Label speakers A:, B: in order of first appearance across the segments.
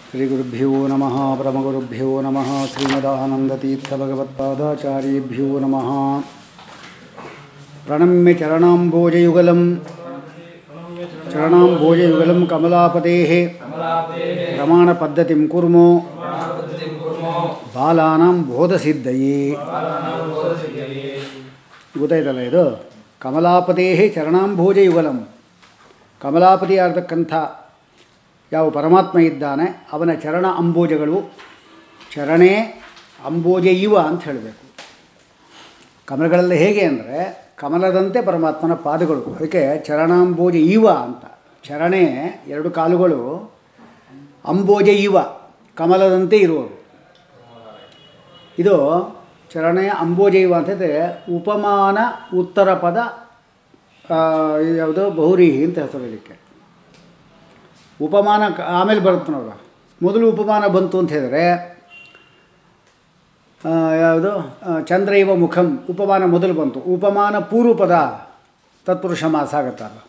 A: ಶ್ರೀಗುರುಭ್ಯೋ ನಮಃ ಪರಮಗುರುಭ್ಯೋ ನಮಃ ಶ್ರೀಮದಾನಂದತೀರ್ಥಭಗವತ್ಪಾದಾಚಾರ್ಯೇಭ್ಯೋ ನಮಃ ಪ್ರಣಮ್ಯ ಚರಣಾಂಬೋಜಯುಗಲಂ ಚರಣಾಂಬೋಜಯುಗಲಂ ಕಮಲಾಪತೇಃ ಪ್ರಮಾಣಪದ್ಧತಿಂ ಕುರ್ಮೋ ಬಾಲಾನಾಂ ಬೋಧಸಿದ್ಧಯೇ ಗೊತ್ತಾಯ್ತಲ್ಲ ಇದು ಕಮಲಾಪತೇಃ ಚರಣಾಂಬೋಜಯುಗಲಂ ಕಮಲಾಪತಿ ಆಗಿರ್ತಕ್ಕಂಥ ಯಾವ ಪರಮಾತ್ಮ ಇದ್ದಾನೆ ಅವನ ಚರಣ ಅಂಬೋಜಗಳು ಚರಣೇ ಅಂಬೋಜ ಇವ ಅಂತ ಹೇಳಬೇಕು ಕಮಲಗಳಲ್ಲಿ ಹೇಗೆ ಅಂದರೆ ಕಮಲದಂತೆ ಪರಮಾತ್ಮನ ಪಾದಗಳು ಅದಕ್ಕೆ ಚರಣಾಂಬೋಜ ಇವ ಅಂತ ಚರಣೆ ಎರಡು ಕಾಲುಗಳು ಅಂಬೋಜ ಇವ ಕಮಲದಂತೆ ಇರುವುದು ಇದು ಚರಣೆ ಅಂಬೋಜ ಇವ ಅಂತಂದರೆ ಉಪಮಾನ ಉತ್ತರ ಪದ ಇದು ಯಾವುದು ಬಹುರೀಹಿ ಅಂತ ಹೆಸರು ಇದಕ್ಕೆ ಉಪಮಾನ ಕ- ಆಮೇಲೆ ಬರುತ್ತೆ ನೋಡ ಮೊದಲು ಉಪಮಾನ ಬಂತು ಅಂತ ಹೇಳಿದ್ರೆ ಆ, ಯಾವುದು ಆ, ಚಂದ್ರ ಇವ ಮುಖಂ ಉಪಮಾನ ಮೊದಲು ಬಂತು ಉಪಮಾನ ಪೂರ್ವಪದ ತತ್ಪುರುಷ ಮಾಸ ಆಗತ್ತಲ್ಲ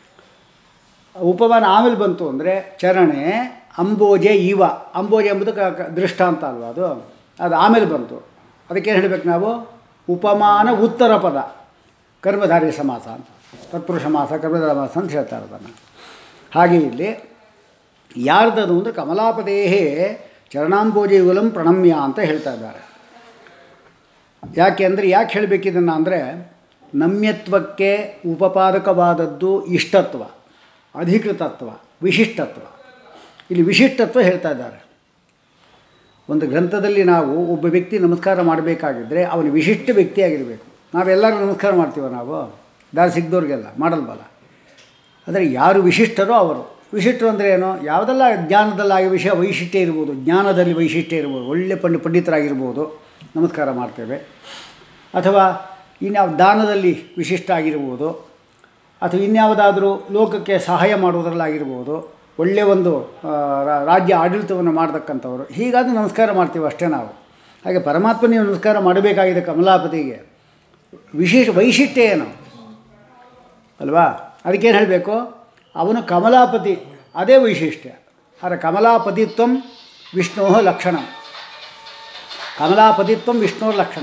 A: ಉಪಮಾನ ಆಮೇಲೆ ಬಂತು ಅಂದರೆ ಚರಣೆ ಅಂಬೋಜೆ ಇವ ಅಂಬೋಜೆ ಎಂಬುದು ಕ ಕ- ದೃಷ್ಟಾಂತ ಅಲ್ವಾ ಅದು ಅದು ಆಮೇಲೆ ಬಂತು ಅದಕ್ಕೇನು ಹೇಳಬೇಕು ನಾವು ಉಪಮಾನ ಉತ್ತರ ಪದ ಕರ್ಮಧಾರಿ ಸಮಾಸ ಅಂತ ತತ್ಪುರುಷ ಮಾಸ ಕರ್ಮಧಾರ ಮಾಸ ಅಂತ ಹೇಳ್ತಾರೆ ಅದನ್ನು ಹಾಗೆ ಇಲ್ಲಿ ಯಾರ್ದದು ಅಂದರೆ ಕಮಲಾಪದೇಹೇ ಚರಣಾಂಬೋಜಯುಗಲಂ ಪ್ರಣಮ್ಯ ಅಂತ ಹೇಳ್ತಾ ಇದ್ದಾರೆ ಯಾಕೆ ಅಂದರೆ ಯಾಕೆ ಹೇಳಬೇಕಿದನ್ನು ಅಂದರೆ ನಮ್ಯತ್ವಕ್ಕೆ ಉಪಪಾದಕವಾದದ್ದು ಇಷ್ಟತ್ವ ಅಧಿಕೃತತ್ವ ವಿಶಿಷ್ಟತ್ವ ಇಲ್ಲಿ ವಿಶಿಷ್ಟತ್ವ ಹೇಳ್ತಾ ಇದ್ದಾರೆ ಒಂದು ಗ್ರಂಥದಲ್ಲಿ ನಾವು ಒಬ್ಬ ವ್ಯಕ್ತಿ ನಮಸ್ಕಾರ ಮಾಡಬೇಕಾಗಿದ್ದರೆ ಅವನು ವಿಶಿಷ್ಟ ವ್ಯಕ್ತಿಯಾಗಿರಬೇಕು ನಾವೆಲ್ಲರೂ ನಮಸ್ಕಾರ ಮಾಡ್ತೀವ ನಾವು ದಾರಿ ಸಿಗ್ದವ್ರಿಗೆಲ್ಲ ಮಾಡಲ್ವಲ್ಲ ಆದರೆ ಯಾರು ವಿಶಿಷ್ಟರೋ ಅವರು ವಿಶಿಷ್ಟರು ಅಂದರೆ ಏನು ಯಾವುದೆಲ್ಲ ಜ್ಞಾನದಲ್ಲಾಗಿ ವಿಷಯ ವೈಶಿಷ್ಟ್ಯ ಇರ್ಬೋದು ಜ್ಞಾನದಲ್ಲಿ ವೈಶಿಷ್ಟ್ಯ ಇರ್ಬೋದು ಒಳ್ಳೆ ಪಂಡ ಪಂಡಿತರಾಗಿರ್ಬೋದು ನಮಸ್ಕಾರ ಮಾಡ್ತೇವೆ ಅಥವಾ ಇನ್ಯಾವ ದಾನದಲ್ಲಿ ವಿಶಿಷ್ಟ ಆಗಿರ್ಬೋದು ಅಥವಾ ಇನ್ಯಾವುದಾದ್ರೂ ಲೋಕಕ್ಕೆ ಸಹಾಯ ಮಾಡುವುದರಲ್ಲಾಗಿರ್ಬೋದು ಒಳ್ಳೆಯ ಒಂದು ಆ, ರಾ- ರಾಜ್ಯ ಆಡಳಿತವನ್ನು ಮಾಡ್ತಕ್ಕಂಥವ್ರು ಹೀಗಾದರೂ ನಮಸ್ಕಾರ ಮಾಡ್ತೀವಿ ಅಷ್ಟೇ ನಾವು ಹಾಗೆ ಪರಮಾತ್ಮ ನೀವು ನಮಸ್ಕಾರ ಮಾಡಬೇಕಾಗಿದೆ ಕಮಲಾಪತಿಗೆ ವಿಶೇಷ ವೈಶಿಷ್ಟ್ಯ ಏನು ಅಲ್ವಾ ಅದಕ್ಕೇನು ಹೇಳಬೇಕು ಅವನು ಕಮಲಾಪತಿ ಅದೇ ವೈಶಿಷ್ಟ್ಯ ಆದರೆ ಕಮಲಾಪತಿತ್ವಂ ವಿಷ್ಣೋ ಲಕ್ಷಣ ಕಮಲಾಪತಿತ್ವಂ ವಿಷ್ಣೋರ್ ಲಕ್ಷಣ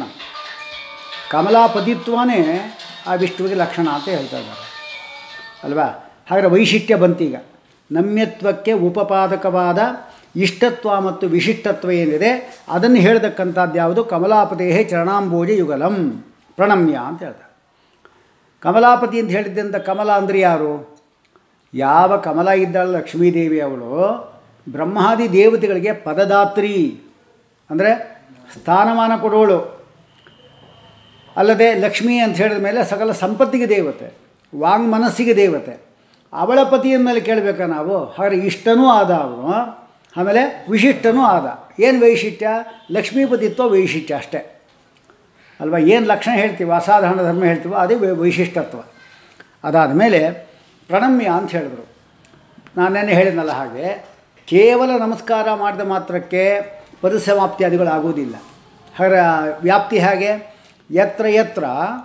A: ಕಮಲಾಪತಿತ್ವನೇ ಆ ವಿಷ್ಣುವಿಗೆ ಲಕ್ಷಣ ಅಂತ ಹೇಳ್ತಾ ಇದ್ದಾರೆ ಅಲ್ವಾ ಹಾಗಾದ್ರೆ ವೈಶಿಷ್ಟ್ಯ ಬಂತೀಗ ನಮ್ಯತ್ವಕ್ಕೆ ಉಪಪಾದಕವಾದ ಇಷ್ಟತ್ವ ಮತ್ತು ವಿಶಿಷ್ಟತ್ವ ಏನಿದೆ ಅದನ್ನು ಹೇಳ್ತಕ್ಕಂಥದ್ದು ಯಾವುದು ಕಮಲಾಪತೇಹೇ ಚರಣಾಂಬೋಜ ಯುಗಲಂ ಪ್ರಣಮ್ಯ ಅಂತ ಹೇಳ್ತಾರೆ ಕಮಲಾಪತಿ ಅಂತ ಹೇಳಿದ್ದಂಥ ಕಮಲ ಅಂದರೆ ಯಾರು ಯಾವ ಕಮಲ ಇದ್ದಾಳೆ ಲಕ್ಷ್ಮೀದೇವಿ ಅವಳು ಬ್ರಹ್ಮಾದಿ ದೇವತೆಗಳಿಗೆ ಪದದಾತ್ರಿ ಅಂದರೆ ಸ್ಥಾನಮಾನ ಕೊಡೋಳು ಅಲ್ಲದೆ ಲಕ್ಷ್ಮಿ ಅಂತ ಹೇಳಿದ ಮೇಲೆ ಸಕಲ ಸಂಪತ್ತಿಗೆ ದೇವತೆ ವಾಂಗ್ ಮನಸ್ಸಿಗೆ ದೇವತೆ ಅವಳ ಪತಿಯ ಮೇಲೆ ಕೇಳಬೇಕಾ ನಾವು ಹಾಗಾದ್ರೆ ಇಷ್ಟನೂ ಆದ ಅವನು ಆಮೇಲೆ ವಿಶಿಷ್ಟನೂ ಆದ ಏನು ವೈಶಿಷ್ಟ್ಯ ಲಕ್ಷ್ಮೀಪತಿತ್ವ ವೈಶಿಷ್ಟ್ಯ ಅಷ್ಟೇ ಅಲ್ವಾ ಏನು ಲಕ್ಷಣ ಹೇಳ್ತೀವಿ ಅಸಾಧಾರಣ ಧರ್ಮ ಹೇಳ್ತೀವೋ ಅದೇ ವೈ- ವೈಶಿಷ್ಟ್ಯತ್ವ ಅದಾದ ಮೇಲೆ ಪ್ರಣಮ್ಯ ಅಂತ ಹೇಳಿದ್ರು ನಾನೇನು ಹೇಳಿದ್ನಲ್ಲ ಹಾಗೆ ಕೇವಲ ನಮಸ್ಕಾರ ಮಾಡಿದ ಮಾತ್ರಕ್ಕೆ ಪರಿಸಮಾಪ್ತಿಯಾದಿಗಳಾಗುವುದಿಲ್ಲ ಹಾಗಾದ್ರೆ ವ್ಯಾಪ್ತಿ ಹಾಗೆ ಯತ್ರ ಯತ್ರ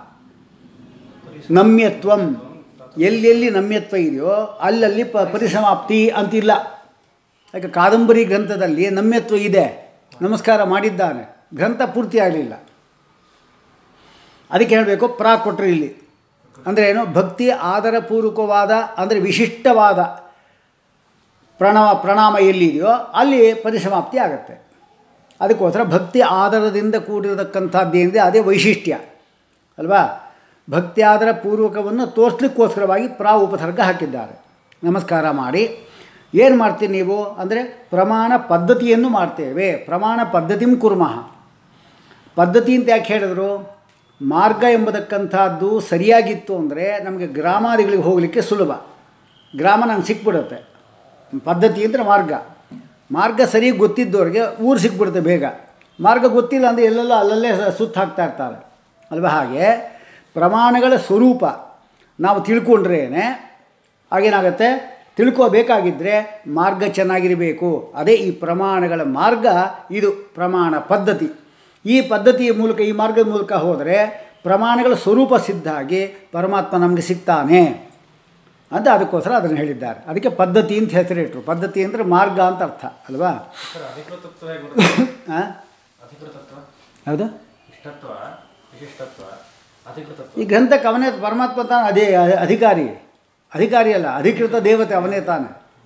A: ನಮ್ಯತ್ವಂ ಎಲ್ಲೆಲ್ಲಿ ನಮ್ಯತ್ವ ಇದೆಯೋ ಅಲ್ಲಲ್ಲಿ ಪ ಪರಿಸಮಾಪ್ತಿ ಅಂತಿಲ್ಲ ಯಾಕೆ ಕಾದಂಬರಿ ಗ್ರಂಥದಲ್ಲಿ ನಮ್ಯತ್ವ ಇದೆ ನಮಸ್ಕಾರ ಮಾಡಿದ್ದಾನೆ ಗ್ರಂಥ ಪೂರ್ತಿ ಆಗಲಿಲ್ಲ ಅದಕ್ಕೆ ಹೇಳಬೇಕು ಪ್ರಾ ಕೊಟ್ಟರು ಇಲ್ಲಿ ಅಂದರೆ ಏನು ಭಕ್ತಿ ಆದರಪೂರ್ವಕವಾದ ಅಂದರೆ ವಿಶಿಷ್ಟವಾದ ಪ್ರಣವ ಪ್ರಣಾಮ ಎಲ್ಲಿದೆಯೋ ಅಲ್ಲಿ ಪರಿಸಮಾಪ್ತಿ ಆಗುತ್ತೆ ಅದಕ್ಕೋಸ್ಕರ ಭಕ್ತಿ ಆಧಾರದಿಂದ ಕೂಡಿರತಕ್ಕಂಥದ್ದೇನಿದೆ ಅದೇ ವೈಶಿಷ್ಟ್ಯ ಅಲ್ವಾ ಭಕ್ತಿ ಆದರ ಪೂರ್ವಕವನ್ನು ತೋರಿಸ್ಲಿಕ್ಕೋಸ್ಕರವಾಗಿ ಪ್ರಾ ಉಪಸರ್ಗ ಹಾಕಿದ್ದಾರೆ ನಮಸ್ಕಾರ ಮಾಡಿ ಏನು ಮಾಡ್ತೀರಿ ನೀವು ಅಂದರೆ ಪ್ರಮಾಣ ಪದ್ಧತಿಯನ್ನು ಮಾಡ್ತೇವೆ ಪ್ರಮಾಣ ಪದ್ಧತಿಂ ಕುರ್ಮಃ ಪದ್ಧತಿ ಅಂತ ಯಾಕೆ ಹೇಳಿದ್ರು ಮಾರ್ಗ ಎಂಬತಕ್ಕಂಥದ್ದು ಸರಿಯಾಗಿತ್ತು ಅಂದರೆ ನಮಗೆ ಗ್ರಾಮಾದಿಗಳಿಗೆ ಹೋಗಲಿಕ್ಕೆ ಸುಲಭ ಗ್ರಾಮ ನಂಗೆ ಸಿಕ್ಬಿಡುತ್ತೆ ಪದ್ಧತಿ ಅಂದರೆ ಮಾರ್ಗ ಮಾರ್ಗ ಸರಿ ಗೊತ್ತಿದ್ದವ್ರಿಗೆ ಊರು ಸಿಕ್ಬಿಡುತ್ತೆ ಬೇಗ ಮಾರ್ಗ ಗೊತ್ತಿಲ್ಲ ಅಂದರೆ ಎಲ್ಲೆಲ್ಲ ಅಲ್ಲಲ್ಲೇ ಸ- ಸುತ್ತ ಹಾಕ್ತಾ ಇರ್ತಾರೆ ಅಲ್ವಾ ಹಾಗೆ ಪ್ರಮಾಣಗಳ ಸ್ವರೂಪ ನಾವು ತಿಳ್ಕೊಂಡ್ರೇನೆ ಆಗೇನಾಗತ್ತೆ ತಿಳ್ಕೋಬೇಕಾಗಿದ್ದರೆ ಮಾರ್ಗ ಚೆನ್ನಾಗಿರಬೇಕು ಅದೇ ಈ ಪ್ರಮಾಣಗಳ ಮಾರ್ಗ ಇದು ಪ್ರಮಾಣ ಪದ್ಧತಿ ಈ ಪದ್ಧತಿಯ ಮೂಲಕ ಈ ಮಾರ್ಗದ ಮೂಲಕ ಹೋದರೆ ಪ್ರಮಾಣಗಳ ಸ್ವರೂಪ ಸಿದ್ಧ ಆಗಿ ಪರಮಾತ್ಮ ನಮಗೆ ಸಿಗ್ತಾನೆ ಅಂತ ಅದಕ್ಕೋಸ್ಕರ ಅದನ್ನು ಹೇಳಿದ್ದಾರೆ ಅದಕ್ಕೆ ಪದ್ಧತಿ ಅಂತ ಹೆಸರಿಟ್ಟರು ಪದ್ಧತಿ ಅಂದರೆ ಮಾರ್ಗ ಅಂತ ಅರ್ಥ ಅಲ್ವಾ
B: ಸರ್ ಅಧಿಕೃತತ್ವ ಹೇಗೆ ಬರುತ್ತೆ?
A: ಹಾಂ
B: ಅಧಿಕೃತತ್ವ
A: ಹೌದು
B: ಇಷ್ಟತ್ವ ವಿಶಿಷ್ಟತ್ವ ಅಧಿಕೃತತ್ವ
A: ಈ ಗ್ರಂಥಕ್ಕೆ ಅವನೇ ಪರಮಾತ್ಮ ತಾನು ಅದೇ ಅ- ಅಧಿಕಾರಿ ಅಧಿಕಾರಿ ಅಲ್ಲ ಅಧಿಕೃತ ದೇವತೆ ಅವನೇ ತಾನೆ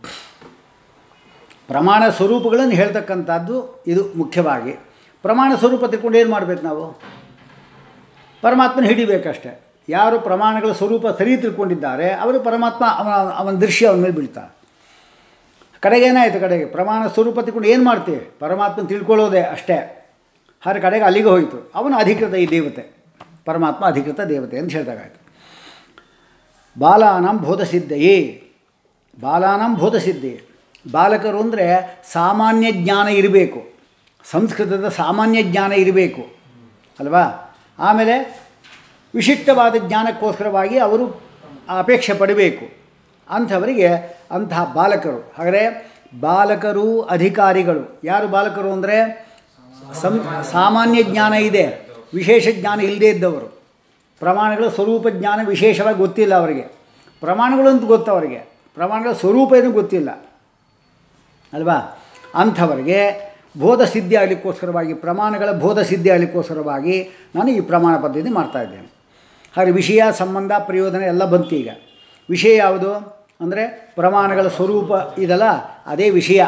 A: ಪ್ರಮಾಣ ಸ್ವರೂಪಗಳನ್ನು ಹೇಳ್ತಕ್ಕಂಥದ್ದು ಇದು ಮುಖ್ಯವಾಗಿ ಪ್ರಮಾಣ ಸ್ವರೂಪ ತಿಳ್ಕೊಂಡು ಏನು ಮಾಡಬೇಕು ನಾವು ಪರಮಾತ್ಮನ ಹಿಡಿಬೇಕಷ್ಟೆ ಯಾರು ಪ್ರಮಾಣಗಳ ಸ್ವರೂಪ ಸರಿ ತಿಳ್ಕೊಂಡಿದ್ದಾರೆ ಅವರು ಪರಮಾತ್ಮ ಅವನ ಅವನ ದೃಶ್ಯ ಅವನ ಮೇಲೆ ಬೀಳ್ತಾರೆ ಕಡೆಗೆ ಏನಾಯಿತು ಕಡೆಗೆ ಪ್ರಮಾಣ ಸ್ವರೂಪ ತಿಳ್ಕೊಂಡು ಏನು ಮಾಡ್ತೀವಿ ಪರಮಾತ್ಮ ತಿಳ್ಕೊಳ್ಳೋದೇ ಅಷ್ಟೇ ಹಾಗೆ ಕಡೆಗೆ ಅಲ್ಲಿಗೆ ಹೋಯಿತು ಅವನ ಅಧಿಕೃತ ಈ ದೇವತೆ ಪರಮಾತ್ಮ ಅಧಿಕೃತ ದೇವತೆ ಅಂತ ಹೇಳಿದಾಗಾಯಿತು ಬಾಲಾನಂ ಬೋಧಸಿದ್ಧಯೇ ಬಾಲಾನಂ ಬೋಧಸಿದ್ಧಯೇ ಬಾಲಕರು ಅಂದರೆ ಸಾಮಾನ್ಯ ಜ್ಞಾನ ಇರಬೇಕು ಸಂಸ್ಕೃತದ ಸಾಮಾನ್ಯ ಜ್ಞಾನ ಇರಬೇಕು ಅಲ್ವಾ ಆಮೇಲೆ ವಿಶಿಷ್ಟವಾದ ಜ್ಞಾನಕ್ಕೋಸ್ಕರವಾಗಿ ಅವರು ಅಪೇಕ್ಷೆ ಪಡಬೇಕು ಅಂಥವರಿಗೆ ಅಂತಹ ಬಾಲಕರು ಹಾಗಾದರೆ ಬಾಲಕರು ಅಧಿಕಾರಿಗಳು ಯಾರು ಬಾಲಕರು ಅಂದರೆ ಸಂ ಸಾಮಾನ್ಯ ಜ್ಞಾನ ಇದೆ ವಿಶೇಷ ಜ್ಞಾನ ಇಲ್ಲದೇ ಇದ್ದವರು ಪ್ರಮಾಣಗಳ ಸ್ವರೂಪ ಜ್ಞಾನ ವಿಶೇಷವಾಗಿ ಗೊತ್ತಿಲ್ಲ ಅವರಿಗೆ ಪ್ರಮಾಣಗಳು ಅಂತ ಗೊತ್ತು ಅವರಿಗೆ ಪ್ರಮಾಣಗಳ ಸ್ವರೂಪ ಏನು ಗೊತ್ತಿಲ್ಲ ಅಲ್ವಾ ಅಂಥವರಿಗೆ ಬೋಧ ಸಿದ್ಧಿ ಆಗಲಿಕ್ಕೋಸ್ಕರವಾಗಿ ಪ್ರಮಾಣಗಳ ಬೋಧ ಸಿದ್ಧಿ ಆಗಲಿಕ್ಕೋಸ್ಕರವಾಗಿ ನಾನು ಈ ಪ್ರಮಾಣ ಪದ್ಧತಿ ಮಾಡ್ತಾ ಇದ್ದೇನೆ ಹಾಗೆ ವಿಷಯ ಸಂಬಂಧ ಪ್ರಯೋಜನ ಎಲ್ಲ ಬಂತು ಈಗ ವಿಷಯ ಯಾವುದು ಅಂದರೆ ಪ್ರಮಾಣಗಳ ಸ್ವರೂಪ ಇದಲ್ಲ ಅದೇ ವಿಷಯ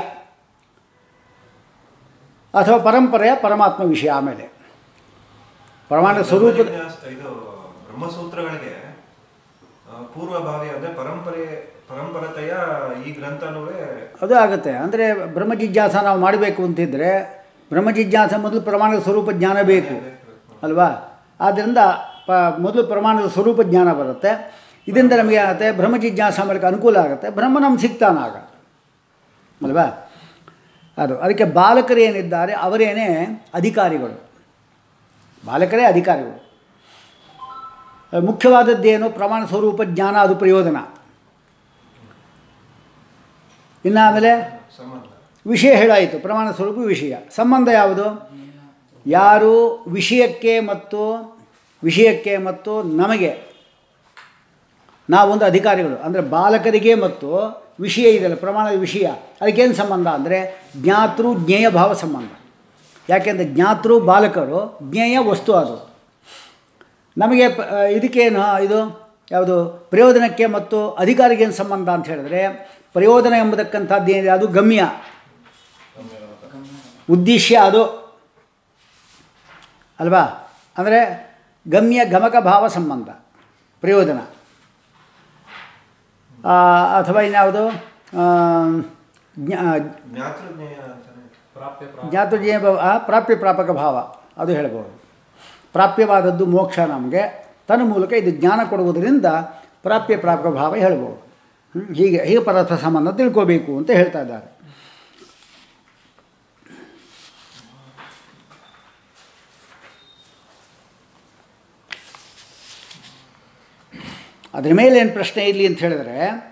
A: ಅಥವಾ ಪರಂಪರೆಯ ಪರಮಾತ್ಮ ವಿಷಯ ಆಮೇಲೆ ಪ್ರಮಾಣ ಸ್ವರೂಪದ
C: ಬ್ರಹ್ಮಜಿಜ್ಞಾಸ- ಇದು ಬ್ರಹ್ಮಸೂತ್ರಗಳಿಗೆ ಆ, ಪೂರ್ವಭಾವಿ ಅಂದರೆ ಪರಂಪರೆ ಪರಂಪರತೆಯ ಈ ಗ್ರಂಥನುವೇ
A: ಅದು ಆಗುತ್ತೆ ಅಂದರೆ ಬ್ರಹ್ಮಜಿಜ್ಞಾಸ ನಾವು ಮಾಡಬೇಕು ಅಂತಿದ್ದರೆ ಬ್ರಹ್ಮಜಿಜ್ಞಾಸ ಮೊದಲು ಪ್ರಮಾಣದ ಸ್ವರೂಪ ಜ್ಞಾನ ಬೇಕು ಅಲ್ವಾ ಆದ್ದರಿಂದ ಪ ಮೊದಲು ಪ್ರಮಾಣದ ಸ್ವರೂಪ ಜ್ಞಾನ ಬರುತ್ತೆ ಇದರಿಂದ ನಮಗೆ ಆಗುತ್ತೆ ಬ್ರಹ್ಮಜಿಜ್ಞಾಸ ಮಾಡಲಿಕ್ಕೆ ಅನುಕೂಲ ಆಗುತ್ತೆ ಬ್ರಹ್ಮ ನಮ್ಗೆ ಸಿಗ್ತಾನಾಗ ಅಲ್ವಾ ಅದು ಅದಕ್ಕೆ ಬಾಲಕರು ಏನಿದ್ದಾರೆ ಅವರೇನೇ ಅಧಿಕಾರಿಗಳು ಬಾಲಕರೇ ಅಧಿಕಾರಿಗಳು ಅಹ್, ಮುಖ್ಯವಾದದ್ದೇನು ಪ್ರಮಾಣ ಸ್ವರೂಪ ಜ್ಞಾನ ಅದು ಪ್ರಯೋಜನ ಇನ್ನು ಆಮೇಲೆ
C: ಸಂಬಂಧ
A: ವಿಷಯ ಹೇಳಾಯಿತು ಪ್ರಮಾಣ ಸ್ವರೂಪ ವಿಷಯ ಸಂಬಂಧ ಯಾವುದು ಯಾರು ವಿಷಯಕ್ಕೆ ಮತ್ತು ವಿಷಯಕ್ಕೆ ಮತ್ತು ನಮಗೆ ನಾವೊಂದು ಅಧಿಕಾರಿಗಳು ಅಂದರೆ ಬಾಲಕರಿಗೆ ಮತ್ತು ವಿಷಯ ಇದೆಯಲ್ಲ ಪ್ರಮಾಣದ ವಿಷಯ ಅದಕ್ಕೇನು ಸಂಬಂಧ ಅಂದರೆ ಜ್ಞಾತೃ ಜ್ಞೇಯ ಭಾವ ಸಂಬಂಧ ಯಾಕೆಂದರೆ ಜ್ಞಾತೃ ಬಾಲಕರು ಜ್ಞೇಯ ವಸ್ತು ಅದು ನಮಗೆ ಪ- ಇದಕ್ಕೇನು ಇದು ಯಾವುದು ಪ್ರಯೋಜನಕ್ಕೆ ಮತ್ತು ಅಧಿಕಾರಿಗೆ ಏನು ಸಂಬಂಧ ಅಂತ ಹೇಳಿದ್ರೆ ಪ್ರಯೋಜನ ಎಂಬತಕ್ಕಂಥದ್ದು ಏನಿದೆ ಅದು ಗಮ್ಯ ಉದ್ದೇಶ ಅದು ಅಲ್ವಾ ಅಂದರೆ ಗಮ್ಯ ಗಮಕ ಭಾವ ಸಂಬಂಧ ಪ್ರಯೋಜನ ಆ, ಅಥವಾ ಇನ್ಯಾವುದು ಆ, ಜ್ಞಾ
C: ಜ್ಞಾತೃಜ್ಞೇಯ ಅಂತಾನೆ
B: ಪ್ರಾಪ್ಯ
A: ಜ್ಞಾತೃಜಯ ಭಾವ ಆ, ಪ್ರಾಪ್ಯ ಪ್ರಾಪಕ ಭಾವ ಅದು ಹೇಳ್ಬೋದು ಪ್ರಾಪ್ಯವಾದದ್ದು ಮೋಕ್ಷ ನಮಗೆ ತನ್ನ ಮೂಲಕ ಇದು ಜ್ಞಾನ ಕೊಡುವುದರಿಂದ ಪ್ರಾಪ್ಯ ಪ್ರಾಪಕ ಭಾವ ಹೇಳ್ಬೋದು ಹ್ಮ್? ಹೀಗೆ ಹೀಗೆ ಪರಸ್ಪರ ಸಂಬಂಧ ತಿಳ್ಕೋಬೇಕು ಅಂತ ಹೇಳ್ತಾ ಇದ್ದಾರೆ ಅದ್ರ ಮೇಲೆ ಏನು ಪ್ರಶ್ನೆ ಇಲ್ಲಿ ಅಂತ ಹೇಳಿದ್ರೆ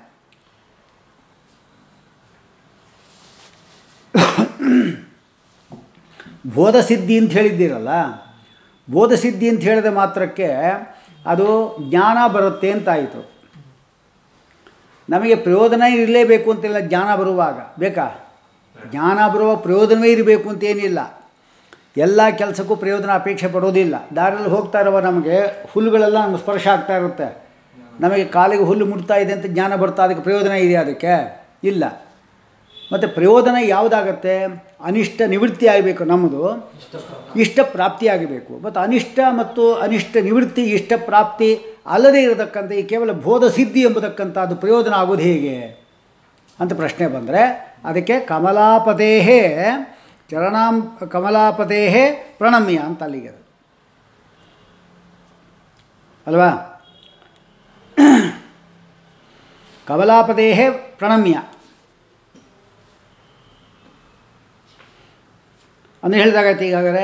A: ಬೋಧಸಿದ್ಧಿ ಅಂತ ಹೇಳಿದ್ದೀರಲ್ಲ ಬೋಧಸಿದ್ಧಿ ಅಂತ ಹೇಳಿದ ಮಾತ್ರಕ್ಕೆ ಅದು ಜ್ಞಾನ ಬರುತ್ತೆ ಅಂತಾಯಿತು ನಮಗೆ ಪ್ರಯೋಜನ ಇರಲೇಬೇಕು ಅಂತಿಲ್ಲ ಜ್ಞಾನ ಬರುವಾಗ ಬೇಕಾ ಜ್ಞಾನ ಬರುವ ಪ್ರಯೋಜನವೇ ಇರಬೇಕು ಅಂತೇನಿಲ್ಲ ಎಲ್ಲ ಕೆಲಸಕ್ಕೂ ಪ್ರಯೋಜನ ಅಪೇಕ್ಷೆ ಪಡೋದಿಲ್ಲ ದಾರಿಯಲ್ಲಿ ಹೋಗ್ತಾ ಇರುವ ನಮಗೆ ಹುಲ್ಲುಗಳೆಲ್ಲ ನಮ್ಗೆ ಸ್ಪರ್ಶ ಆಗ್ತಾ ಇರುತ್ತೆ ನಮಗೆ ಕಾಲಿಗೆ ಹುಲ್ಲು ಮುಟ್ತಾ ಇದೆ ಅಂತ ಜ್ಞಾನ ಬರ್ತಾ ಅದಕ್ಕೆ ಪ್ರಯೋಜನ ಇದೆಯಾ ಅದಕ್ಕೆ ಇಲ್ಲ ಮತ್ತು ಪ್ರಯೋಜನ ಯಾವುದಾಗತ್ತೆ ಅನಿಷ್ಟ ನಿವೃತ್ತಿ ಆಗಬೇಕು ನಮ್ಮದು ಇಷ್ಟ ಪ್ರಾಪ್ತಿ ಆಗಬೇಕು ಮತ್ತು ಅನಿಷ್ಟ ಮತ್ತು ಅನಿಷ್ಟ ನಿವೃತ್ತಿ ಇಷ್ಟ ಪ್ರಾಪ್ತಿ ಅಲ್ಲದೇ ಇರತಕ್ಕಂಥ ಈ ಕೇವಲ ಬೋಧ ಸಿದ್ಧಿ ಎಂಬತಕ್ಕಂಥದ್ದು ಪ್ರಯೋಜನ ಆಗೋದು ಹೇಗೆ ಅಂತ ಪ್ರಶ್ನೆ ಬಂದರೆ ಅದಕ್ಕೆ ಕಮಲಾಪತೇಹೇ ಚರಣಾಂ ಕಮಲಾಪತೇಹೇ ಪ್ರಣಮ್ಯ ಅಂತ ಅಲ್ಲಿಗೆ ಅದು. ಅಲ್ವಾ ಕಮಲಾಪತೇಹೇ ಪ್ರಣಮ್ಯ ಅಂತ ಹೇಳಿದಾಗೈತೆ ಈಗಾಗಲೇ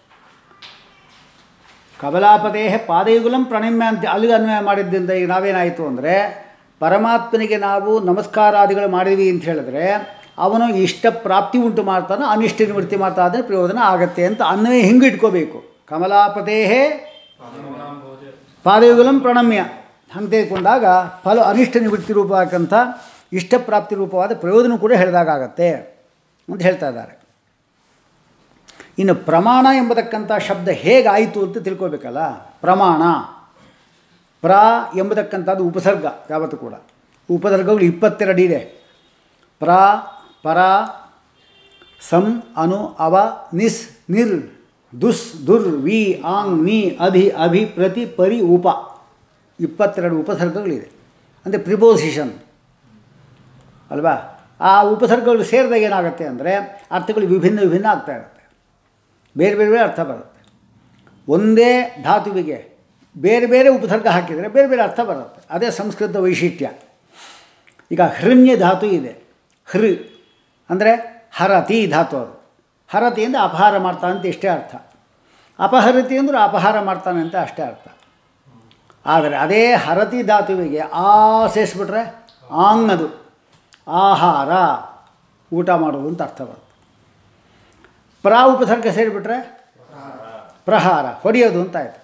A: ಕಮಲಾಪದೇ ಪಾದಯುಗುಲಂ ಪ್ರಣಮ್ಯ ಅಂತ ಅಲ್ಲಿಗೆ ಅನ್ವಯ ಮಾಡಿದ್ದರಿಂದ ಈಗ ನಾವೇನಾಯಿತು ಅಂದರೆ ಪರಮಾತ್ಮನಿಗೆ ನಾವು ನಮಸ್ಕಾರಾದಿಗಳು ಮಾಡಿದ್ವಿ ಅಂತ ಹೇಳಿದ್ರೆ ಅವನು ಇಷ್ಟ ಪ್ರಾಪ್ತಿ ಉಂಟು ಮಾಡ್ತಾನೋ ಅನಿಷ್ಟ ನಿವೃತ್ತಿ ಮಾಡ್ತಾ ಆದರೆ ಪ್ರಯೋಜನ ಆಗತ್ತೆ ಅಂತ ಅನ್ವಯ ಹಿಂಗೆ ಇಟ್ಕೋಬೇಕು ಕಮಲಾಪತೇಹೇ ಪಾದಯುಗುಲಂ ಪ್ರಣಮ್ಯ ಹಂಗೆ ತೆಗೆದುಕೊಂಡಾಗ ಫಲ ಅನಿಷ್ಟ ನಿವೃತ್ತಿ ರೂಪವಾದಂಥ ಇಷ್ಟಪ್ರಾಪ್ತಿ ರೂಪವಾದ ಪ್ರಯೋಜನ ಕೂಡ ಹೇಳಿದಾಗತ್ತೆ ಅಂತ ಹೇಳ್ತಾ ಇದ್ದಾರೆ ಇನ್ನು ಪ್ರಮಾಣ ಎಂಬತಕ್ಕಂಥ ಶಬ್ದ ಹೇಗಾಯಿತು ಅಂತ ತಿಳ್ಕೊಬೇಕಲ್ಲ ಪ್ರಮಾಣ ಪ್ರ ಎಂಬತಕ್ಕಂಥದ್ದು ಉಪಸರ್ಗ ಯಾವತ್ತೂ ಕೂಡ ಉಪಸರ್ಗಗಳು ಇಪ್ಪತ್ತೆರಡು ಇದೆ ಪ್ರ ಪರ ಸಂ ಅನು ಅವ ನಿಸ್ ನಿರ್ ದುಸ್ ದುರ್ ವಿ ಆಂಗ್ ನಿ ಅಧಿ ಅಭಿ ಪ್ರತಿ ಪರಿ ಉಪ ಇಪ್ಪತ್ತೆರಡು ಉಪಸರ್ಗಗಳಿದೆ ಅಂದರೆ ಪ್ರಿಪೋಸಿಷನ್ ಅಲ್ವಾ ಆ ಉಪಸರ್ಗಗಳು ಸೇರಿದಾಗ ಏನಾಗುತ್ತೆ ಅಂದರೆ ಅರ್ಥಗಳು ವಿಭಿನ್ನ ವಿಭಿನ್ನ ಆಗ್ತಾ ಇರುತ್ತೆ ಬೇರೆ ಬೇರೆ ಬೇರೆ ಅರ್ಥ ಬರುತ್ತೆ ಒಂದೇ ಧಾತುವಿಗೆ ಬೇರೆ ಬೇರೆ ಉಪಸರ್ಗ ಹಾಕಿದರೆ ಬೇರೆ ಬೇರೆ ಅರ್ಥ ಬರುತ್ತೆ ಅದೇ ಸಂಸ್ಕೃತ ವೈಶಿಷ್ಟ್ಯ ಈಗ ಹೃಣ್ಯ ಧಾತು ಇದೆ ಹೃ ಅಂದರೆ ಹರತಿ ಧಾತು ಅದು ಹರತಿ ಅಂದರೆ ಅಪಹಾರ ಮಾಡ್ತಾನೆ ಅಂತ ಇಷ್ಟೇ ಅರ್ಥ ಅಪಹರತಿ ಅಂದರೆ ಅಪಹಾರ ಮಾಡ್ತಾನೆ ಅಂತ ಅಷ್ಟೇ ಅರ್ಥ ಆದರೆ ಅದೇ ಹರತಿ ಧಾತುವಿಗೆ ಆ ಸೇರಿಸ್ಬಿಟ್ರೆ ಆಂಗ್ ಅದು ಆಹಾರ ಊಟ ಮಾಡೋದು ಅಂತ ಅರ್ಥ ಬರುತ್ತೆ ಪ್ರಾ ಉಪಸರ್ಗ ಸೇರಿಬಿಟ್ರೆ ಪ್ರಹಾರ ಹೊಡೆಯೋದು ಅಂತ ಆಯಿತು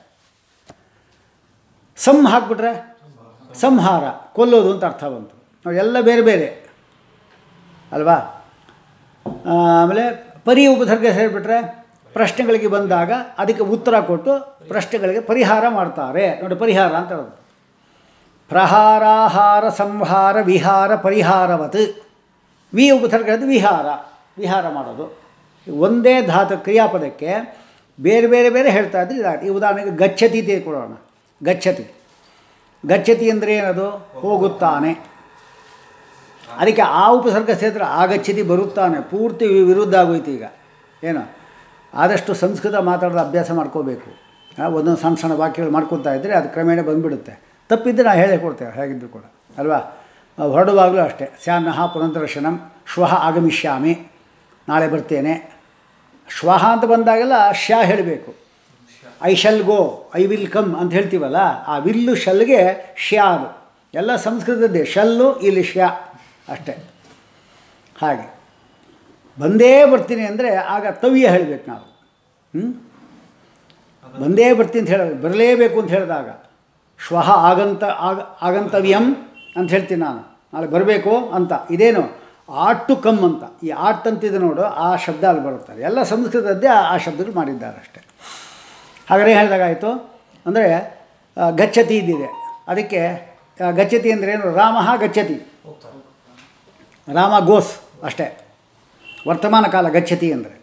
A: ಸಂ ಹಾಕ್ಬಿಟ್ರೆ ಸಂಹಾರ ಕೊಲ್ಲೋದು ಅಂತ ಅರ್ಥ ಬಂತು ಎಲ್ಲ ಬೇರೆ ಬೇರೆ ಅಲ್ವಾ ಆಮೇಲೆ ಪರಿ ಉಪಸರ್ಗ ಸೇರಿಬಿಟ್ರೆ ಪ್ರಶ್ನೆಗಳಿಗೆ ಬಂದಾಗ ಅದಕ್ಕೆ ಉತ್ತರ ಕೊಟ್ಟು ಪ್ರಶ್ನೆಗಳಿಗೆ ಪರಿಹಾರ ಮಾಡ್ತಾರೆ ನೋಡಿ ಪರಿಹಾರ ಅಂತ ಹೇಳೋದು ಪ್ರಹಾರಾಹಾರ ಸಂಹಾರ ವಿಹಾರ ಪರಿಹಾರವತ್ ವಿ ಉಪಸರ್ಗ ಅದು ವಿಹಾರ ವಿಹಾರ ಮಾಡೋದು ಒಂದೇ ಧಾತು ಕ್ರಿಯಾಪದಕ್ಕೆ ಬೇರೆ ಬೇರೆ ಬೇರೆ ಹೇಳ್ತಾ ಇದ್ರೆ ಇದಾಗುತ್ತೆ ಈ ಉದಾಹರಣೆಗೆ ಗಚ್ಚತಿ ತೆಗೆದುಕೊಳ್ಳೋಣ ಗಚ್ಚತಿ ಗಚ್ಚತಿ ಅಂದರೆ ಏನದು ಹೋಗುತ್ತಾನೆ ಅದಕ್ಕೆ ಆ ಉಪಸರ್ಗ ಸೇರಿದ್ರೆ ಆಗಚ್ಚತಿ ಬರುತ್ತಾನೆ ಪೂರ್ತಿ ವಿ- ವಿರುದ್ಧ ಆಗೋಯ್ತು ಈಗ ಏನು ಆದಷ್ಟು ಸಂಸ್ಕೃತ ಮಾತಾಡೋದು ಅಭ್ಯಾಸ ಮಾಡ್ಕೋಬೇಕು ಆ, ಒಂದೊಂದು ಸಣ್ಣ ಸಣ್ಣ ವಾಕ್ಯಗಳು ಮಾಡ್ಕೊತಾ ಇದ್ದರೆ ಅದು ಕ್ರಮೇಣ ಬಂದುಬಿಡುತ್ತೆ ತಪ್ಪಿದ್ದರೆ ನಾವು ಹೇಳೇ ಕೊಡ್ತೇವೆ ಹೇಗಿದ್ರು ಕೂಡ ಅಲ್ವಾ ಆ, ಹೊರಡುವಾಗಲೂ ಅಷ್ಟೇ ಸ್ಯಾನಃ ಪುನರ್ದರ್ಶನಂ ಶ್ವಃ ಆಗಮಿಷ್ಯಾಮಿ ನಾಳೆ ಬರ್ತೇನೆ ಶ್ವಃ ಅಂತ ಬಂದಾಗೆಲ್ಲ ಶ್ಯಾ ಹೇಳಬೇಕು I shall go I will come ಅಂತ ಹೇಳ್ತೀವಲ್ಲ ಆ ವಿಲ್ಲು ಶಲ್ಗೆ ಶ್ಯಾ ಅದು ಎಲ್ಲ ಸಂಸ್ಕೃತದ್ದೇ ಶಲ್ಲು ಇಲ್ಲಿ ಶ್ಯಾ ಅಷ್ಟೇ ಹಾಗೆ ಬಂದೇ ಬರ್ತೀನಿ ಅಂದರೆ ಆಗ ತವ್ಯ ಹೇಳಬೇಕು ನಾವು ಹ್ಞೂ ಬಂದೇ ಬರ್ತೀನಿ ಅಂತ ಹೇಳ ಬರಲೇಬೇಕು ಅಂತ ಹೇಳಿದಾಗ ಶ್ವಃ ಆಗಂತ ಆಗ ಆಗಂತವ್ಯಂ ಅಂತ ಹೇಳ್ತೀನಿ ನಾನು ನಾಳೆ ಬರಬೇಕು ಅಂತ ಇದೇನು ಆಟ್ ಟು ಕಮ್ ಅಂತ ಈ ಆಟ್ ಅಂತಿದೆ ನೋಡು ಆ ಶಬ್ದ ಅಲ್ಲಿ ಬರುತ್ತಾರೆ ಎಲ್ಲ ಸಂಸ್ಕೃತದ್ದೇ ಆ ಆ ಶಬ್ದಗಳು ಮಾಡಿದ್ದಾರೆ ಅಷ್ಟೇ ಹಾಗಾದ್ರೆ ಹೇಳಿದಾಗಾಯಿತು ಅಂದರೆ ಆ, ಗಚ್ಚತಿ ಇದ್ದಿದೆ ಅದಕ್ಕೆ ಆ, ಗಚ್ಚತಿ ಅಂದರೆ ಏನು ರಾಮ ಗಚ್ಚತಿ ರಾಮ ಗೋಸ್ ಅಷ್ಟೇ ವರ್ತಮಾನ ಕಾಲ ಗಚ್ಚತಿ ಅಂದರೆ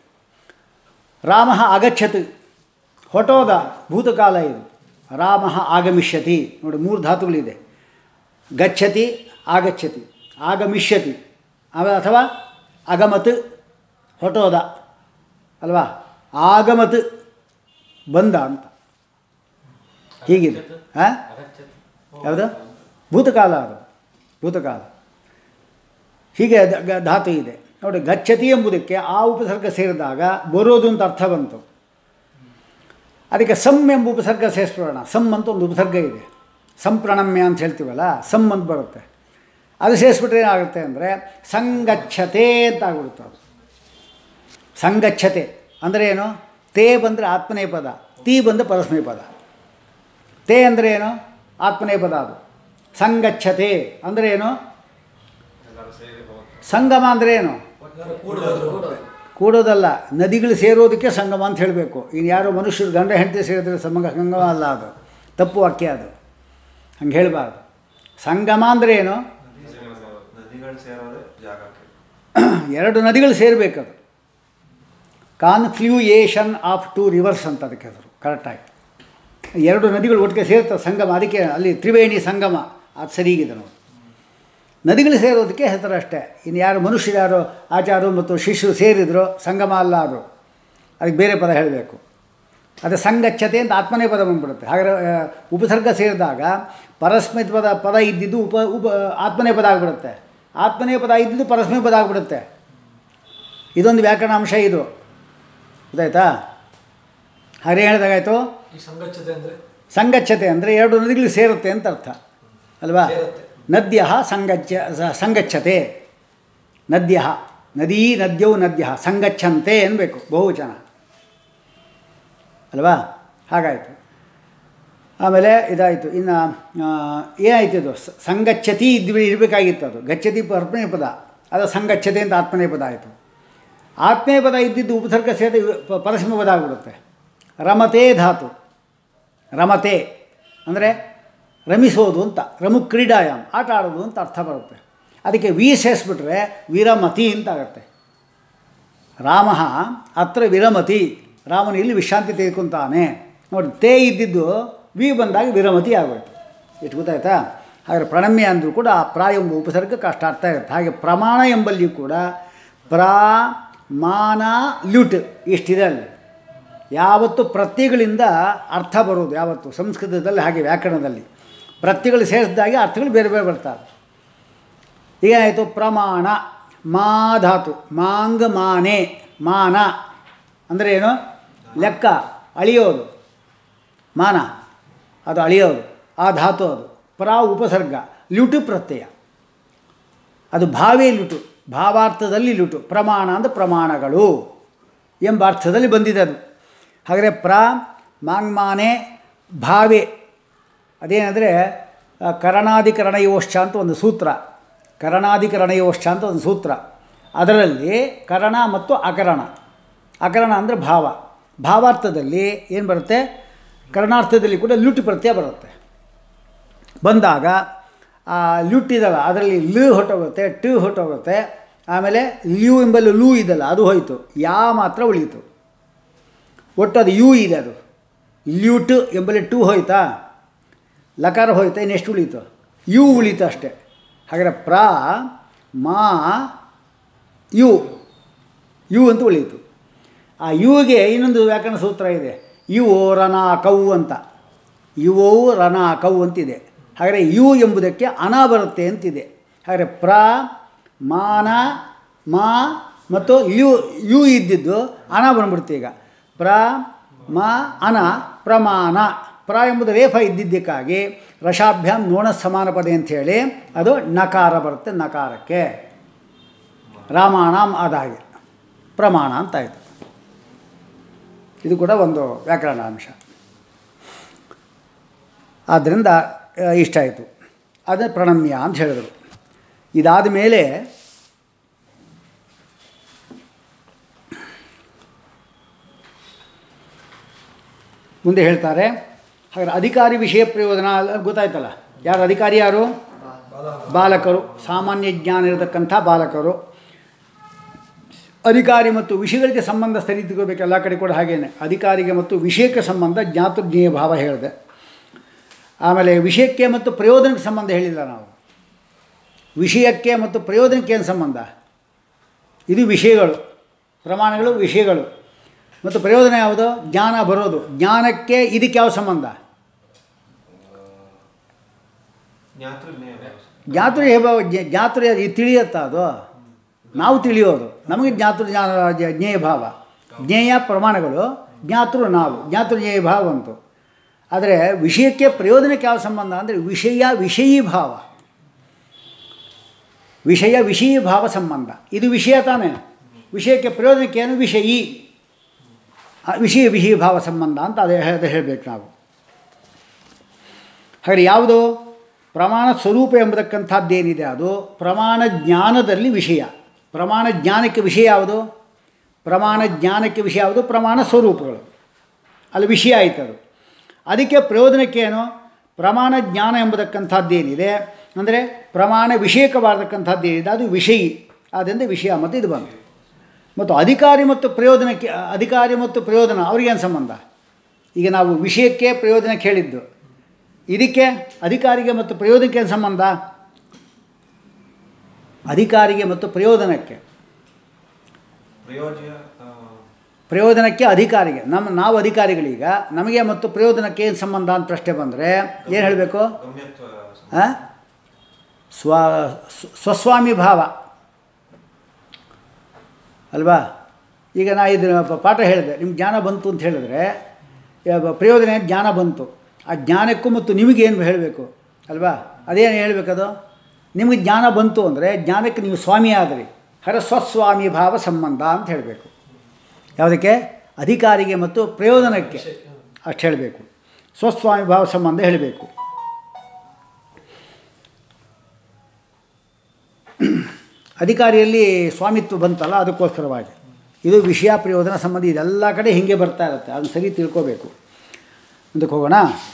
A: ರಾಮ ಆಗಚ್ಚತ್ ಹೊಟೋದ ಭೂತಕಾಲ ಇದು ರಾಮ ಆಗಮಿಷ್ಯತಿ ನೋಡಿ ಮೂರು ಧಾತುಗಳಿದೆ ಗಚ್ಚತಿ ಆಗಚ್ಚತಿ ಆಗಮಿಷ್ಯತಿ ಅವ- ಅಥವಾ ಅಗಮತ್ ಹೊಟೋದ ಅಲ್ವಾ ಆಗಮತ್ ಬಂದ ಅಂತ ಹೀಗಿದೆ ಹಾಂ
B: ಅಗಚ್ಚತಿ
A: ಯಾವುದು ಭೂತಕಾಲ ಅದು ಭೂತಕಾಲ ಹೀಗೆ ದ- ಗ- ಧಾತು ಇದೆ ನೋಡಿ ಗಚ್ಚತಿ ಎಂಬುದಕ್ಕೆ ಆ ಉಪಸರ್ಗ ಸೇರಿದಾಗ ಬರೋದು ಅಂತ ಅರ್ಥ ಬಂತು ಅದಕ್ಕೆ ಸಮ್ ಎಂಬ ಉಪಸರ್ಗ ಸೇರಿಸ್ಬಿಡೋಣ ಸಮ್ ಅಂತ ಒಂದು ಉಪಸರ್ಗ ಇದೆ ಸಂಪ್ರಣಮ್ಯ ಅಂತ ಹೇಳ್ತೀವಲ್ಲ ಸಮ್ ಅಂತ ಬರುತ್ತೆ ಅದು ಸೇರಿಸ್ಬಿಟ್ರೆ ಏನಾಗುತ್ತೆ ಅಂದರೆ ಸಂಗಚ್ಛತೆ ಅಂತ ಆಗ್ಬಿಡುತ್ತೆ ಅದು ಸಂಗಚ್ಛತೆ ಅಂದರೆ ಏನು ತೇ ಬಂದರೆ ಆತ್ಮನೇ ಪದ ತೀ ಬಂದು ಪರಸ್ಮೈ ಪದ ತೇ ಅಂದರೆ ಏನು ಆತ್ಮನೇ ಪದ ಅದು ಸಂಗಚ್ಛತೆ ಅಂದರೆ ಏನು
B: ಎಲ್ಲರೂ ಸೇರಿ ಹೋಗ್ತಾರೆ
A: ಸಂಗಮ ಅಂದರೆ ಏನು ಕೂಡೋದಲ್ಲ ನದಿಗಳು ಸೇರೋದಕ್ಕೆ ಸಂಗಮ ಅಂತ ಹೇಳಬೇಕು ಇನ್ನು ಯಾರೋ ಮನುಷ್ಯರು ಗಂಡ ಹೆಂಡತಿ ಸೇರಿದ್ರೆ ಸಂಗ ಸಂಗಮ ಅಲ್ಲ ಅದು ತಪ್ಪು ವಾಕ್ಯ ಅದು ಹಂಗೆ ಹೇಳಬಾರ್ದು ಸಂಗಮ ಅಂದರೆ ಏನು
C: ನದಿಗಳು ಸೇರೋದೇ ಜಾಗಕ್ಕೆ
A: ಎರಡು ನದಿಗಳು ಸೇರಬೇಕದು ಕಾನ್ಫ್ಲ್ಯೂಯೇಷನ್ ಆಫ್ ಟು ರಿವರ್ಸ್ ಅಂತ ಅದಕ್ಕೆ ಹೆಸರು ಕರೆಕ್ಟಾಗಿ ಎರಡು ನದಿಗಳು ಒಟ್ಟಿಗೆ ಸೇರ್ತವೆ ಸಂಗಮ ಅದಕ್ಕೆ ಅಲ್ಲಿ ತ್ರಿವೇಣಿ ಸಂಗಮ ಅದು ಸರಿಗಿದೆ ನೋಡಿ ನದಿಗಳು ಸೇರೋದಕ್ಕೆ ಹೆಸರು ಅಷ್ಟೇ ಇನ್ನು ಯಾರು ಮನುಷ್ಯರು ಯಾರು ಆಚಾರ್ಯರು ಮತ್ತು ಶಿಷ್ಯರು ಸೇರಿದ್ರು ಸಂಗಮ ಅಲ್ಲ ಅದು ಅದಕ್ಕೆ ಬೇರೆ ಪದ ಹೇಳಬೇಕು ಅದು ಸಂಗಚ್ಛತೆ ಅಂತ ಆತ್ಮನೇ ಪದ ಬಂದ್ಬಿಡುತ್ತೆ ಹಾಗಾದ್ರೆ ಆ, ಉಪಸರ್ಗ ಸೇರಿದಾಗ ಪರಸ್ಮೈತ್ ಪದ ಪದ ಇದ್ದಿದ್ದು ಉಪ ಉಪ ಆತ್ಮನೇ ಪದ ಆಗಿಬಿಡುತ್ತೆ ಆತ್ಮನೇ ಪದ ಇದ್ದಿದ್ದು ಪರಸ್ಮೈ ಪದ ಆಗಿಬಿಡುತ್ತೆ ಇದೊಂದು ವ್ಯಾಕರಣ ಅಂಶ ಇದು ಗೊತ್ತಾಯ್ತಾ ಹಾಗೆ ಹೇಳಿದಾಗಾಯ್ತು
D: ಈ ಸಂಗಚ್ಚತೆ ಅಂದರೆ
A: ಸಂಗಚ್ಛತೆ ಅಂದರೆ ಎರಡು ನದಿಗಳು ಸೇರುತ್ತೆ ಅಂತ ಅರ್ಥ ಅಲ್ವಾ
D: ಸೇರುತ್ತೆ.
A: ನದ್ಯ ಸಂಗಚ್ಚ ಸ- ಸಂಗಚ್ಛತೆ ನದ್ಯ ನದೀ ನದ್ಯೌ ನದ್ಯ ಸಂಗಚ್ಚಂತೆ ಅನ್ಬೇಕು ಬಹುವಚನ ಅಲ್ವಾ ಹಾಗಾಯಿತು ಆಮೇಲೆ ಇದಾಯಿತು ಇನ್ನು ಏನಾಯ್ತು ಇದು ಸ- ಸಂಗಚ್ಚತಿ ಇದ್ವಿ ಇರಬೇಕಾಗಿತ್ತು ಅದು ಗಚ್ಚತಿ ಆತ್ಮನೇ ಪದ ಅದು ಸಂಗಚ್ಚತೆ ಅಂತ ಆತ್ಮನೇ ಪದ ಆಯಿತು ಆತ್ಮನೇ ಪದ ಇದ್ದಿದ್ದು ಉಪಸರ್ಗ ಸೇರಿದ ಇವ- ಪ- ಪರಸಿಂಹ ಪದ ಆಗಿಬಿಡುತ್ತೆ ರಮತೆ ಧಾತು ರಮತೆ ಅಂದರೆ ರಮಿಸೋದು ಅಂತ ರಮು ಕ್ರೀಡಾಯಾಮ್ ಆಟ ಆಡೋದು ಅಂತ ಅರ್ಥ ಬರುತ್ತೆ ಅದಕ್ಕೆ ವಿ ಸೇರಿಸ್ಬಿಟ್ರೆ ವಿರಮತಿ ಅಂತ ಆಗುತ್ತೆ ರಾಮ ಅತ್ರ ವಿರಮತಿ ರಾಮನು ಇಲ್ಲಿ ವಿಶ್ರಾಂತಿ ತೆಗೆದುಕೊಂತಾನೆ ನೋಡಿ ತೇ ಇದ್ದಿದ್ದು ವಿ ಬಂದಾಗ ವಿರಮತಿ ಆಗೋಯ್ತು ಎಷ್ಟು ಗೊತ್ತಾಯ್ತಾ ಹಾಗೆ ಪ್ರಣಮ್ಯ ಅಂದರೂ ಕೂಡ ಆ ಪ್ರಾ ಎಂಬ ಉಪಸರ್ಗಕ್ಕೆ ಅಷ್ಟು ಅರ್ಥ ಇರುತ್ತೆ ಹಾಗೆ ಪ್ರಮಾಣ ಎಂಬಲ್ಲಿಯೂ ಕೂಡ ಪ್ರಾ ಮಾನ ಲ್ಯುಟ್ ಇಷ್ಟಿದೆ ಅಲ್ಲಿ ಯಾವತ್ತು ಪ್ರತ್ಯಯಗಳಿಂದ ಅರ್ಥ ಬರೋದು ಯಾವತ್ತು ಸಂಸ್ಕೃತದಲ್ಲಿ ಹಾಗೆ ವ್ಯಾಕರಣದಲ್ಲಿ ಪ್ರತ್ಯಯಗಳು ಸೇರಿಸಿದಾಗೆ ಅರ್ಥಗಳು ಬೇರೆ ಬೇರೆ ಬರ್ತಾರೆ ಏನಾಯಿತು ಪ್ರಮಾಣ ಮಾ ಧಾತು ಮಾಂಗ ಮಾನೆ ಮಾನ ಅಂದರೆ ಏನು ಲೆಕ್ಕ ಅಳಿಯೋದು ಮಾನ ಅದು ಅಳಿಯೋದು ಆ ಧಾತು ಅದು ಪ್ರಾ ಉಪಸರ್ಗ ಲ್ಯುಟು ಪ್ರತ್ಯಯ ಅದು ಭಾವೇ ಲುಟು ಭಾವಾರ್ಥದಲ್ಲಿ ಲುಟು ಪ್ರಮಾಣ ಅಂದರೆ ಪ್ರಮಾಣಗಳು ಎಂಬ ಅರ್ಥದಲ್ಲಿ ಬಂದಿದೆ ಅದು ಹಾಗಾದರೆ ಪ್ರ ಮಾಂಗ್ಮಾನೆ ಭಾವೆ ಅದೇನೆಂದರೆ ಕರಣಾಧಿಕರಣಯೋಶ್ಚ ಅಂತ ಒಂದು ಸೂತ್ರ ಕರಣಾಧಿಕರಣಯೋಶ್ಚ ಅಂತ ಒಂದು ಸೂತ್ರ ಅದರಲ್ಲಿ ಕರಣ ಮತ್ತು ಅಕರಣ ಅಕರಣ ಅಂದರೆ ಭಾವ ಭಾವಾರ್ಥದಲ್ಲಿ ಏನು ಬರುತ್ತೆ ಕರ್ಣಾರ್ಥದಲ್ಲಿ ಕೂಡ ಲ್ಯುಟ್ ಪ್ರತ್ಯಯ ಬರುತ್ತೆ ಬಂದಾಗ ಆ ಲ್ಯುಟ್ ಇದಲ್ಲ ಅದರಲ್ಲಿ ಲು ಹೊಟ್ಟೋಗುತ್ತೆ ಟ ಹೊಟ್ಟೋಗುತ್ತೆ ಆಮೇಲೆ ಲ್ಯೂ ಎಂಬಲ್ಲಿ ಲೂ ಇದಲ್ಲ ಅದು ಹೋಯಿತು ಯಾ ಮಾತ್ರ ಉಳೀತು ಒಟ್ಟು ಅದು ಯು ಇದೆ ಅದು ಲ್ಯೂಟ್ ಎಂಬಲ್ಲಿ ಟು ಹೋಯ್ತಾ ಲಕಾರ ಹೋಯ್ತಾ ಇನ್ನೆಷ್ಟು ಉಳೀತು ಯು ಉಳೀತು ಅಷ್ಟೇ ಹಾಗಾದರೆ ಪ್ರಾ ಮಾ ಯು ಯು ಅಂತ ಉಳೀತು ಆ ಯುಗೆ ಇನ್ನೊಂದು ವ್ಯಾಕರಣ ಸೂತ್ರ ಇದೆ ಯು ರನ ಕೌ ಅಂತ ಯುವೋ ರನ ಕೌ ಅಂತಿದೆ ಹಾಗಾದರೆ ಯು ಎಂಬುದಕ್ಕೆ ಅನ ಬರುತ್ತೆ ಅಂತಿದೆ ಹಾಗಾದರೆ ಪ್ರ ಮಾನ ಮಾ ಮತ್ತು ಯು ಯು ಇದ್ದಿದ್ದು ಅನ ಬಂದ್ಬಿಡುತ್ತೆ ಈಗ ಪ್ರ ಮ ಅನ ಪ್ರಮಾಣ ಪ್ರ ಎಂಬುದು ರೇಫ ಇದ್ದಿದ್ದಕ್ಕಾಗಿ ರಷಾಭ್ಯಾಮ್ ನೋಣ ಸಮಾನ ಪದ ಅಂಥೇಳಿ ಅದು ನಕಾರ ಬರುತ್ತೆ ನಕಾರಕ್ಕೆ ರಾಮಾಣಾಮ್ ಆದಾಗೆ ಪ್ರಮಾಣ ಅಂತಾಯಿತು ಇದು ಕೂಡ ಒಂದು ವ್ಯಾಕರಣ ಅಂಶ ಆದ್ದರಿಂದ ಆ, ಇಷ್ಟ ಆಯಿತು ಅದೇ ಪ್ರಣಮ್ಯ ಅಂತ ಹೇಳಿದರು ಇದಾದ ಮೇಲೆ ಮುಂದೆ ಹೇಳ್ತಾರೆ ಹಾಗಾದ್ರೆ ಅಧಿಕಾರಿ ವಿಷಯ ಪ್ರಯೋಜನ ಅಲ್ಲ ಗೊತ್ತಾಯ್ತಲ್ಲ ಯಾರು ಅಧಿಕಾರಿ ಯಾರು ಬಾಲಕರು ಸಾಮಾನ್ಯ ಜ್ಞಾನ ಇರತಕ್ಕಂಥ ಬಾಲಕರು ಅಧಿಕಾರಿ ಮತ್ತು ವಿಷಯಗಳಿಗೆ ಸಂಬಂಧ ಸರಿ ತಿಳ್ಕೋಬೇಕು ಎಲ್ಲ ಕಡೆ ಕೂಡ ಹಾಗೇನೆ ಅಧಿಕಾರಿಗೆ ಮತ್ತು ವಿಷಯಕ್ಕೆ ಸಂಬಂಧ ಜ್ಞಾತೃಜ್ಞೇಯ ಭಾವ ಹೇಳಿದೆ ಆಮೇಲೆ ವಿಷಯಕ್ಕೆ ಮತ್ತು ಪ್ರಯೋಜನಕ್ಕೆ ಸಂಬಂಧ ಹೇಳಿಲ್ಲ ನಾವು ವಿಷಯಕ್ಕೆ ಮತ್ತು ಪ್ರಯೋಜನಕ್ಕೆ ಏನು ಸಂಬಂಧ ಇದು ವಿಷಯಗಳು ಪ್ರಮಾಣಗಳು ವಿಷಯಗಳು ಮತ್ತು ಪ್ರಯೋಜನ ಯಾವುದು ಜ್ಞಾನ ಬರೋದು ಜ್ಞಾನಕ್ಕೆ ಇದಕ್ಕೆ ಯಾವ ಸಂಬಂಧ
C: ಜ್ಞಾತೃ ಜ್ಞೇಯ
A: ಜ್ಞಾತೃ ಹೇಭಾವ ಜ್ಞಾತೃ ಇದು ತಿಳಿಯುತ್ತಾ ಅದು ನಾವು ತಿಳಿಯೋದು ನಮಗೆ ಜ್ಞಾತೃ ಜ್ಞಾನ ಜ- ಜ್ಞೇಯ ಭಾವ ಜ್ಞೇಯ ಪ್ರಮಾಣಗಳು ಜ್ಞಾತೃ ನಾವು ಜ್ಞಾತೃ ಜ್ಞೇಯ ಭಾವ ಅಂತು ಆದರೆ ವಿಷಯಕ್ಕೆ ಪ್ರಯೋಜನಕ್ಕೆ ಯಾವ ಸಂಬಂಧ ಅಂದರೆ ವಿಷಯ ವಿಷಯೀ ಭಾವ ವಿಷಯ ವಿಷಯೀ ಭಾವ ಸಂಬಂಧ ಇದು ವಿಷಯ ತಾನೇ ವಿಷಯಕ್ಕೆ ಪ್ರಯೋಜನಕ್ಕೆ ಏನು ವಿಷಯೀ ಆ ವಿಷಯ ವಿಷಯ ಭಾವ ಸಂಬಂಧ ಅಂತ ಅದೇ ಅದೇ ಹೇಳಬೇಕು ನಾವು ಹಾಗಾದ್ರೆ ಯಾವುದು ಪ್ರಮಾಣ ಸ್ವರೂಪ ಎಂಬತಕ್ಕಂಥದ್ದೇನಿದೆ ಅದು ಪ್ರಮಾಣ ಜ್ಞಾನದಲ್ಲಿ ವಿಷಯ ಪ್ರಮಾಣ ಜ್ಞಾನಕ್ಕೆ ವಿಷಯ ಯಾವುದು ಪ್ರಮಾಣ ಜ್ಞಾನಕ್ಕೆ ವಿಷಯ ಯಾವುದು ಪ್ರಮಾಣ ಸ್ವರೂಪಗಳು ಅಲ್ಲಿ ವಿಷಯ ಆಯ್ತು ಅದು ಅದಕ್ಕೆ ಪ್ರಯೋಜನಕ್ಕೆ ಏನು ಪ್ರಮಾಣ ಜ್ಞಾನ ಎಂಬತಕ್ಕಂಥದ್ದೇನಿದೆ ಅಂದರೆ ಪ್ರಮಾಣ ವಿಷಯಕವಾದಕ್ಕಂಥದ್ದೇನಿದೆ ಅದು ವಿಷಯಿ ಆದ್ದರಿಂದ ವಿಷಯ ಮತ್ತು ಇದು ಬಂತು ಮತ್ತು ಅಧಿಕಾರಿ ಮತ್ತು ಪ್ರಯೋಜನಕ್ಕೆ ಅಧಿಕಾರಿ ಮತ್ತು ಪ್ರಯೋಜನ ಅವ್ರಿಗೇನು ಸಂಬಂಧ ಈಗ ನಾವು ವಿಷಯಕ್ಕೆ ಪ್ರಯೋಜನಕ್ಕೆ ಹೇಳಿದ್ದು ಇದಕ್ಕೆ ಅಧಿಕಾರಿಗೆ ಮತ್ತು ಪ್ರಯೋಜನಕ್ಕೆ ಏನು ಸಂಬಂಧ ಅಧಿಕಾರಿಗೆ ಮತ್ತು ಪ್ರಯೋಜನಕ್ಕೆ
C: ಪ್ರಯೋಜ್ಯ ಆ,
A: ಪ್ರಯೋಜನಕ್ಕೆ ಅಧಿಕಾರಿಗೆ ನಮ್ಮ ನಾವು ಅಧಿಕಾರಿಗಳೀಗ ನಮಗೆ ಮತ್ತು ಪ್ರಯೋಜನಕ್ಕೆ ಏನು ಸಂಬಂಧ ಅಂತ ಪ್ರಶ್ನೆ ಬಂದರೆ ಏನು ಹೇಳಬೇಕು
C: ಗಮ್ಯತ್ವ
A: ಆ? ಸ್ವ ಸ್ವ- ಸ್ವಸ್ವಾಮಿ ಭಾವ ಅಲ್ವಾ ಈಗ ನಾ ಇದು ಪ- ಪಾಠ ಹೇಳಿದೆ ನಿಮ್ಗೆ ಜ್ಞಾನ ಬಂತು ಅಂತ ಹೇಳಿದ್ರೆ ಯಾವ- ಪ್ರಯೋಜನ ಏನು ಜ್ಞಾನ ಬಂತು ಆ ಜ್ಞಾನಕ್ಕೂ ಮತ್ತು ನಿಮಗೇನು ಹೇಳಬೇಕು ಅಲ್ವಾ ಅದೇನು ಹೇಳಬೇಕದು ನಿಮಗೆ ಜ್ಞಾನ ಬಂತು ಅಂದರೆ ಜ್ಞಾನಕ್ಕೆ ನೀವು ಸ್ವಾಮಿ ಆದ್ರಿ ಹರ ಸ್ವಸ್ವಾಮಿ ಭಾವ ಸಂಬಂಧ ಅಂತ ಹೇಳಬೇಕು ಯಾವುದಕ್ಕೆ ಅಧಿಕಾರಿಗೆ ಮತ್ತು ಪ್ರಯೋಜನಕ್ಕೆ ಅಷ್ಟು ಹೇಳಬೇಕು ಸ್ವಸ್ವಾಮಿ ಭಾವ ಸಂಬಂಧ ಹೇಳಬೇಕು ಅಧಿಕಾರಿಯಲ್ಲಿ ಸ್ವಾಮಿತ್ವ ಬಂತಲ್ಲ ಅದಕ್ಕೋಸ್ಕರವಾಗಿ ಇದು ವಿಷಯ ಪ್ರಯೋಜನ ಸಂಬಂಧ ಇದೆಲ್ಲ ಕಡೆ ಹೀಗೆ ಬರ್ತಾ ಇರುತ್ತೆ ಅದನ್ನು ಸರಿ ತಿಳ್ಕೋಬೇಕು ಮುಂದಕ್ಕೆ ಹೋಗೋಣ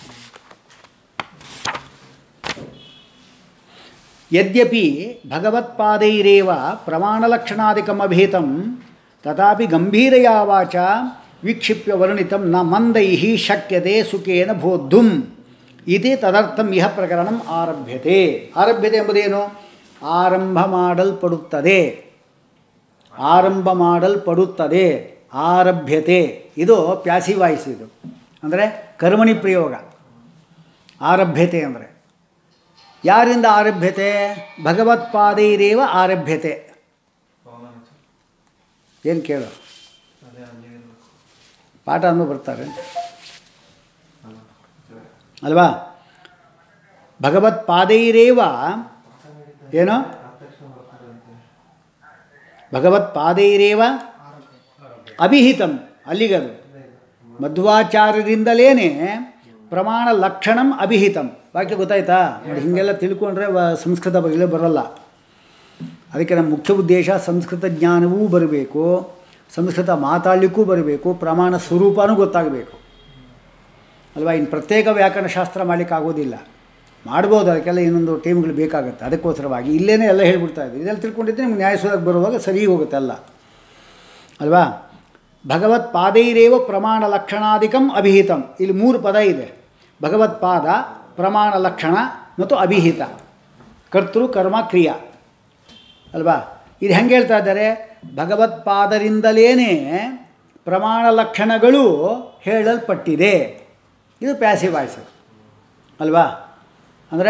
A: ಯದ್ಯಪಿ ಭಗವತ್ಪಾದೈರೇವ ಪ್ರಮಾಣಲಕ್ಷಣಾದಿಕಮಭೇತಂ ತಥಾಪಿ ಗಂಭೀರಯಾ ವಾಚ ವೀಕ್ಷಿಪ್ಯ ವರ್ಣಿತಂ ನ ಮಂದೈ ಶಕ್ಯತೆ ಸುಖೇನ ಬೋದ್ಧುಂ ಇತಿ ತದರ್ಥಂ ಇಹ ಪ್ರಕರಣಂ ಆರಭ್ಯತೆ ಆರಭ್ಯತೆ ಎಂಬುದೇನು ಆರಂಭ ಮಾಡಲ್ಪಡುತ್ತದೆ ಆರಂಭ ಮಾಡಲ್ಪಡುತ್ತದೆ ಆರಭ್ಯತೆ ಇದು ಪ್ಯಾಸಿ ವಾಯ್ಸ್ ಇದು ಅಂದರೆ ಕರ್ಮಣಿ ಪ್ರಯೋಗ ಆರಭ್ಯತೆ ಅಂದರೆ ಯಾರಿಂದ ಆರಭ್ಯತೆ ಭಗವತ್ಪಾದೈರೇವ ಆರಭ್ಯತೆ
C: ಪವನ
A: ಏನು ಕೇಳು
C: ಅದೇ ಅಲ್ಲಿ ಇರ್ಬೇಕು.
A: ಪಾಠ ಅಂದು ಬರ್ತಾರೆ
C: ಅಲ್ಲ ಸರಿ.
A: ಅಲ್ವಾ ಭಗವತ್ಪಾದೈರೇವ ಏನು
C: ತಕ್ಷಣ ಬರ್ತಾರೆ ಅಂತೆ.
A: ಭಗವತ್ಪಾದೈರೇವ ಅಭಿಹಿತಂ ಅಲ್ಲಿಗದು ಮಧ್ವಾಚಾರ್ಯರಿಂದಲೇ ಪ್ರಮಾಣ ಲಕ್ಷಣಂ ಅಭಿಹಿತಂ ವಾಕ್ಯ ಗೊತ್ತಾಯ್ತಾ ನೋಡಿ ಹೀಗೆಲ್ಲ ತಿಳ್ಕೊಂಡ್ರೆ ವ- ಸಂಸ್ಕೃತ ಬಗೆಲೇ ಬರಲ್ಲ ಅದಕ್ಕೆ ನಮ್ಮ ಮುಖ್ಯ ಉದ್ದೇಶ ಸಂಸ್ಕೃತ ಜ್ಞಾನವೂ ಬರಬೇಕು ಸಂಸ್ಕೃತ ಮಾತಾಡಲಿಕ್ಕೂ ಬರಬೇಕು ಪ್ರಮಾಣ ಸ್ವರೂಪನೂ ಗೊತ್ತಾಗಬೇಕು ಅಲ್ವಾ ಇನ್ನು ಪ್ರತ್ಯೇಕ ವ್ಯಾಕರಣ ಶಾಸ್ತ್ರ ಮಾಡಲಿಕ್ಕೆ ಆಗೋದಿಲ್ಲ ಮಾಡ್ಬೋದು ಅದಕ್ಕೆಲ್ಲ ಇನ್ನೊಂದು ಟೀಮ್ಗಳು ಬೇಕಾಗುತ್ತೆ ಅದಕ್ಕೋಸ್ಕರವಾಗಿ ಇಲ್ಲೇ ಎಲ್ಲ ಹೇಳ್ಬಿಡ್ತಾ ಇದ್ದೀವಿ ಇದೆಲ್ಲ ತಿಳ್ಕೊಂಡಿದ್ದರೆ ನಿಮ್ಗೆ ನ್ಯಾಯಸೂರಕ್ಕೆ ಬರುವಾಗ ಸರಿ ಹೋಗುತ್ತೆ ಅಲ್ಲ ಅಲ್ವಾ ಭಗವತ್ಪಾದೈರೇವ ಪ್ರಮಾಣ ಲಕ್ಷಣಾಧಿಕಂ ಅಭಿಹಿತಂ ಇಲ್ಲಿ ಮೂರು ಪದ ಇದೆ ಭಗವತ್ಪಾದ ಪ್ರಮಾಣ ಲಕ್ಷಣ ಮತ್ತು ಅಭಿಹಿತ ಕರ್ತೃ ಕರ್ಮ ಕ್ರಿಯಾ ಅಲ್ವಾ ಇದು ಹೆಂಗೆ ಹೇಳ್ತಾ ಇದ್ದಾರೆ ಭಗವತ್ಪಾದರಿಂದಲೇ ಪ್ರಮಾಣ ಲಕ್ಷಣಗಳು ಹೇಳಲ್ಪಟ್ಟಿದೆ ಇದು ಪ್ಯಾಸಿವ್ ವಾಯ್ಸ್ ಅಲ್ವಾ ಅಂದರೆ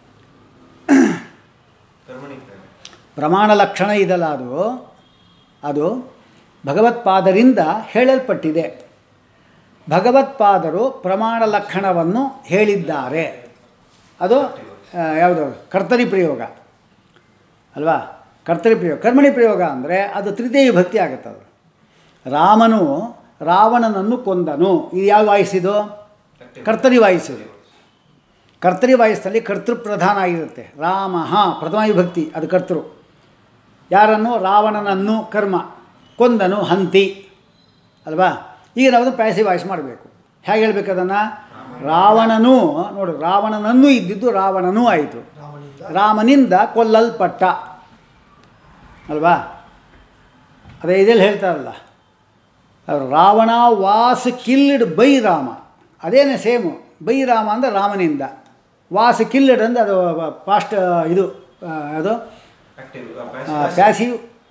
C: ಕರ್ಮಣಿ ಪ್ರಯೋಗ.
A: ಪ್ರಮಾಣ ಲಕ್ಷಣ ಇದಲ್ಲ ಅದು ಅದು ಭಗವತ್ಪಾದರಿಂದ ಹೇಳಲ್ಪಟ್ಟಿದೆ ಭಗವತ್ಪಾದರು ಪ್ರಮಾಣ ಲಕ್ಷಣವನ್ನು ಹೇಳಿದ್ದಾರೆ ಅದು ಆ, ಯಾವುದು ಕರ್ತರಿ ಪ್ರಯೋಗ ಅಲ್ವಾ ಕರ್ತರಿ ಪ್ರಯೋಗ ಕರ್ಮಣಿ ಪ್ರಯೋಗ ಅಂದರೆ ಅದು ತೃತೀಯ ಭಕ್ತಿ ಆಗುತ್ತೆ ಅದು ರಾಮನು ರಾವಣನನ್ನು ಕೊಂದನು ಇದು ಯಾವ ವಾಯಿಸಿದು ಕರ್ತರಿ ವಾಯಿಸಿದು ಕರ್ತರಿ ವಾಯಸ್ಸಲ್ಲಿ ಕರ್ತೃ ಪ್ರಧಾನ ಆಗಿರುತ್ತೆ ರಾಮ ಪ್ರಥಮ ವಿಭಕ್ತಿ ಅದು ಕರ್ತೃ ಯಾರನ್ನು ರಾವಣನನ್ನು ಕರ್ಮ ಕೊಂದನು ಹಂತಿ ಅಲ್ವಾ ಈಗ ನಾವು ಪ್ಯಾಸಿ ವಾಯ್ಸ್ ಮಾಡಬೇಕು ಹೇಗೆ ಹೇಳ್ಬೇಕು ಅದನ್ನು ರಾವಣನು ನೋಡು ರಾವಣನನ್ನು ಇದ್ದಿದ್ದು ರಾವಣನೂ ಆಯಿತು ರಾಮನಿಂದ ಕೊಲ್ಲಲ್ಪಟ್ಟ ಅಲ್ವಾ ಅದೇ ಇದೆಲ್ಲ ಹೇಳ್ತಾರಲ್ಲ ಅವ್ರು Ravana was killed by Rama ಅದೇನೇ ಸೇಮು ಬೈ ರಾಮ ಅಂದರೆ ರಾಮನಿಂದ ವಾಸ್ ಕಿಲ್ಡ್ ಅಂದರೆ ಅದು ಪಾಸ್ಟ್ ಇದು ಆ, ಅದು
C: Active, ಆ, passive.
A: ಪ್ಯಾಸಿವ್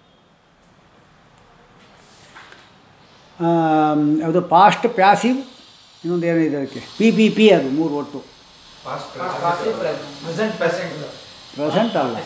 A: ಅದು ಪಾಸ್ಟ್ ಪ್ಯಾಸಿವ್ ಇನ್ನೊಂದು ಏನಿದೆ ಅದಕ್ಕೆ ಪಿ ಪಿ ಪಿ ಅದು ಮೂರು ಒಟ್ಟು
C: Past
B: Passive
C: present.
B: present present
A: present ಅಲ್ಲ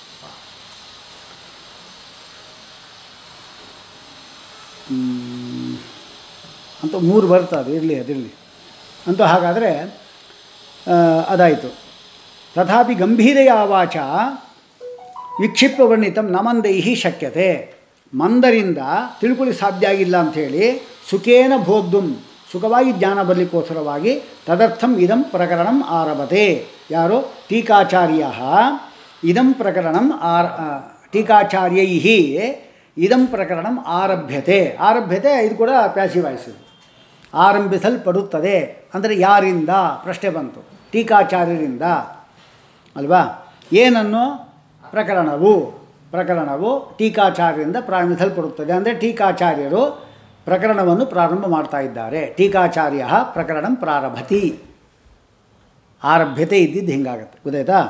A: ಹ್ಮ್. ಅಂತ ಮೂರು ಬರ್ತದೆ ಇರಲಿ ಅದಿರಲಿ ಅಂತೂ ಹಾಗಾದರೆ ಅದಾಯಿತು ತಥಾಪಿ ಗಂಭೀರೆಯ ವಾಚ ವಿಕ್ಷಿಪ್ತ ವರ್ಣಿತಂ ನಮಂದೈಹಿ ಶಕ್ಯತೆ ಮಂದರಿಂದ ತಿಳ್ಕೊಳ್ಳಿ ಸಾಧ್ಯ ಆಗಿಲ್ಲ ಅಂಥೇಳಿ ಸುಖೇನ ಬೋದ್ದುಂ ಸುಖವಾಗಿ ಜ್ಞಾನ ಬರಲಿಕ್ಕೋಸ್ಕರವಾಗಿ ತದರ್ಥಂ ಇದಂ ಪ್ರಕರಣಂ ಆರಭತೆ ಯಾರು ಟೀಕಾಚಾರ್ಯ ಇದಂ ಪ್ರಕರಣಂ ಆರ್ ಆ, ಟೀಕಾಚಾರ್ಯೈ ಇದಂ ಪ್ರಕರಣಂ ಆರಭ್ಯತೆ ಆರಭ್ಯತೆ ಇದು ಕೂಡ ಪ್ಯಾಸಿವ್ ವಾಯ್ಸ್ ಆರಂಭಿಸಲ್ಪಡುತ್ತದೆ ಅಂದರೆ ಯಾರಿಂದ ಪ್ರಶ್ನೆ ಬಂತು ಟೀಕಾಚಾರ್ಯರಿಂದ ಅಲ್ವಾ ಏನನ್ನು ಪ್ರಕರಣವು ಪ್ರಕರಣವು ಟೀಕಾಚಾರ್ಯರಿಂದ ಪ್ರಾರಂಭಿಸಲ್ಪಡುತ್ತದೆ ಅಂದರೆ ಟೀಕಾಚಾರ್ಯರು ಪ್ರಕರಣವನ್ನು ಪ್ರಾರಂಭ ಮಾಡ್ತಾ ಇದ್ದಾರೆ ಟೀಕಾಚಾರ್ಯ ಪ್ರಕರಣ ಪ್ರಾರಭತಿ ಆರಭ್ಯತೆ ಇದ್ದಿದ್ದು ಹಿಂಗಾಗತ್ತೆ ಗೊತ್ತಾಯ್ತಾ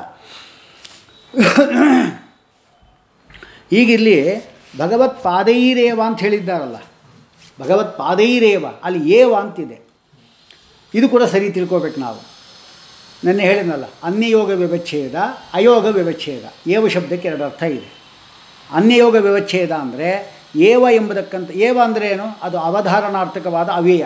A: ಈಗಿಲ್ಲಿ ಭಗವತ್ಪಾದೈರೇವ ಅಂತ ಹೇಳಿದ್ದಾರಲ್ಲ ಭಗವತ್ಪಾದೈರೇವ ಅಲ್ಲಿ ಏವ ಅಂತಿದೆ ಇದು ಕೂಡ ಸರಿ ತಿಳ್ಕೊಬೇಕು ನಾವು ನೆನ್ನೆ ಹೇಳಿದ್ನಲ್ಲ ಅನ್ಯಯೋಗ ವ್ಯವಚ್ಛೇದ ಅಯೋಗ ವ್ಯವಚ್ಛೇದ ಏವ ಶಬ್ದಕ್ಕೆ ಎರಡು ಅರ್ಥ ಇದೆ ಅನ್ಯಯೋಗ ವ್ಯವಚ್ಛೇದ ಅಂದರೆ ಏವ ಎಂಬುದಕ್ಕಂತ ಏವ ಅಂದರೆ ಏನು ಅದು ಅವಧಾರಣಾರ್ಥಕವಾದ ಅವ್ಯಯ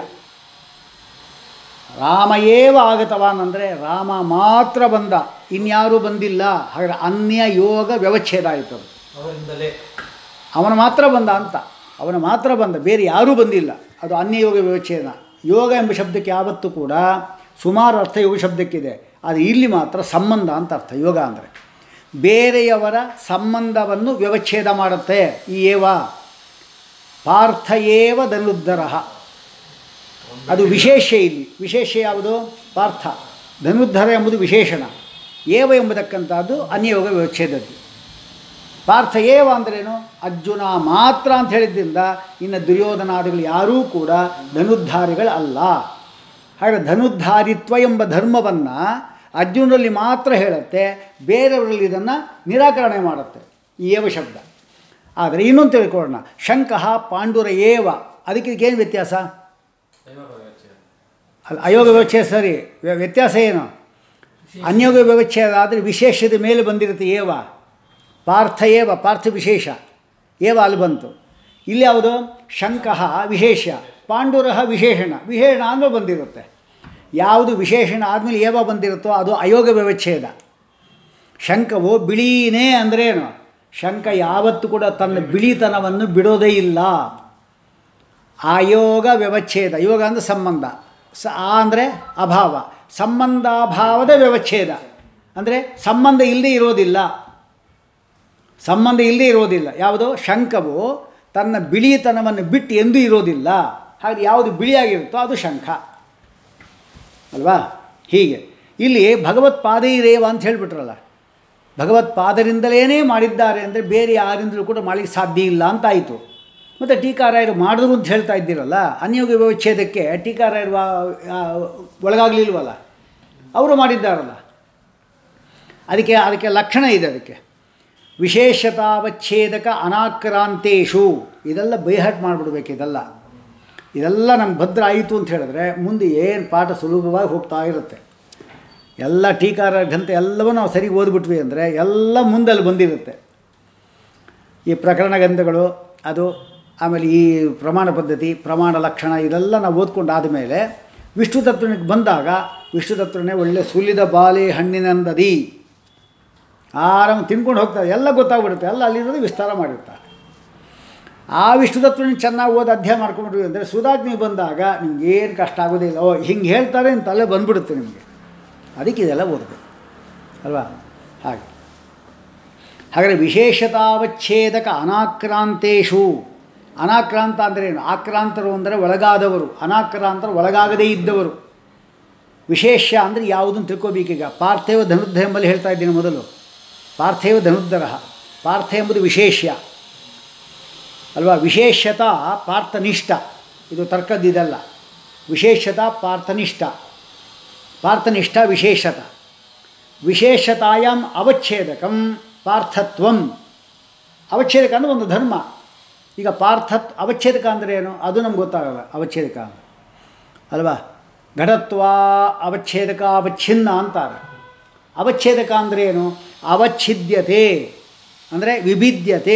A: ರಾಮ ಏವ ಆಗತವಾನ್ ಅಂದರೆ ರಾಮ ಮಾತ್ರ ಬಂದ ಇನ್ಯಾರೂ ಬಂದಿಲ್ಲ ಹಾಗಾದ್ರೆ ಅನ್ಯ ಯೋಗ ವ್ಯವಚ್ಛೇದ ಆಯಿತು ಅದು
B: ಅವರಿಂದಲೇ
A: ಅವನು ಮಾತ್ರ ಬಂದ ಅಂತ ಅವನು ಮಾತ್ರ ಬಂದ ಬೇರೆ ಯಾರೂ ಬಂದಿಲ್ಲ ಅದು ಅನ್ಯಯೋಗ ವಿವಚ್ಛೇದ ಯೋಗ ಎಂಬ ಶಬ್ದಕ್ಕೆ ಯಾವತ್ತೂ ಕೂಡ ಸುಮಾರು ಅರ್ಥ ಯೋಗ ಶಬ್ದಕ್ಕಿದೆ ಆದರೆ ಇಲ್ಲಿ ಮಾತ್ರ ಸಂಬಂಧ ಅಂತ ಅರ್ಥ ಯೋಗ ಅಂದರೆ ಬೇರೆಯವರ ಸಂಬಂಧವನ್ನು ವ್ಯವಚ್ಛೇದ ಮಾಡುತ್ತೆ ಈ ಏವ ಪಾರ್ಥ ಏವ ಧನುರ್ಧರ ಅದು ವಿಶೇಷ ಇಲ್ಲಿ ವಿಶೇಷ ಯಾವುದು ಪಾರ್ಥ ಧನುರ್ಧರ ಎಂಬುದು ವಿಶೇಷಣ ಏವ ಎಂಬುದಕ್ಕಂಥದ್ದು ಅನ್ಯಯೋಗ ವ್ಯವಚ್ಛೇದದ್ದು ಪಾರ್ಥ ಏವ ಅಂದ್ರೇನು ಅರ್ಜುನ ಮಾತ್ರ ಅಂತ ಹೇಳಿದ್ದರಿಂದ ಇನ್ನು ದುರ್ಯೋಧನಾದಿಗಳು ಯಾರೂ ಕೂಡ ಧನುರ್ಧಾರಿಗಳಲ್ಲ ಹಾಗೆ ಧನುರ್ಧಾರಿತ್ವ ಎಂಬ ಧರ್ಮವನ್ನು ಅರ್ಜುನರಲ್ಲಿ ಮಾತ್ರ ಹೇಳುತ್ತೆ ಬೇರೆಯವರಲ್ಲಿ ಇದನ್ನು ನಿರಾಕರಣೆ ಮಾಡುತ್ತೆ ಈ ಏವ ಶಬ್ದ ಆದರೆ ಇನ್ನೊಂದು ತಿಳ್ಕೊಳ್ಳೋಣ ಶಂಕಃ ಪಾಂಡುರ ಏವ ಅದಕ್ಕೆ ಇದಕ್ಕೇನು ವ್ಯತ್ಯಾಸ ಅಲ್ಲ ಅಯೋಗ ವ್ಯವಚ್ಛೇದ ಸರಿ ವ್ಯ- ವ್ಯತ್ಯಾಸ ಏನು ಅನ್ಯೋಗ ವ್ಯವಚ್ಛೇದ ಆದರೆ ವಿಶೇಷದ ಮೇಲೆ ಬಂದಿರುತ್ತೆ ಏವ ಪಾರ್ಥ ಏವ ಪಾರ್ಥ ವಿಶೇಷ ಏವ ಅಲ್ಲಿ ಬಂತು ಇಲ್ಲಿ ಯಾವುದು ಶಂಕಃ ವಿಶೇಷ ಪಾಂಡುರಹ ವಿಶೇಷಣ ವಿಶೇಷಣ ಆದಮೇಲೆ ಬಂದಿರುತ್ತೆ ಯಾವುದು ವಿಶೇಷಣ ಆದಮೇಲೆ ಏವ ಬಂದಿರುತ್ತೋ ಅದು ಅಯೋಗ ವ್ಯವಚ್ಛೇದ ಶಂಕವು ಬಿಳೀನೇ ಅಂದ್ರೇನು ಶಂಕ ಯಾವತ್ತೂ ಕೂಡ ತನ್ನ ಬಿಳಿತನವನ್ನು ಬಿಡೋದೇ ಇಲ್ಲ ಆಯೋಗ ವ್ಯವಚ್ಛೇದ ಯೋಗ ಅಂದರೆ ಸಂಬಂಧ ಸ ಆ ಅಂದರೆ ಅಭಾವ ಸಂಬಂಧಾಭಾವದ ವ್ಯವಚ್ಛೇದ ಅಂದರೆ ಸಂಬಂಧ ಇಲ್ಲದೆ ಇರೋದಿಲ್ಲ ಸಂಬಂಧ ಇಲ್ಲದೆ ಇರೋದಿಲ್ಲ ಯಾವುದು ಶಂಕವು ತನ್ನ ಬಿಳಿತನವನ್ನು ಬಿಟ್ಟು ಎಂದೂ ಇರೋದಿಲ್ಲ ಹಾಗೆ ಯಾವುದು ಬಿಳಿಯಾಗಿರುತ್ತೋ ಅದು ಶಂಖ ಅಲ್ವಾ ಹೀಗೆ ಇಲ್ಲಿ ಭಗವತ್ಪಾದೈರೇವ ಅಂತ ಹೇಳಿಬಿಟ್ರಲ್ಲ ಭಗವತ್ಪಾದರಿಂದಲೇ ಮಾಡಿದ್ದಾರೆ ಅಂದರೆ ಬೇರೆ ಯಾರಿಂದಲೂ ಕೂಡ ಮಾಡಲಿಕ್ಕೆ ಸಾಧ್ಯ ಇಲ್ಲ ಅಂತಾಯಿತು ಮತ್ತು ಟೀಕಾರಾಯರು ಮಾಡಿದ್ರು ಅಂತ ಹೇಳ್ತಾ ಇದ್ದೀರಲ್ಲ ಅನ್ಯೋಗ ವ್ಯವಚ್ಛೇದಕ್ಕೆ ಟೀಕಾರಾಯರು ವಾ- ಆ, ಒಳಗಾಗಲಿಲ್ವಲ್ಲ ಅವರು ಮಾಡಿದ್ದಾರಲ್ಲ ಅದಕ್ಕೆ ಅದಕ್ಕೆ ಲಕ್ಷಣ ಇದೆ ಅದಕ್ಕೆ ವಿಶೇಷತಾವಚ್ಛೇದಕ ಅನಾಕ್ರಾಂತೇಶು ಇದೆಲ್ಲ ಬೈಹಟ್ ಮಾಡಿಬಿಡ್ಬೇಕು ಇದೆಲ್ಲ ಇದೆಲ್ಲ ನಮ್ಗೆ ಭದ್ರ ಆಯಿತು ಅಂತ ಹೇಳಿದ್ರೆ ಮುಂದೆ ಏನು ಪಾಠ ಸುಲಭವಾಗಿ ಹೋಗ್ತಾ ಇರುತ್ತೆ ಎಲ್ಲ ಟೀಕಾರ ಗ್ರಂಥ ಎಲ್ಲವೂ ನಾವು ಸರಿ ಓದ್ಬಿಟ್ವಿ ಅಂದರೆ ಎಲ್ಲ ಮುಂದಲ್ಲಿ ಬಂದಿರುತ್ತೆ ಈ ಪ್ರಕರಣ ಗ್ರಂಥಗಳು ಅದು ಆಮೇಲೆ ಈ ಪ್ರಮಾಣ ಪದ್ಧತಿ ಪ್ರಮಾಣ ಲಕ್ಷಣ ಇದೆಲ್ಲ ನಾವು ಓದ್ಕೊಂಡು ಆದಮೇಲೆ ವಿಷ್ಣು ತತ್ವನಿಗೆ ಬಂದಾಗ ವಿಷ್ಣು ತತ್ವನೇ ಒಳ್ಳೆ ಸುಲಿದ ಬಾಲೆ ಹಣ್ಣಿನಂದದಿ ಆರಾಮ ತಿನ್ಕೊಂಡು ಹೋಗ್ತಾರೆ ಎಲ್ಲ ಗೊತ್ತಾಗ್ಬಿಡುತ್ತೆ ಎಲ್ಲ ಅಲ್ಲಿರೋದು ವಿಸ್ತಾರ ಮಾಡಿರ್ತಾರೆ ಆ ವಿಷ್ಣು ತತ್ವನ ಚೆನ್ನಾಗಿ ಓದಿ ಅಧ್ಯಯನ ಮಾಡ್ಕೊಂಡ್ಬಿಟ್ವಿ ಅಂದರೆ ಸುಧಾಜ್ಞೆ ಬಂದಾಗ ನಿಮ್ಗೆ ಏನು ಕಷ್ಟ ಆಗೋದಿಲ್ಲ ಓ ಹಿಂಗೆ ಹೇಳ್ತಾರೆ ಅಂತ ಅಲ್ಲೇ ಬಂದ್ಬಿಡುತ್ತೆ ನಿಮಗೆ ಅದಕ್ಕೆ ಇದೆಲ್ಲ ಓದಬೇಕು ಅಲ್ವಾ ಹಾಗೆ ಹಾಗಾದರೆ ವಿಶೇಷತಾವಚ್ಛೇದಕ ಅನಾಕ್ರಾಂತೇಶು ಅನಾಕ್ರಾಂತ ಅಂದರೆ ಏನು ಆಕ್ರಾಂತರು ಅಂದರೆ ಒಳಗಾದವರು ಅನಾಕ್ರಾಂತರು ಒಳಗಾಗದೇ ಇದ್ದವರು ವಿಶೇಷ ಅಂದರೆ ಯಾವುದನ್ನು ತಿಳ್ಕೋಬೇಕೀಗ ಪಾರ್ಥೇವ ಧನುರ್ಧ ಎಂಬಲ್ಲಿ ಹೇಳ್ತಾ ಇದ್ದೀನಿ ಮೊದಲು ಪಾರ್ಥೇವ ಧನುರ್ಧರ ಪಾರ್ಥ ಎಂಬುದು ವಿಶೇಷ ಅಲ್ವಾ ವಿಶೇಷತ ಪಾರ್ಥನಿಷ್ಠ ಇದು ತರ್ಕದ್ದಿದಲ್ಲ ವಿಶೇಷತ ಪಾರ್ಥನಿಷ್ಠ ಪಾರ್ಥನಿಷ್ಠ ವಿಶೇಷತ ವಿಶೇಷತಾಯಾಮ್ ಅವಚ್ಛೇದಕಂ ಪಾರ್ಥತ್ವಂ ಅವಚ್ಛೇದಕ ಅಂದರೆ ಒಂದು ಧರ್ಮ ಈಗ ಪಾರ್ಥತ್ ಅವಚ್ಛೇದಕ ಅಂದರೆ ಏನು ಅದು ನಮ್ಗೆ ಗೊತ್ತಾಗಲ್ಲ ಅವಚ್ಛೇದಕ ಅಂದರೆ ಅಲ್ವಾ ಘಟತ್ವ ಅವಚ್ಛೇದಕ ಅವಚ್ಛಿನ್ನ ಅಂತಾರೆ ಅವಚ್ಛೇದಕ ಅಂದರೆ ಏನು ಅವಚ್ಛಿದ್ಯತೆ ಅಂದರೆ ವಿಭಿದ್ಯತೆ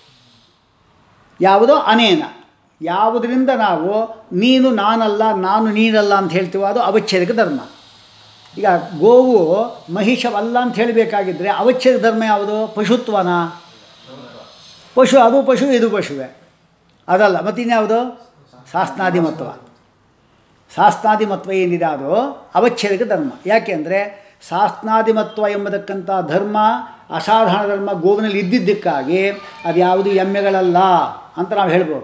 A: ಯಾವುದೋ ಅನೇನ ಯಾವುದರಿಂದ ನಾವು ನೀನು ನಾನಲ್ಲ ನಾನು ನೀನಲ್ಲ ಅಂತ ಹೇಳ್ತೀವೋ ಅದು ಅವಚ್ಛೇದಕ ಧರ್ಮ ಈಗ ಗೋವು ಮಹಿಷವಲ್ಲ ಅಂತ ಹೇಳಬೇಕಾಗಿದ್ದರೆ ಅವಚ್ಛೇದ ಧರ್ಮ ಯಾವುದು ಪಶುತ್ವನ ಪಶು ಅದು ಪಶು ಇದು ಪಶುವೆ ಅದಲ್ಲ ಮತ್ತಿನ್ಯಾವುದು ಶಾಸ್ತ್ರಾದಿಮತ್ವ ಶಾಸ್ತ್ರಾದಿಮತ್ವ ಏನಿದೆ ಅದು ಅವಚ್ಛೇದಕ ಧರ್ಮ ಯಾಕೆಂದರೆ ಶಾಸ್ತ್ರಾದಿಮತ್ವ ಎಂಬತಕ್ಕಂಥ ಧರ್ಮ ಅಸಾಧಾರಣ ಧರ್ಮ ಗೋವಿನಲ್ಲಿ ಇದ್ದಿದ್ದಕ್ಕಾಗಿ ಅದು ಯಾವುದು ಎಮ್ಮೆಗಳಲ್ಲ ಅಂತ ನಾವು ಹೇಳ್ಬೋದು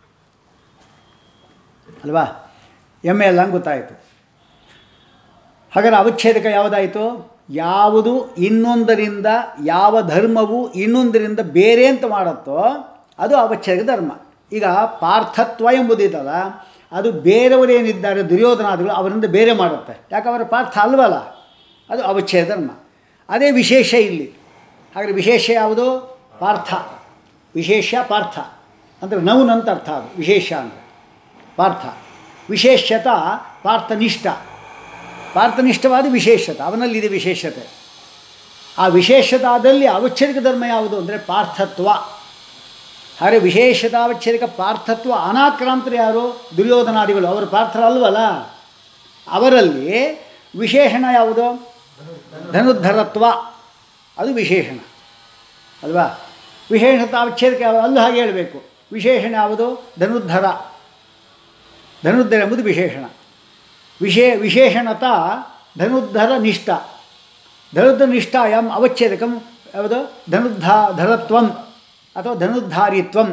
A: ಅಲ್ವಾ ಎಮ್ಮೆ ಅಲ್ಲ ಅಂತ ಗೊತ್ತಾಯಿತು ಹಾಗಾದ್ರೆ ಅವಚ್ಛೇದಕ ಯಾವುದಾಯಿತು ಯಾವುದು ಇನ್ನೊಂದರಿಂದ ಯಾವ ಧರ್ಮವು ಇನ್ನೊಂದರಿಂದ ಬೇರೆ ಅಂತ ಮಾಡುತ್ತೋ ಅದು ಅವಚ್ಛೇದಕ ಧರ್ಮ ಈಗ ಪಾರ್ಥತ್ವ ಎಂಬುದಿದಲ್ಲ ಅದು ಬೇರೆಯವರೇನಿದ್ದಾರೆ ದುರ್ಯೋಧನಾದಿಗಳು ಅವರಿಂದ ಬೇರೆ ಮಾಡುತ್ತೆ ಯಾಕೆ ಅವರ ಪಾರ್ಥ ಅಲ್ವಲ್ಲ ಅದು ಅವಚ್ಛೇದ ಧರ್ಮ ಅದೇ ವಿಶೇಷ ಇಲ್ಲಿ ಹಾಗಾದರೆ ವಿಶೇಷ ಯಾವುದು ಪಾರ್ಥ ವಿಶೇಷ ಪಾರ್ಥ ಅಂದರೆ ನೌನ್ ಅಂತ ಅರ್ಥ ಅದು ವಿಶೇಷ ಅಂದರೆ ಪಾರ್ಥ ವಿಶೇಷತ ಪಾರ್ಥನಿಷ್ಠ ಪಾರ್ಥನಿಷ್ಠವಾದ ವಿಶೇಷತೆ ಅವನಲ್ಲಿದೆ ವಿಶೇಷತೆ ಆ ವಿಶೇಷತಾದಲ್ಲಿ ಅವಚ್ಛೇದಕ ಧರ್ಮ ಯಾವುದು ಅಂದರೆ ಪಾರ್ಥತ್ವ ಹಾಗೆ ವಿಶೇಷತಾವಚ್ಛೇದಕ ಪಾರ್ಥತ್ವ ಅನಾಕ್ರಾಂತರು ಯಾರು ದುರ್ಯೋಧನಾದಿಗಳು ಅವರು ಪಾರ್ಥರ ಅಲ್ವಲ್ಲ ಅವರಲ್ಲಿ ವಿಶೇಷಣ ಯಾವುದು ಧನುರ್ಧರತ್ವ ಅದು ವಿಶೇಷಣ ಅಲ್ವಾ ವಿಶೇಷತಾವಚ್ಛೇದಕ ಯಾವ ಅಲ್ಲೂ ಹಾಗೆ ಹೇಳಬೇಕು ವಿಶೇಷಣ ಯಾವುದು ಧನುರ್ಧರ ಧನುರ್ಧರ ಎಂಬುದು ವಿಶೇಷಣ ವಿಶೇ ವಿಶೇಷಣತ ಧನುರ್ಧರ ನಿಷ್ಠ ಧನುರ್ಧರ ನಿಷ್ಠಾಯಾಮ್ ಅವಚ್ಛೇದಕಂ ಯಾವುದು ಧನುರ್ಧಾ ಧರತ್ವಂ ಅಥವಾ ಧನುರ್ಧಾರಿತ್ವಂ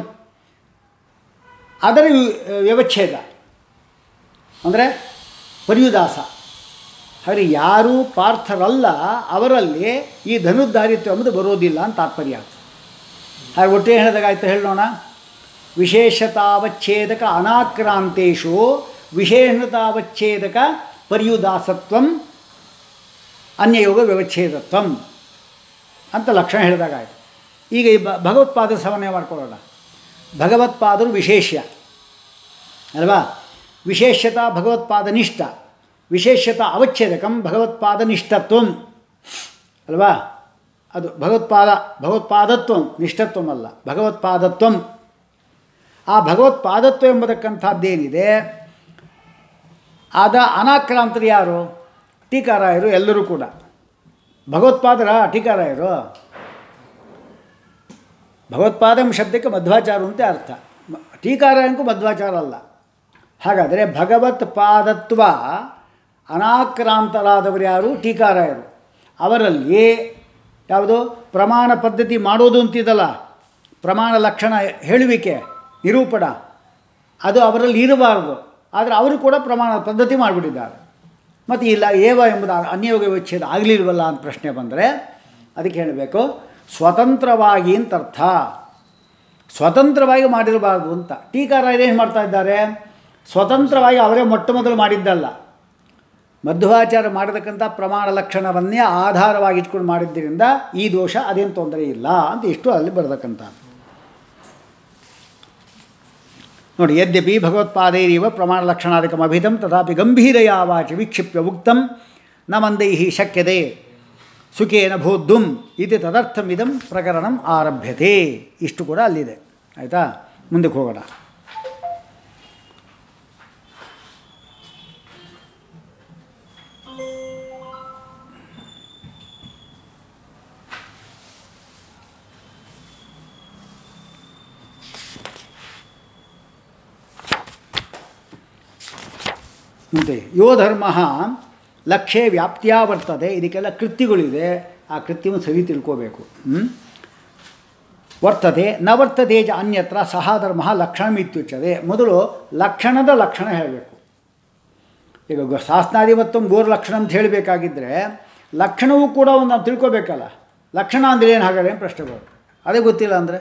A: ಅದರ ವಿ- ವ್ಯವಚ್ಛೇದ ಅಂದರೆ ಪರ್ಯುದಾಸ ಹಾಗೆ ಯಾರು ಪಾರ್ಥರಲ್ಲ ಅವರಲ್ಲಿ ಈ ಧನುರ್ಧಾರಿತ್ವ ಎಂಬುದು ಬರೋದಿಲ್ಲ ಅಂತ ತಾತ್ಪರ್ಯ ಹಾಗೆ ಒಟ್ಟೆ ಹೇಳಿದಾಗಾಯ್ತು ಹೇಳೋಣ ವಿಶೇಷತಾವಚ್ಛೇದಕ ಅನಾಕ್ರಾಂತೇಶು ವಿಶೇಷತಾವಚ್ಛೇದಕ ಪರ್ಯುದಾಸತ್ವಂ ಅನ್ಯಯೋಗ ವ್ಯವಚ್ಛೇದತ್ವಂ ಅಂತ ಲಕ್ಷಣ ಹೇಳಿದಾಗಾಯ್ತು ಈಗ ಈ ಬ- ಭಗವತ್ಪಾದ ಸಮನ್ವಯ ಮಾಡ್ಕೊಳ್ಳೋಣ ಭಗವತ್ಪಾದರು ವಿಶೇಷ್ಯ ಅಲ್ವಾ ವಿಶೇಷತ ಭಗವತ್ಪಾದನಿಷ್ಠ ವಿಶೇಷತ ಅವಚ್ಛೇದಕಂ ಭಗವತ್ಪಾದನಿಷ್ಠತ್ವಂ ಅಲ್ವಾ ಅದು ಭಗವತ್ಪಾದ ಭಗವತ್ಪಾದತ್ವಂ ನಿಷ್ಠತ್ವಂ ಅಲ್ಲ ಭಗವತ್ಪಾದತ್ವಂ ಆ ಭಗವತ್ಪಾದತ್ವ ಎಂಬತಕ್ಕಂಥದ್ದೇನಿದೆ ಆದ ಅನಾಕ್ರಾಂತರು ಯಾರು ಟೀಕಾರಾಯರು ಎಲ್ಲರೂ ಕೂಡ ಭಗವತ್ಪಾದರ ಟೀಕಾರಾಯರು ಭಗವತ್ಪಾದಂ ಶಬ್ದಕ್ಕೆ ಮಧ್ವಾಚಾರ ಅಂತ ಅರ್ಥ ಮ- ಟೀಕಾರಾಯಂಗೂ ಮಧ್ವಾಚಾರ ಅಲ್ಲ ಹಾಗಾದರೆ ಭಗವತ್ ಪಾದತ್ವ ಅನಾಕ್ರಾಂತರಾದವರು ಯಾರು ಟೀಕಾರಾಯರು ಅವರಲ್ಲಿ ಯಾವುದು ಪ್ರಮಾಣ ಪದ್ಧತಿ ಮಾಡೋದು ಅಂತಿದಲ್ಲ ಪ್ರಮಾಣ ಲಕ್ಷಣ ಹೇಳುವಿಕೆ ನಿರೂಪಣ ಅದು ಅವರಲ್ಲಿ ಇರಬಾರದು ಆದರೆ ಅವರು ಕೂಡ ಪ್ರಮಾಣ ಪದ್ಧತಿ ಮಾಡಿಬಿಟ್ಟಿದ್ದಾರೆ ಮತ್ತು ಇಲ್ಲ ಏವ ಎಂಬುದು ಅನ್ಯಯೋಗ ವಿಚ್ಛೇದ ಆಗಲಿಲ್ವಲ್ಲ ಅಂತ ಪ್ರಶ್ನೆ ಬಂದರೆ ಅದಕ್ಕೆ ಹೇಳಬೇಕು ಸ್ವತಂತ್ರವಾಗಿ ಅಂತ ಅರ್ಥ ಸ್ವತಂತ್ರವಾಗಿ ಮಾಡಿರಬಾರ್ದು ಅಂತ ಟೀಕಾರಾಯರು ಏನು ಮಾಡ್ತಾ ಇದ್ದಾರೆ ಸ್ವತಂತ್ರವಾಗಿ ಅವರೇ ಮೊಟ್ಟ ಮೊದಲು ಮಾಡಿದ್ದಲ್ಲ ಮಧ್ವಾಚಾರ ಮಾಡತಕ್ಕಂಥ ಪ್ರಮಾಣ ಲಕ್ಷಣವನ್ನೇ ಆಧಾರವಾಗಿ ಇಟ್ಕೊಂಡು ಮಾಡಿದ್ದರಿಂದ ಈ ದೋಷ ಅದೇನು ತೊಂದರೆ ಇಲ್ಲ ಅಂತ ಇಷ್ಟು ಅಲ್ಲಿ ಬರತಕ್ಕಂಥ ನೋಡಿ ಯದ್ಯಪಿ ಭಗವತ್ಪಾದೈರಿವ ಪ್ರಮಾಣ ಲಕ್ಷಣಾಧಿಕಮಭಿಧಂ ತಥಾಪಿ ಗಂಭೀರಯ ವಾಚ ವಿಕ್ಷಿಪ್ಯ ಉಕ್ತಂ ನ ಮಂದೈ ಶಕ್ಯತೆ ಸುಖೇನ ಬೋದ್ಧುಂ ಇದು ತದರ್ಥಮಿದಂ ಪ್ರಕರಣಂ ಆರಭ್ಯತೆ ಇಷ್ಟು ಕೂಡ ಅಲ್ಲಿದೆ ಆಯಿತಾ ಮುಂದಕ್ಕೆ ಹೋಗೋಣ ಮುಂದೆ ಯೋ ಧರ್ಮ ಲಕ್ಷ್ಯ ವ್ಯಾಪ್ತಿಯ ಬರ್ತದೆ ಇದಕ್ಕೆಲ್ಲ ಕೃತ್ಯಗಳಿದೆ ಆ ಕೃತ್ಯವನ್ನು ಸರಿ ತಿಳ್ಕೋಬೇಕು ಹ್ಮ್? ವರ್ತತೆ ನ ವರ್ತತೆ ಚ ಅನ್ಯತ್ರ ಸಹ ಧರ್ಮ ಲಕ್ಷಣಮಿತ್ಯುಚ್ಯತೆ ಮೊದಲು ಲಕ್ಷಣದ ಲಕ್ಷಣ ಹೇಳಬೇಕು ಈಗ ಗ- ಶಾಸ್ತ್ರಾದಿ ಮತ್ತು ಗೋರ್ ಲಕ್ಷಣ ಅಂತ ಹೇಳಬೇಕಾಗಿದ್ದರೆ ಲಕ್ಷಣವೂ ಕೂಡ ಒಂದು ನಾವು ತಿಳ್ಕೊಬೇಕಲ್ಲ ಲಕ್ಷಣ ಅಂದರೆ ಏನು ಹಾಗಾದ್ರೆ ಏನು ಪ್ರಶ್ನೆ ಬರುತ್ತೆ ಅದೇ ಗೊತ್ತಿಲ್ಲ ಅಂದರೆ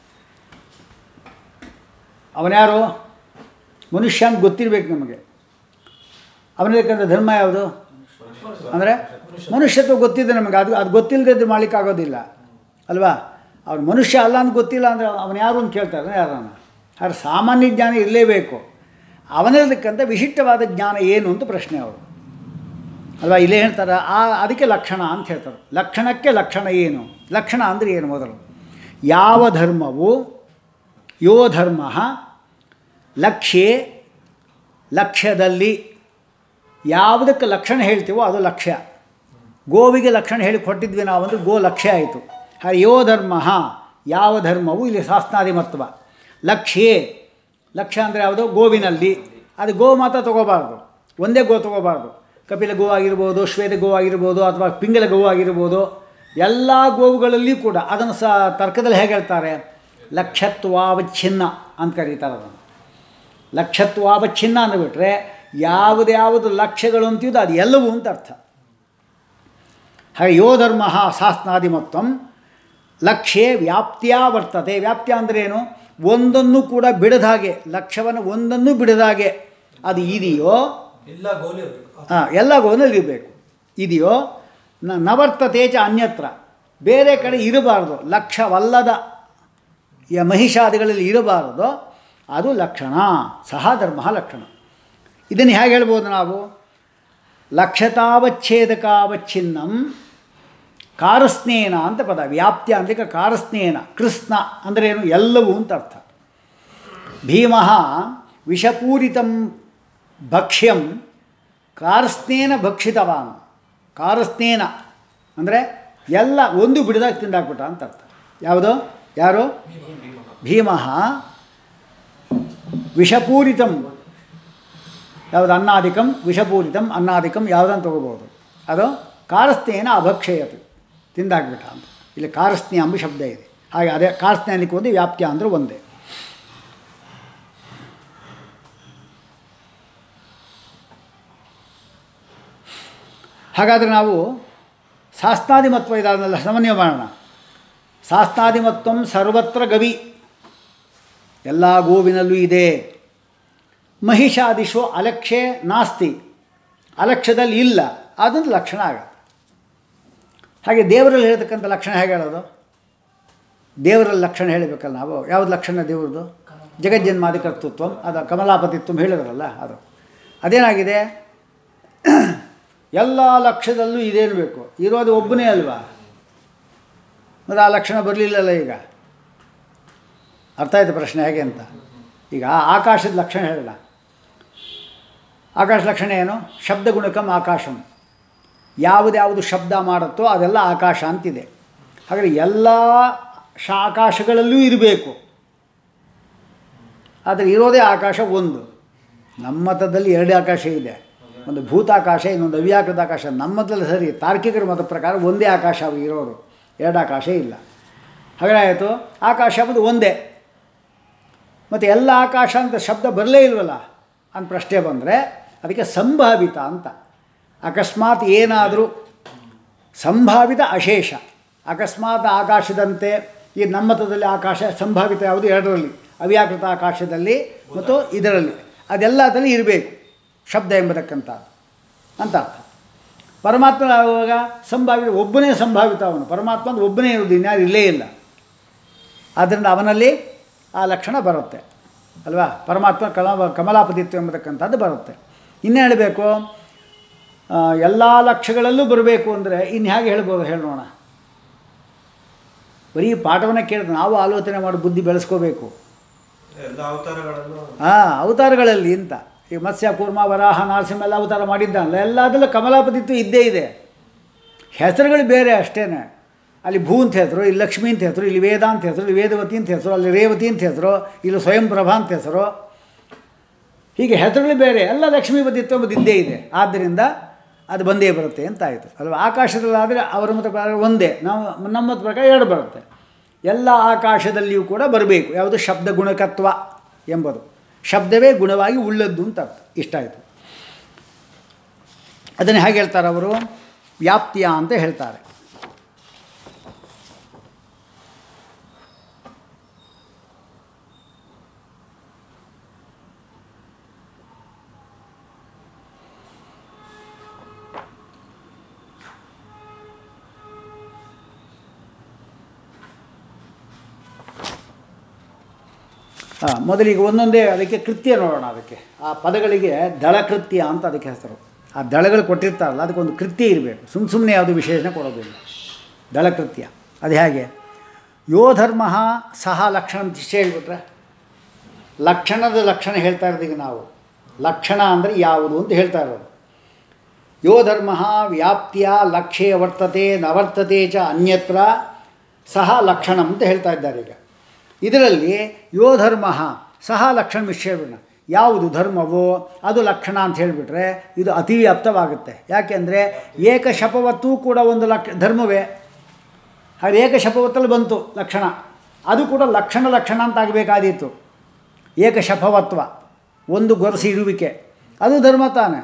A: ಅವನ್ಯಾರು ಮನುಷ್ಯ ಅಂತ ಗೊತ್ತಿರಬೇಕು ನಮಗೆ ಅವನಿಗೆ ಧರ್ಮ ಯಾವುದು ಅಂದರೆ ಮನುಷ್ಯತ್ವ ಗೊತ್ತಿದೆ ನಮಗೆ ಅದು ಅದು ಗೊತ್ತಿಲ್ಲದೆ ಮಾಡಲಿಕ್ಕಾಗೋದಿಲ್ಲ ಅಲ್ವಾ ಅವ್ನು ಮನುಷ್ಯ ಅಲ್ಲ ಅಂತ ಗೊತ್ತಿಲ್ಲ ಅಂದರೆ ಅವನು ಯಾರು ಅಂತ ಕೇಳ್ತಾರೆ ಯಾರನ್ನ ಆದ್ರೆ ಸಾಮಾನ್ಯ ಜ್ಞಾನ ಇರಲೇಬೇಕು ಅವನಿರತಕ್ಕಂಥ ವಿಶಿಷ್ಟವಾದ ಜ್ಞಾನ ಏನು ಅಂತ ಪ್ರಶ್ನೆ ಅವರು ಅಲ್ವಾ ಇಲ್ಲೇ ಹೇಳ್ತಾರೆ ಆ ಅದಕ್ಕೆ ಲಕ್ಷಣ ಅಂತ ಹೇಳ್ತಾರೆ ಲಕ್ಷಣಕ್ಕೆ ಲಕ್ಷಣ ಏನು ಲಕ್ಷಣ ಅಂದರೆ ಏನು ಮೊದಲು ಯಾವ ಧರ್ಮವು ಯೋ ಧರ್ಮ ಲಕ್ಷ್ಯೆ ಲಕ್ಷ್ಯದಲ್ಲಿ ಯಾವುದಕ್ಕೆ ಲಕ್ಷಣ ಹೇಳ್ತೀವೋ ಅದು ಲಕ್ಷ್ಯ ಗೋವಿಗೆ ಲಕ್ಷಣ ಹೇಳಿ ಕೊಟ್ಟಿದ್ವಿ ನಾವು ಅಂದರೆ ಗೋ ಲಕ್ಷ್ಯ ಆಯಿತು ಹಾಗೆ ಯೋ ಧರ್ಮ ಯಾವ ಧರ್ಮವು ಇಲ್ಲಿ ಶಾಸ್ತ್ರಾದಿ ಮತ್ವ ಲಕ್ಷ್ಯೇ ಲಕ್ಷ್ಯ ಅಂದರೆ ಯಾವುದು ಗೋವಿನಲ್ಲಿ ಅದು ಗೋ ಮಾತ್ರ ತೊಗೋಬಾರ್ದು ಒಂದೇ ಗೋ ತೊಗೋಬಾರ್ದು ಕಪಿಲ ಗೋ ಆಗಿರ್ಬೋದು ಶ್ವೇತ ಗೋ ಆಗಿರ್ಬೋದು ಅಥವಾ ಪಿಂಗಲ ಗೋ ಆಗಿರ್ಬೋದು ಎಲ್ಲ ಗೋವುಗಳಲ್ಲಿ ಕೂಡ ಅದನ್ನು ಸಹ ತರ್ಕದಲ್ಲಿ ಹೇಗೆ ಹೇಳ್ತಾರೆ ಲಕ್ಷತ್ವಾವಚ್ಛಿನ್ನ ಅಂತ ಕರೀತಾರೆ ಅದನ್ನು ಲಕ್ಷತ್ವಾವಚ್ಛಿನ್ನ ಅಂದುಬಿಟ್ರೆ ಯಾವುದ್ಯಾವುದು ಲಕ್ಷ್ಯಗಳು ಅಂತಿದ್ದು ಅದು ಎಲ್ಲವೂ ಅಂತ ಅರ್ಥ ಹಾಗೆ ಯೋ ಧರ್ಮ ಶಾಸ್ತ್ರಾದಿಮತ್ವಂ ಲಕ್ಷ್ಯೆ ವ್ಯಾಪ್ತಿಯ ಬರ್ತದೆ ವ್ಯಾಪ್ತಿಯ ಅಂದರೆ ಏನು ಒಂದನ್ನು ಕೂಡ ಬಿಡದ ಹಾಗೆ ಲಕ್ಷ್ಯವನ್ನು ಒಂದನ್ನು ಬಿಡದ ಹಾಗೆ ಅದು ಇದೆಯೋ
D: ಎಲ್ಲ ಗೋಲಿ ಇರಬೇಕು
A: ಹಾಂ ಎಲ್ಲ ಗೋನಲ್ಲಿ ಇರಬೇಕು ಇದೆಯೋ ನ ನವರ್ತತೆ ಚ ಅನ್ಯತ್ರ ಬೇರೆ ಕಡೆ ಇರಬಾರ್ದು ಲಕ್ಷ್ಯವಲ್ಲದ ಯ ಮಹಿಷಾದಿಗಳಲ್ಲಿ ಇರಬಾರದು ಅದು ಲಕ್ಷಣ ಸಹ ಧರ್ಮ ಲಕ್ಷಣ ಇದನ್ನು ಹೇಗೆ ಹೇಳ್ಬೋದು ನಾವು ಲಕ್ಷತಾವಚ್ಛೇದಕಾವಚ್ಛಿನ್ನಂ ಕಾರಸ್ನೇನ ಅಂತ ಪದ ವ್ಯಾಪ್ತ್ಯ ಅಂದರೆ ಕಾರಸ್ನೇನ ಕೃಷ್ಣ ಅಂದರೆ ಏನು ಎಲ್ಲವೂ ಅಂತ ಅರ್ಥ ಭೀಮಃ ವಿಷಪೂರಿತಂ ಭಕ್ಷ್ಯಂ ಕಾರಸ್ನೇನ ಭಕ್ಷಿತವಾನ್ ಕಾರಸ್ನೇನ ಅಂದರೆ ಎಲ್ಲ ಒಂದು ಬಿಡದಾಗ ತಿಂದಾಕ್ಬಿಟ್ಟ ಅಂತ ಅರ್ಥ ಯಾವುದು ಯಾರು ಭೀಮಃ ವಿಷಪೂರಿತಂ ಯಾವುದು ಅನ್ನಾದಿಕಂ ವಿಷಪೂರಿತಂ ಅನ್ನಾದಿಕಂ ಯಾವುದನ್ನು ತಗೋಬೋದು ಅದು ಕಾರಸ್ನೇನ ಅಭಕ್ಷಯತು ತಿಂದಾಕ್ಬಿಟ್ಟ ಅಂತ ಇಲ್ಲಿ ಕಾರಸ್ನೇಯ ಎಂಬ ಶಬ್ದ ಇದೆ ಹಾಗೆ ಅದೇ ಕಾರಸ್ನೇಯನಿಗೆ ಒಂದು ವ್ಯಾಪ್ತ್ಯ ಅಂದರೆ ಒಂದೇ ಹಾಗಾದರೆ ನಾವು ಶಾಸ್ತ್ರಾದಿಮತ್ವ ಇದಾದಲ್ಲ ಸಮನ್ವಯ ಮಾಡೋಣ ಶಾಸ್ತ್ರಾದಿಮತ್ವಂ ಸರ್ವತ್ರ ಗವಿ ಎಲ್ಲ ಗೋವಿನಲ್ಲೂ ಇದೆ ಮಹಿಷಾದಿಶು ಅಲಕ್ಷ್ಯ ನಾಸ್ತಿ ಅಲಕ್ಷ್ಯದಲ್ಲಿ ಇಲ್ಲ ಅದೊಂದು ಲಕ್ಷಣ ಆಗುತ್ತೆ ಹಾಗೆ ದೇವರಲ್ಲಿ ಹೇಳ್ತಕ್ಕಂಥ ಲಕ್ಷಣ ಹೇಗೆ ಹೇಳೋದು ದೇವರಲ್ಲಿ ಲಕ್ಷಣ ಹೇಳಬೇಕಲ್ಲ ನಾವು ಯಾವ್ದು ಲಕ್ಷಣ ದೇವ್ರದ್ದು ಜಗಜ್ಜನ್ಮಾದಿ ಕರ್ತೃತ್ವ ಅದು ಕಮಲಾಪತಿತ್ವ ಹೇಳಿದ್ರಲ್ಲ ಅದು ಅದೇನಾಗಿದೆ ಎಲ್ಲ ಲಕ್ಷ್ಯದಲ್ಲೂ ಇದೇನು ಬೇಕು ಇರೋದು ಒಬ್ಬನೇ ಅಲ್ವಾ ಮತ್ತು ಆ ಲಕ್ಷಣ ಬರಲಿಲ್ಲಲ್ಲ ಈಗ ಅರ್ಥ ಆಯ್ತು ಪ್ರಶ್ನೆ ಹೇಗೆ ಅಂತ ಈಗ ಆಕಾಶದ ಲಕ್ಷಣ ಹೇಳಲ್ಲ ಆಕಾಶ ಲಕ್ಷಣ ಏನು ಶಬ್ದ ಗುಣಕಂ ಆಕಾಶಂ ಯಾವುದ್ಯಾವುದು ಶಬ್ದ ಮಾಡುತ್ತೋ ಅದೆಲ್ಲ ಆಕಾಶ ಅಂತಿದೆ ಹಾಗಾದರೆ ಎಲ್ಲ ಶ ಆಕಾಶಗಳಲ್ಲೂ ಇರಬೇಕು ಆದರೆ ಇರೋದೇ ಆಕಾಶ ಒಂದು ನಮ್ಮ ಮತದಲ್ಲಿ ಎರಡು ಆಕಾಶ ಇದೆ ಒಂದು ಭೂತಾಕಾಶ ಇನ್ನೊಂದು ಅವ್ಯಾಕೃತ ಆಕಾಶ ನಮ್ಮ ಮತದಲ್ಲಿ ಸರಿ ತಾರ್ಕಿಕರ ಮತ ಪ್ರಕಾರ ಒಂದೇ ಆಕಾಶ ಅವು ಇರೋರು ಎರಡು ಆಕಾಶ ಇಲ್ಲ ಹಾಗಾಯಿತು ಆಕಾಶ ಎಂಬುದು ಒಂದೇ ಮತ್ತು ಎಲ್ಲ ಆಕಾಶ ಅಂತ ಶಬ್ದ ಬರಲೇ ಇಲ್ವಲ್ಲ ಅಂತ ಪ್ರಶ್ನೆ ಬಂದರೆ ಅದಕ್ಕೆ ಸಂಭಾವಿತ ಅಂತ ಅಕಸ್ಮಾತ್ ಏನಾದರೂ ಸಂಭಾವಿತ ಅಶೇಷ ಅಕಸ್ಮಾತ್ ಆಕಾಶದಂತೆ ಈ ನಮ್ಮತದಲ್ಲಿ ಆಕಾಶ ಸಂಭಾವಿತ ಯಾವುದು ಎರಡರಲ್ಲಿ ಅವ್ಯಾಕೃತ ಆಕಾಶದಲ್ಲಿ ಮತ್ತು ಇದರಲ್ಲಿ ಅದೆಲ್ಲದಲ್ಲಿ ಇರಬೇಕು ಶಬ್ದ ಎಂಬತಕ್ಕಂಥದ್ದು ಅಂತ ಅರ್ಥ ಪರಮಾತ್ಮ ಆಗುವಾಗ ಸಂಭಾವಿತ ಒಬ್ಬನೇ ಸಂಭಾವಿತ ಅವನು ಪರಮಾತ್ಮ ಅಂದ್ರೆ ಒಬ್ಬನೇ ಇರುವುದು ಇನ್ಯಾರು ಇಲ್ಲೇ ಇಲ್ಲ ಆದ್ದರಿಂದ ಅವನಲ್ಲಿ ಆ ಲಕ್ಷಣ ಬರುತ್ತೆ ಅಲ್ವಾ ಪರಮಾತ್ಮ ಕಲ ಕಮಲಾಪತಿತ್ವ ಎಂಬತಕ್ಕಂಥದ್ದು ಬರುತ್ತೆ ಇನ್ನು ಹೇಳಬೇಕು ಎಲ್ಲ ಲಕ್ಷ್ಯಗಳಲ್ಲೂ ಬರಬೇಕು ಅಂದರೆ ಇನ್ನು ಹೇಗೆ ಹೇಳ್ಬೋದು ಹೇಳೋಣ ಬರೀ ಪಾಠವನ್ನು ಕೇಳಿದ್ರೆ ನಾವು ಆಲೋಚನೆ ಮಾಡಿ ಬುದ್ಧಿ ಬೆಳೆಸ್ಕೋಬೇಕು
C: ಎಲ್ಲ ಅವತಾರಗಳಲ್ಲೂ
A: ಹಾಂ ಅವತಾರಗಳಲ್ಲಿ ಅಂತ ಈಗ ಮತ್ಸ್ಯ ಕೂರ್ಮ ವರಾಹ ನರಸಿಂಹ ಎಲ್ಲ ಅವತಾರ ಮಾಡಿದ್ದಾನಲ್ಲ ಎಲ್ಲದರಲ್ಲೂ ಕಮಲಾಪತಿತ್ವ ಇದ್ದೇ ಇದೆ ಹೆಸರುಗಳು ಬೇರೆ ಅಷ್ಟೇ ಅಲ್ಲಿ ಭೂ ಅಂತ ಹೆಸರು ಇಲ್ಲಿ ಲಕ್ಷ್ಮಿ ಅಂತ ಹೆಸರು ಇಲ್ಲಿ ವೇದ ಅಂತ ಹೆಸರು ಇಲ್ಲಿ ವೇದವತಿ ಅಂತ ಹೆಸರು ಅಲ್ಲಿ ರೇವತಿ ಅಂತ ಹೆಸರು ಇಲ್ಲಿ ಸ್ವಯಂ ಪ್ರಭಾ ಅಂತ ಹೆಸರು ಹೀಗೆ ಹೆಸರುಗಳು ಬೇರೆ ಎಲ್ಲ ಲಕ್ಷ್ಮೀಪತಿತ್ವ ಎಂಬುದು ಇದ್ದೇ ಇದೆ ಆದ್ದರಿಂದ ಅದು ಬಂದೇ ಬರುತ್ತೆ ಅಂತ ಆಯಿತು ಅಲ್ವಾ ಆಕಾಶದಲ್ಲಾದರೆ ಅವರ ಮತ ಪ್ರಕಾರ ಒಂದೇ ನಾವು ನಮ್ಮ ಮತ ಪ್ರಕಾರ ಎರಡು ಬರುತ್ತೆ ಎಲ್ಲ ಆಕಾಶದಲ್ಲಿಯೂ ಕೂಡ ಬರಬೇಕು ಯಾವುದು ಶಬ್ದ ಗುಣಕತ್ವ ಎಂಬುದು ಶಬ್ದವೇ ಗುಣವಾಗಿ ಉಳ್ಳದ್ದು ಅಂತ ಅರ್ಥ ಇಷ್ಟ ಆಯಿತು ಅದನ್ನು ಹೇಗೆ ಹೇಳ್ತಾರೆ ಅವರು ವ್ಯಾಪ್ತಿಯ ಅಂತ ಹೇಳ್ತಾರೆ ಹಾಂ ಮೊದಲಿಗೆ ಒಂದೊಂದೇ ಅದಕ್ಕೆ ಕೃತ್ಯ ನೋಡೋಣ ಅದಕ್ಕೆ ಆ ಪದಗಳಿಗೆ ದಳಕೃತ್ಯ ಅಂತ ಅದಕ್ಕೆ ಹೆಸರು ಆ ದಳಗಳು ಕೊಟ್ಟಿರ್ತಾರಲ್ಲ ಅದಕ್ಕೊಂದು ಕೃತ್ಯ ಇರಬೇಕು ಸುಮ್ಮ ಸುಮ್ಮನೆ ಯಾವುದು ವಿಶೇಷಣ ಕೊಡೋದಿಲ್ಲ ದಳಕೃತ್ಯ ಅದು ಹೇಗೆ ಯೋ ಧರ್ಮ ಸಹ ಲಕ್ಷಣ ಅಂತ ಇಷ್ಟೇ ಹೇಳ್ಬಿಟ್ರೆ ಲಕ್ಷಣದ ಲಕ್ಷಣ ಹೇಳ್ತಾ ಇರೋದೀಗ ನಾವು ಲಕ್ಷಣ ಅಂದರೆ ಯಾವುದು ಅಂತ ಹೇಳ್ತಾ ಇರೋದು ಯೋ ಧರ್ಮ ವ್ಯಾಪ್ತಿಯ ಲಕ್ಷ್ಯ ವರ್ತತೆ ನವರ್ತತೆ ಚ ಅನ್ಯತ್ರ ಸಹ ಲಕ್ಷಣ ಅಂತ ಹೇಳ್ತಾ ಇದ್ದಾರೆ ಈಗ ಇದರಲ್ಲಿ ಯೋ ಧರ್ಮ ಸಹ ಲಕ್ಷಣ ವಿಷಯವಿಲ್ಲ ಯಾವುದು ಧರ್ಮವೋ ಅದು ಲಕ್ಷಣ ಅಂತ ಹೇಳಿಬಿಟ್ರೆ ಇದು ಅತಿವ್ಯಾಪ್ತವಾಗುತ್ತೆ ಯಾಕೆಂದರೆ ಏಕಶಪವತ್ತೂ ಕೂಡ ಒಂದು ಲಕ್ಷ ಧರ್ಮವೇ ಹಾಗೆ ಏಕಶಪವತ್ತಲ್ಲಿ ಬಂತು ಲಕ್ಷಣ ಅದು ಕೂಡ ಲಕ್ಷಣ ಲಕ್ಷಣ ಅಂತ ಆಗಬೇಕಾದೀತು ಏಕಶಪವತ್ವ ಒಂದು ಗೊರಸಿ ಇರುವಿಕೆ ಅದು ಧರ್ಮ ತಾನೆ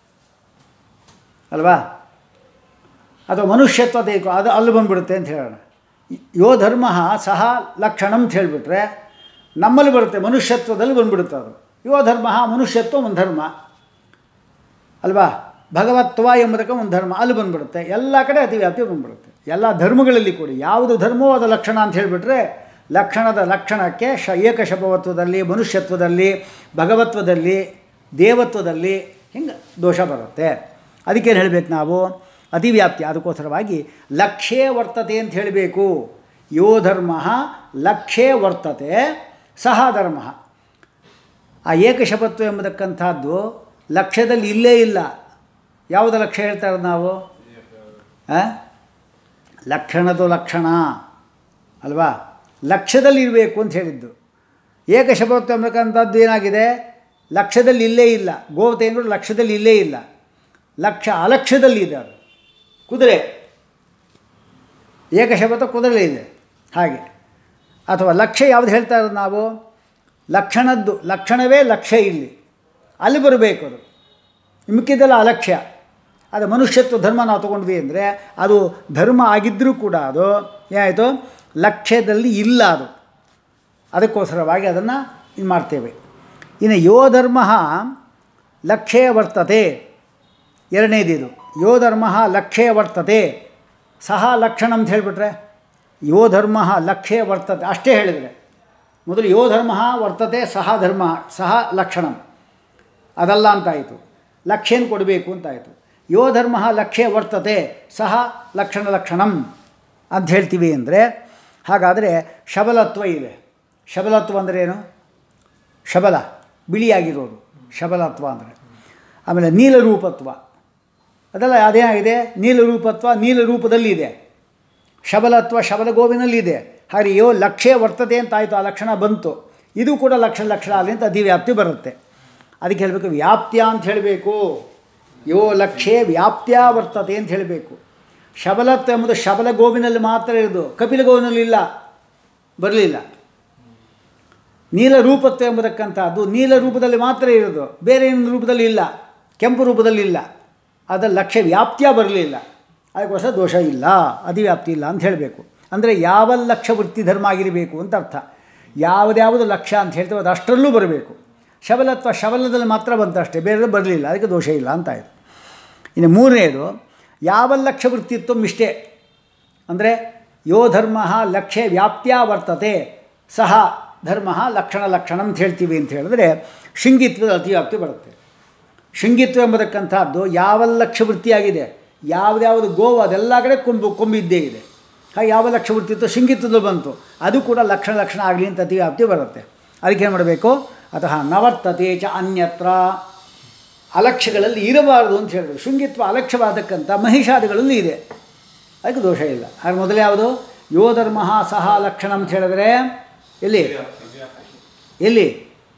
A: ಅಲ್ವಾ ಅಥವಾ ಮನುಷ್ಯತ್ವ ಬೇಕು ಅದು ಅಲ್ಲಿ ಬಂದ್ಬಿಡುತ್ತೆ ಅಂತ ಹೇಳೋಣ ಯೋ ಧರ್ಮ ಸಹ ಲಕ್ಷಣ ಅಂತ ಹೇಳಿಬಿಟ್ರೆ ನಮ್ಮಲ್ಲಿ ಬರುತ್ತೆ ಮನುಷ್ಯತ್ವದಲ್ಲಿ ಬಂದ್ಬಿಡುತ್ತೆ ಅದು ಯೋ ಧರ್ಮ ಮನುಷ್ಯತ್ವ ಒಂದು ಧರ್ಮ ಅಲ್ವಾ ಭಗವತ್ವ ಎಂಬುದಕ್ಕೆ ಒಂದು ಧರ್ಮ ಅಲ್ಲಿ ಬಂದ್ಬಿಡುತ್ತೆ ಎಲ್ಲ ಕಡೆ ಅತಿವ್ಯಾಪ್ತಿ ಬಂದ್ಬಿಡುತ್ತೆ ಎಲ್ಲ ಧರ್ಮಗಳಲ್ಲಿ ಕೂಡ ಯಾವುದು ಧರ್ಮವೋ ಅದು ಲಕ್ಷಣ ಅಂತ ಹೇಳಿಬಿಟ್ರೆ ಲಕ್ಷಣದ ಲಕ್ಷಣಕ್ಕೆ ಶ ಏಕಶಪವತ್ವದಲ್ಲಿ ಮನುಷ್ಯತ್ವದಲ್ಲಿ ಭಗವತ್ವದಲ್ಲಿ ದೇವತ್ವದಲ್ಲಿ ಹಿಂಗೆ ದೋಷ ಬರುತ್ತೆ ಅದಕ್ಕೇನು ಹೇಳಬೇಕು ನಾವು ಅತಿವ್ಯಾಪ್ತಿ ಅದಕ್ಕೋಸ್ಕರವಾಗಿ ಲಕ್ಷ್ಯೇ ವರ್ತತೆ ಅಂತ ಹೇಳಬೇಕು ಯೋ ಧರ್ಮ ಲಕ್ಷ್ಯೇ ವರ್ತತೆ ಸಹ ಧರ್ಮ ಆ ಏಕಶಪತ್ವ ಎಂಬತಕ್ಕಂಥದ್ದು ಲಕ್ಷ್ಯದಲ್ಲಿ ಇಲ್ಲೇ ಇಲ್ಲ ಯಾವುದ ಲಕ್ಷ್ಯ ಹೇಳ್ತಾ ಇರೋದು ನಾವು ಆ? ಲಕ್ಷಣದ ಲಕ್ಷಣ ಅಲ್ವಾ ಲಕ್ಷ್ಯದಲ್ಲಿ ಇರಬೇಕು ಅಂತ ಹೇಳಿದ್ದು ಏಕಶಪತ್ವ ಎಂಬತಕ್ಕಂಥದ್ದು ಏನಾಗಿದೆ ಲಕ್ಷ್ಯದಲ್ಲಿ ಇಲ್ಲೇ ಇಲ್ಲ ಗೋವತೆಗಳು ಲಕ್ಷ್ಯದಲ್ಲಿ ಇಲ್ಲೇ ಇಲ್ಲ ಲಕ್ಷ್ಯ ಅಲಕ್ಷ್ಯದಲ್ಲಿ ಇದೆ ಅದು ಕುದುರೆ ಏಕಶಬತ ಕುದುರೆ ಇದೆ ಹಾಗೆ ಅಥವಾ ಲಕ್ಷ್ಯ ಯಾವುದು ಹೇಳ್ತಾ ಇರೋದು ನಾವು ಲಕ್ಷಣದ್ದು ಲಕ್ಷಣವೇ ಲಕ್ಷ್ಯ ಇಲ್ಲಿ ಅಲ್ಲಿ ಬರಬೇಕು ಅದು ಮಿಕ್ಕಿದ್ದೆಲ್ಲ ಅಲಕ್ಷ್ಯ ಅದು ಮನುಷ್ಯತ್ವ ಧರ್ಮ ನಾವು ತೊಗೊಂಡ್ವಿ ಅಂದರೆ ಅದು ಧರ್ಮ ಆಗಿದ್ದರೂ ಕೂಡ ಅದು ಏನಾಯಿತು ಲಕ್ಷ್ಯದಲ್ಲಿ ಇಲ್ಲ ಅದು ಅದಕ್ಕೋಸ್ಕರವಾಗಿ ಅದನ್ನು ಇದು ಮಾಡ್ತೇವೆ ಇನ್ನು ಯೋ ಧರ್ಮ ಲಕ್ಷ್ಯೇ ವರ್ತತೆ ಎರಡನೇದಿದು ಯೋ ಧರ್ಮ ಲಕ್ಷ್ಯೇ ವರ್ತತೆ ಸಹ ಲಕ್ಷಣ ಅಂತ ಹೇಳಿಬಿಟ್ರೆ ಯೋ ಧರ್ಮ ಲಕ್ಷ್ಯೇ ವರ್ತತೆ ಅಷ್ಟೇ ಹೇಳಿದರೆ ಮೊದಲು ಯೋ ಧರ್ಮ ವರ್ತತೆ ಸಹ ಧರ್ಮ ಸಹ ಲಕ್ಷಣಂ ಅದಲ್ಲ ಅಂತಾಯಿತು ಲಕ್ಷ್ಯನ ಕೊಡಬೇಕು ಅಂತಾಯಿತು ಯೋ ಧರ್ಮ ಲಕ್ಷ್ಯ ವರ್ತತೆ ಸಹ ಲಕ್ಷಣ ಲಕ್ಷಣಂ ಅಂತ ಹೇಳ್ತೀವಿ ಅಂದರೆ ಹಾಗಾದರೆ ಶಬಲತ್ವ ಇದೆ ಶಬಲತ್ವ ಅಂದರೆ ಏನು ಶಬಲ ಬಿಳಿಯಾಗಿರೋದು ಶಬಲತ್ವ ಅಂದರೆ ಆಮೇಲೆ ನೀಲರೂಪತ್ವ ಅದೆಲ್ಲ ಅದೇನಾಗಿದೆ ನೀಲರೂಪತ್ವ ನೀಲರೂಪದಲ್ಲಿ ಇದೆ ಶಬಲತ್ವ ಶಬಲ ಗೋವಿನಲ್ಲಿದೆ ಹಾಗೆ ಯೋ ಲಕ್ಷ್ಯ ವರ್ತತೆ ಅಂತ ಆಯಿತು ಆ ಲಕ್ಷಣ ಬಂತು ಇದು ಕೂಡ ಲಕ್ಷಣ ಲಕ್ಷಣ ಅಲ್ಲಿ ಅಂತ ಅಧಿವ್ಯಾಪ್ತಿ ಬರುತ್ತೆ ಅದಕ್ಕೆ ಹೇಳಬೇಕು ವ್ಯಾಪ್ತ್ಯ ಅಂತ ಹೇಳಬೇಕು ಯೋ ಲಕ್ಷ್ಯೇ ವ್ಯಾಪ್ತ್ಯ ವರ್ತತೆ ಅಂತ ಹೇಳಬೇಕು ಶಬಲತ್ವ ಎಂಬುದು ಶಬಲ ಗೋವಿನಲ್ಲಿ ಮಾತ್ರ ಇರೋದು ಕಪಿಲ ಗೋವಿನಲ್ಲಿ ಇಲ್ಲ ಬರಲಿಲ್ಲ ನೀಲ ರೂಪತ್ವ ಎಂಬುದಕ್ಕಂಥದ್ದು ನೀಲ ರೂಪದಲ್ಲಿ ಮಾತ್ರ ಇರೋದು ಬೇರೆ ಏನು ರೂಪದಲ್ಲಿ ಇಲ್ಲ ಕೆಂಪು ರೂಪದಲ್ಲಿ ಇಲ್ಲ ಅದರ ಲಕ್ಷ್ಯ ವ್ಯಾಪ್ತಿಯ ಬರಲಿಲ್ಲ ಅದಕ್ಕೋಸ್ಕರ ದೋಷ ಇಲ್ಲ ಅಧಿವ್ಯಾಪ್ತಿ ಇಲ್ಲ ಅಂತ ಹೇಳಬೇಕು ಅಂದರೆ ಯಾವ ಲಕ್ಷ್ಯ ವೃತ್ತಿ ಧರ್ಮ ಆಗಿರಬೇಕು ಅಂತ ಅರ್ಥ ಯಾವುದ್ಯಾವುದು ಲಕ್ಷ್ಯ ಅಂತ ಹೇಳ್ತೇವೆ ಅದು ಅಷ್ಟರಲ್ಲೂ ಬರಬೇಕು ಶಬಲತ್ವ ಶಬಲದಲ್ಲಿ ಮಾತ್ರ ಬಂತು ಅಷ್ಟೇ ಬೇರೆ ಬರಲಿಲ್ಲ ಅದಕ್ಕೆ ದೋಷ ಇಲ್ಲ ಅಂತ ಆಯಿತು ಇನ್ನು ಮೂರನೇದು ಯಾವ ಲಕ್ಷ್ಯ ವೃತ್ತಿತ್ವ ಇಷ್ಟೇ ಅಂದರೆ ಯೋ ಧರ್ಮ ಲಕ್ಷ್ಯ ವ್ಯಾಪ್ತ್ಯ ವರ್ತತೆ ಸಹ ಧರ್ಮ ಲಕ್ಷಣ ಲಕ್ಷಣ ಅಂತ ಹೇಳ್ತೀವಿ ಅಂತ ಹೇಳಿದ್ರೆ ಶೃಂಗಿತ್ವದ ಅತಿವ್ಯಾಪ್ತಿ ಬರುತ್ತೆ ಶೃಂಗಿತ್ವ ಎಂಬುದಕ್ಕಂಥದ್ದು ಯಾವ ಲಕ್ಷ್ಯ ವೃತ್ತಿಯಾಗಿದೆ ಯಾವುದ್ಯಾವುದು ಗೋವು ಅದೆಲ್ಲ ಕಡೆ ಕೊಂಬು ಕೊಂಬಿದ್ದೇ ಇದೆ ಹಾಗೆ ಯಾವ ಲಕ್ಷ್ಯ ವೃತ್ತಿತ್ವ ಶೃಂಗಿತ್ವದಲ್ಲಿ ಬಂತು ಅದು ಕೂಡ ಲಕ್ಷಣ ಲಕ್ಷಣ ಆಗಲಿ ಅಂತ ಅತಿವ್ಯಾಪ್ತಿ ಬರುತ್ತೆ ಅದಕ್ಕೆ ಏನು ಮಾಡಬೇಕು ಅತಃ ನವರ್ತತೆ ಚ ಅನ್ಯತ್ರ ಅಲಕ್ಷ್ಯಗಳಲ್ಲಿ ಇರಬಾರದು ಅಂತ ಹೇಳಿದ್ರು ಶೃಂಗಿತ್ವ ಅಲಕ್ಷ್ಯವಾದಕ್ಕಂಥ ಮಹಿಷಾದಿಗಳಲ್ಲಿ ಇದೆ ಅದಕ್ಕೆ ದೋಷ ಇಲ್ಲ ಆಗ ಮೊದಲು ಯಾವುದು ಯೋ ಧರ್ಮ ಸಹ ಲಕ್ಷಣ ಅಂತ ಹೇಳಿದ್ರೆ ಎಲ್ಲಿ ಎಲ್ಲಿ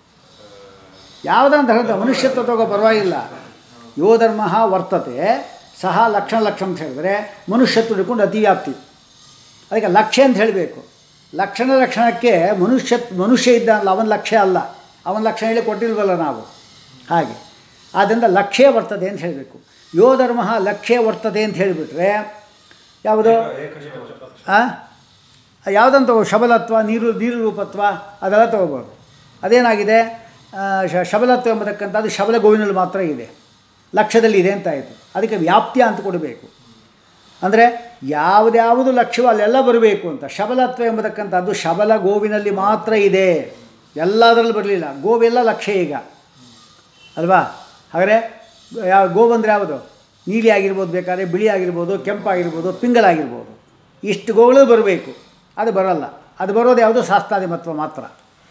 A: ಯಾವುದಂತ ಹೇಳ್ತಾ ಮನುಷ್ಯತ್ವ ತಗೋ ಪರವಾಗಿಲ್ಲ ಯೋ ಧರ್ಮ ವರ್ತತೆ ಸಹ ಲಕ್ಷಣ ಲಕ್ಷಣ ಅಂತ ಹೇಳಿದ್ರೆ ಮನುಷ್ಯತ್ವ ಹಿಡ್ಕೊಂಡು ಅತಿವ್ಯಾಪ್ತಿ ಅದಕ್ಕೆ ಲಕ್ಷ್ಯ ಅಂತ ಹೇಳಬೇಕು ಲಕ್ಷಣ ಲಕ್ಷಣಕ್ಕೆ ಮನುಷ್ಯ ಮನುಷ್ಯ ಇದ್ದಾನಲ್ಲ ಅವನ ಲಕ್ಷ್ಯ ಅಲ್ಲ ಅವನ ಲಕ್ಷಣ ಹೇಳಿ ಕೊಟ್ಟಿಲ್ವಲ್ಲ ನಾವು ಹಾಗೆ ಆದ್ದರಿಂದ ಲಕ್ಷ್ಯ ವರ್ತದೆ ಅಂತ ಹೇಳಬೇಕು ಯೋ ಧರ್ಮ ಲಕ್ಷ್ಯ ವರ್ತದೆ ಅಂತ ಹೇಳಿಬಿಟ್ರೆ ಯಾವುದು ಆ? ಯಾವುದಂತ ತಗೋ ಶಬಲತ್ವ ನೀರು ನೀರು ರೂಪತ್ವ ಅದೆಲ್ಲ ತಗೋಬೋದು ಅದೇನಾಗಿದೆ ಆ, ಶ ಶಬಲತ್ವ ಎಂಬತಕ್ಕಂಥದ್ದು ಶಬಲ ಗೋವಿನಲ್ಲಿ ಮಾತ್ರ ಇದೆ ಲಕ್ಷ್ಯದಲ್ಲಿ ಇದೆ ಅಂತ ಆಯಿತು ಅದಕ್ಕೆ ವ್ಯಾಪ್ತ್ಯ ಅಂತ ಕೊಡಬೇಕು ಅಂದರೆ ಯಾವುದ್ಯಾವುದು ಲಕ್ಷ್ಯವೋ ಅಲ್ಲೆಲ್ಲ ಬರಬೇಕು ಅಂತ ಶಬಲತ್ವ ಎಂಬತಕ್ಕಂಥದ್ದು ಶಬಲ ಗೋವಿನಲ್ಲಿ ಮಾತ್ರ ಇದೆ ಎಲ್ಲದರಲ್ಲಿ ಬರಲಿಲ್ಲ ಗೋವೆಲ್ಲ ಲಕ್ಷ್ಯ ಈಗ ಅಲ್ವಾ ಹಾಗಾದರೆ ಯಾವ ಗೋ ಬಂದರೆ ಯಾವುದು ನೀಲಿ ಆಗಿರ್ಬೋದು ಬೇಕಾದ್ರೆ ಬಿಳಿ ಆಗಿರ್ಬೋದು ಕೆಂಪಾಗಿರ್ಬೋದು ಪಿಂಗಲಾಗಿರ್ಬೋದು ಇಷ್ಟು ಗೋಗಳು ಬರಬೇಕು ಅದು ಬರೋಲ್ಲ ಅದು ಬರೋದು ಯಾವುದು ಶಾಸ್ತ್ರಾದಿಮತ್ವ ಮಾತ್ರ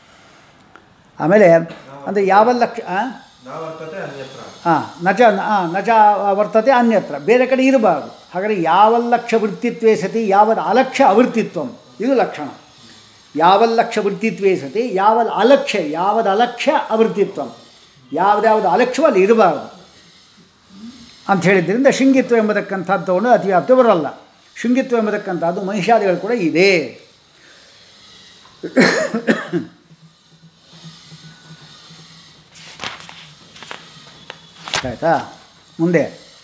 A: ಆಮೇಲೆ ಅಂದರೆ ಯಾವ ಲಕ್ಷ ಆ?
C: ನಾವರ್ತತೆ ಅನ್ಯತ್ರ
A: ಹಾಂ ನಚ ಹಾಂ ನಚ ವರ್ತತೆ ಅನ್ಯತ್ರ ಬೇರೆ ಕಡೆ ಇರಬಾರ್ದು ಹಾಗಾದರೆ ಯಾವ ಲಕ್ಷ್ಯ ವೃತ್ತಿತ್ವೇ ಸತಿ ಯಾವದ ಅಲಕ್ಷ್ಯ ಅವೃತ್ತಿತ್ವಂ ಇದು ಲಕ್ಷಣ ಯಾವ ಲಕ್ಷ್ಯ ವೃತ್ತಿತ್ವೇ ಸತಿ ಯಾವ ಅಲಕ್ಷ್ಯ ಯಾವದ ಅಲಕ್ಷ್ಯ ಅವೃತ್ತಿತ್ವಂ ಯಾವುದ್ಯಾವುದು ಅಲಕ್ಷ್ಯವೋ ಅಲ್ಲಿ ಇರಬಾರ್ದು ಅಂತ ಹೇಳಿದ್ರಿಂದ ಶೃಂಗಿತ್ವ ಎಂಬತಕ್ಕಂಥದ್ದು ತಗೊಂಡು ಅತಿವ್ಯಾಪ್ತಿ ಬರೋಲ್ಲ ಶೃಂಗಿತ್ವ ಎಂಬತಕ್ಕಂಥದ್ದು ಮಹಿಷಾದಿಗಳು ಕೂಡ ಇದೆ ಆಯಿತಾ ಮುಂದೆ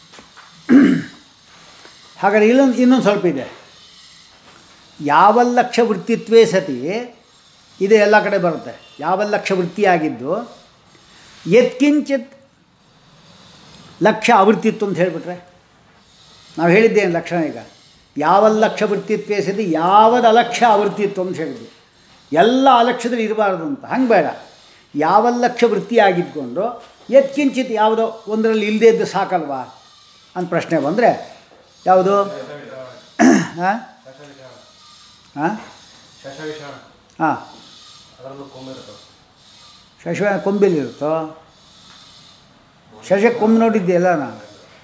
A: ಹಾಗಾದ್ರೆ ಇಲ್ಲೊಂದು ಇನ್ನೊಂದು ಸ್ವಲ್ಪ ಇದೆ ಯಾವ ಲಕ್ಷ್ಯ ವೃತ್ತಿತ್ವೇ ಸತಿ ಇದು ಎಲ್ಲ ಕಡೆ ಬರುತ್ತೆ ಯಾವ ಲಕ್ಷ್ಯ ವೃತ್ತಿಯಾಗಿದ್ದು ಯತ್ಕಿಂಚಿತ್ ಲಕ್ಷ್ಯ ಅವೃತ್ತಿತ್ವ ಅಂತ ಹೇಳಿಬಿಟ್ರೆ ನಾವು ಹೇಳಿದ್ದೇನೆ ಲಕ್ಷಣ ಈಗ ಯಾವ ಲಕ್ಷ್ಯ ವೃತ್ತಿತ್ವೇ ಸತಿ ಯಾವದ ಅಲಕ್ಷ್ಯ ಅವೃತ್ತಿತ್ವ ಅಂತ ಹೇಳಿದ್ವಿ ಎಲ್ಲ ಅಲಕ್ಷ್ಯದಲ್ಲಿ ಇರಬಾರ್ದು ಅಂತ ಹಂಗೆ ಬೇಡ ಯಾವ ಲಕ್ಷ್ಯ ವೃತ್ತಿಯಾಗಿದ್ಕೊಂಡು ಯತ್ಕಿಂಚಿತ್ ಯಾವುದೋ ಒಂದರಲ್ಲಿ ಇಲ್ಲದೇ ಇದ್ದು ಸಾಕಲ್ವಾ ಅಂತ ಪ್ರಶ್ನೆ ಬಂದರೆ ಯಾವುದು ಹಾಂ ಹಾಂ
B: ಶಶವಿಷಾಣ
A: ಹಾಂ
B: ಅದರಲ್ಲೂ ಕೊಂಬಿರ್ತವೆ
A: ಶಶಿವ ಕೊಂಬಿಲಿರುತ್ತೋ ಶಶ ಕೊಂಬು ನೋಡಿದ್ದೆಲ್ಲ ನಾನು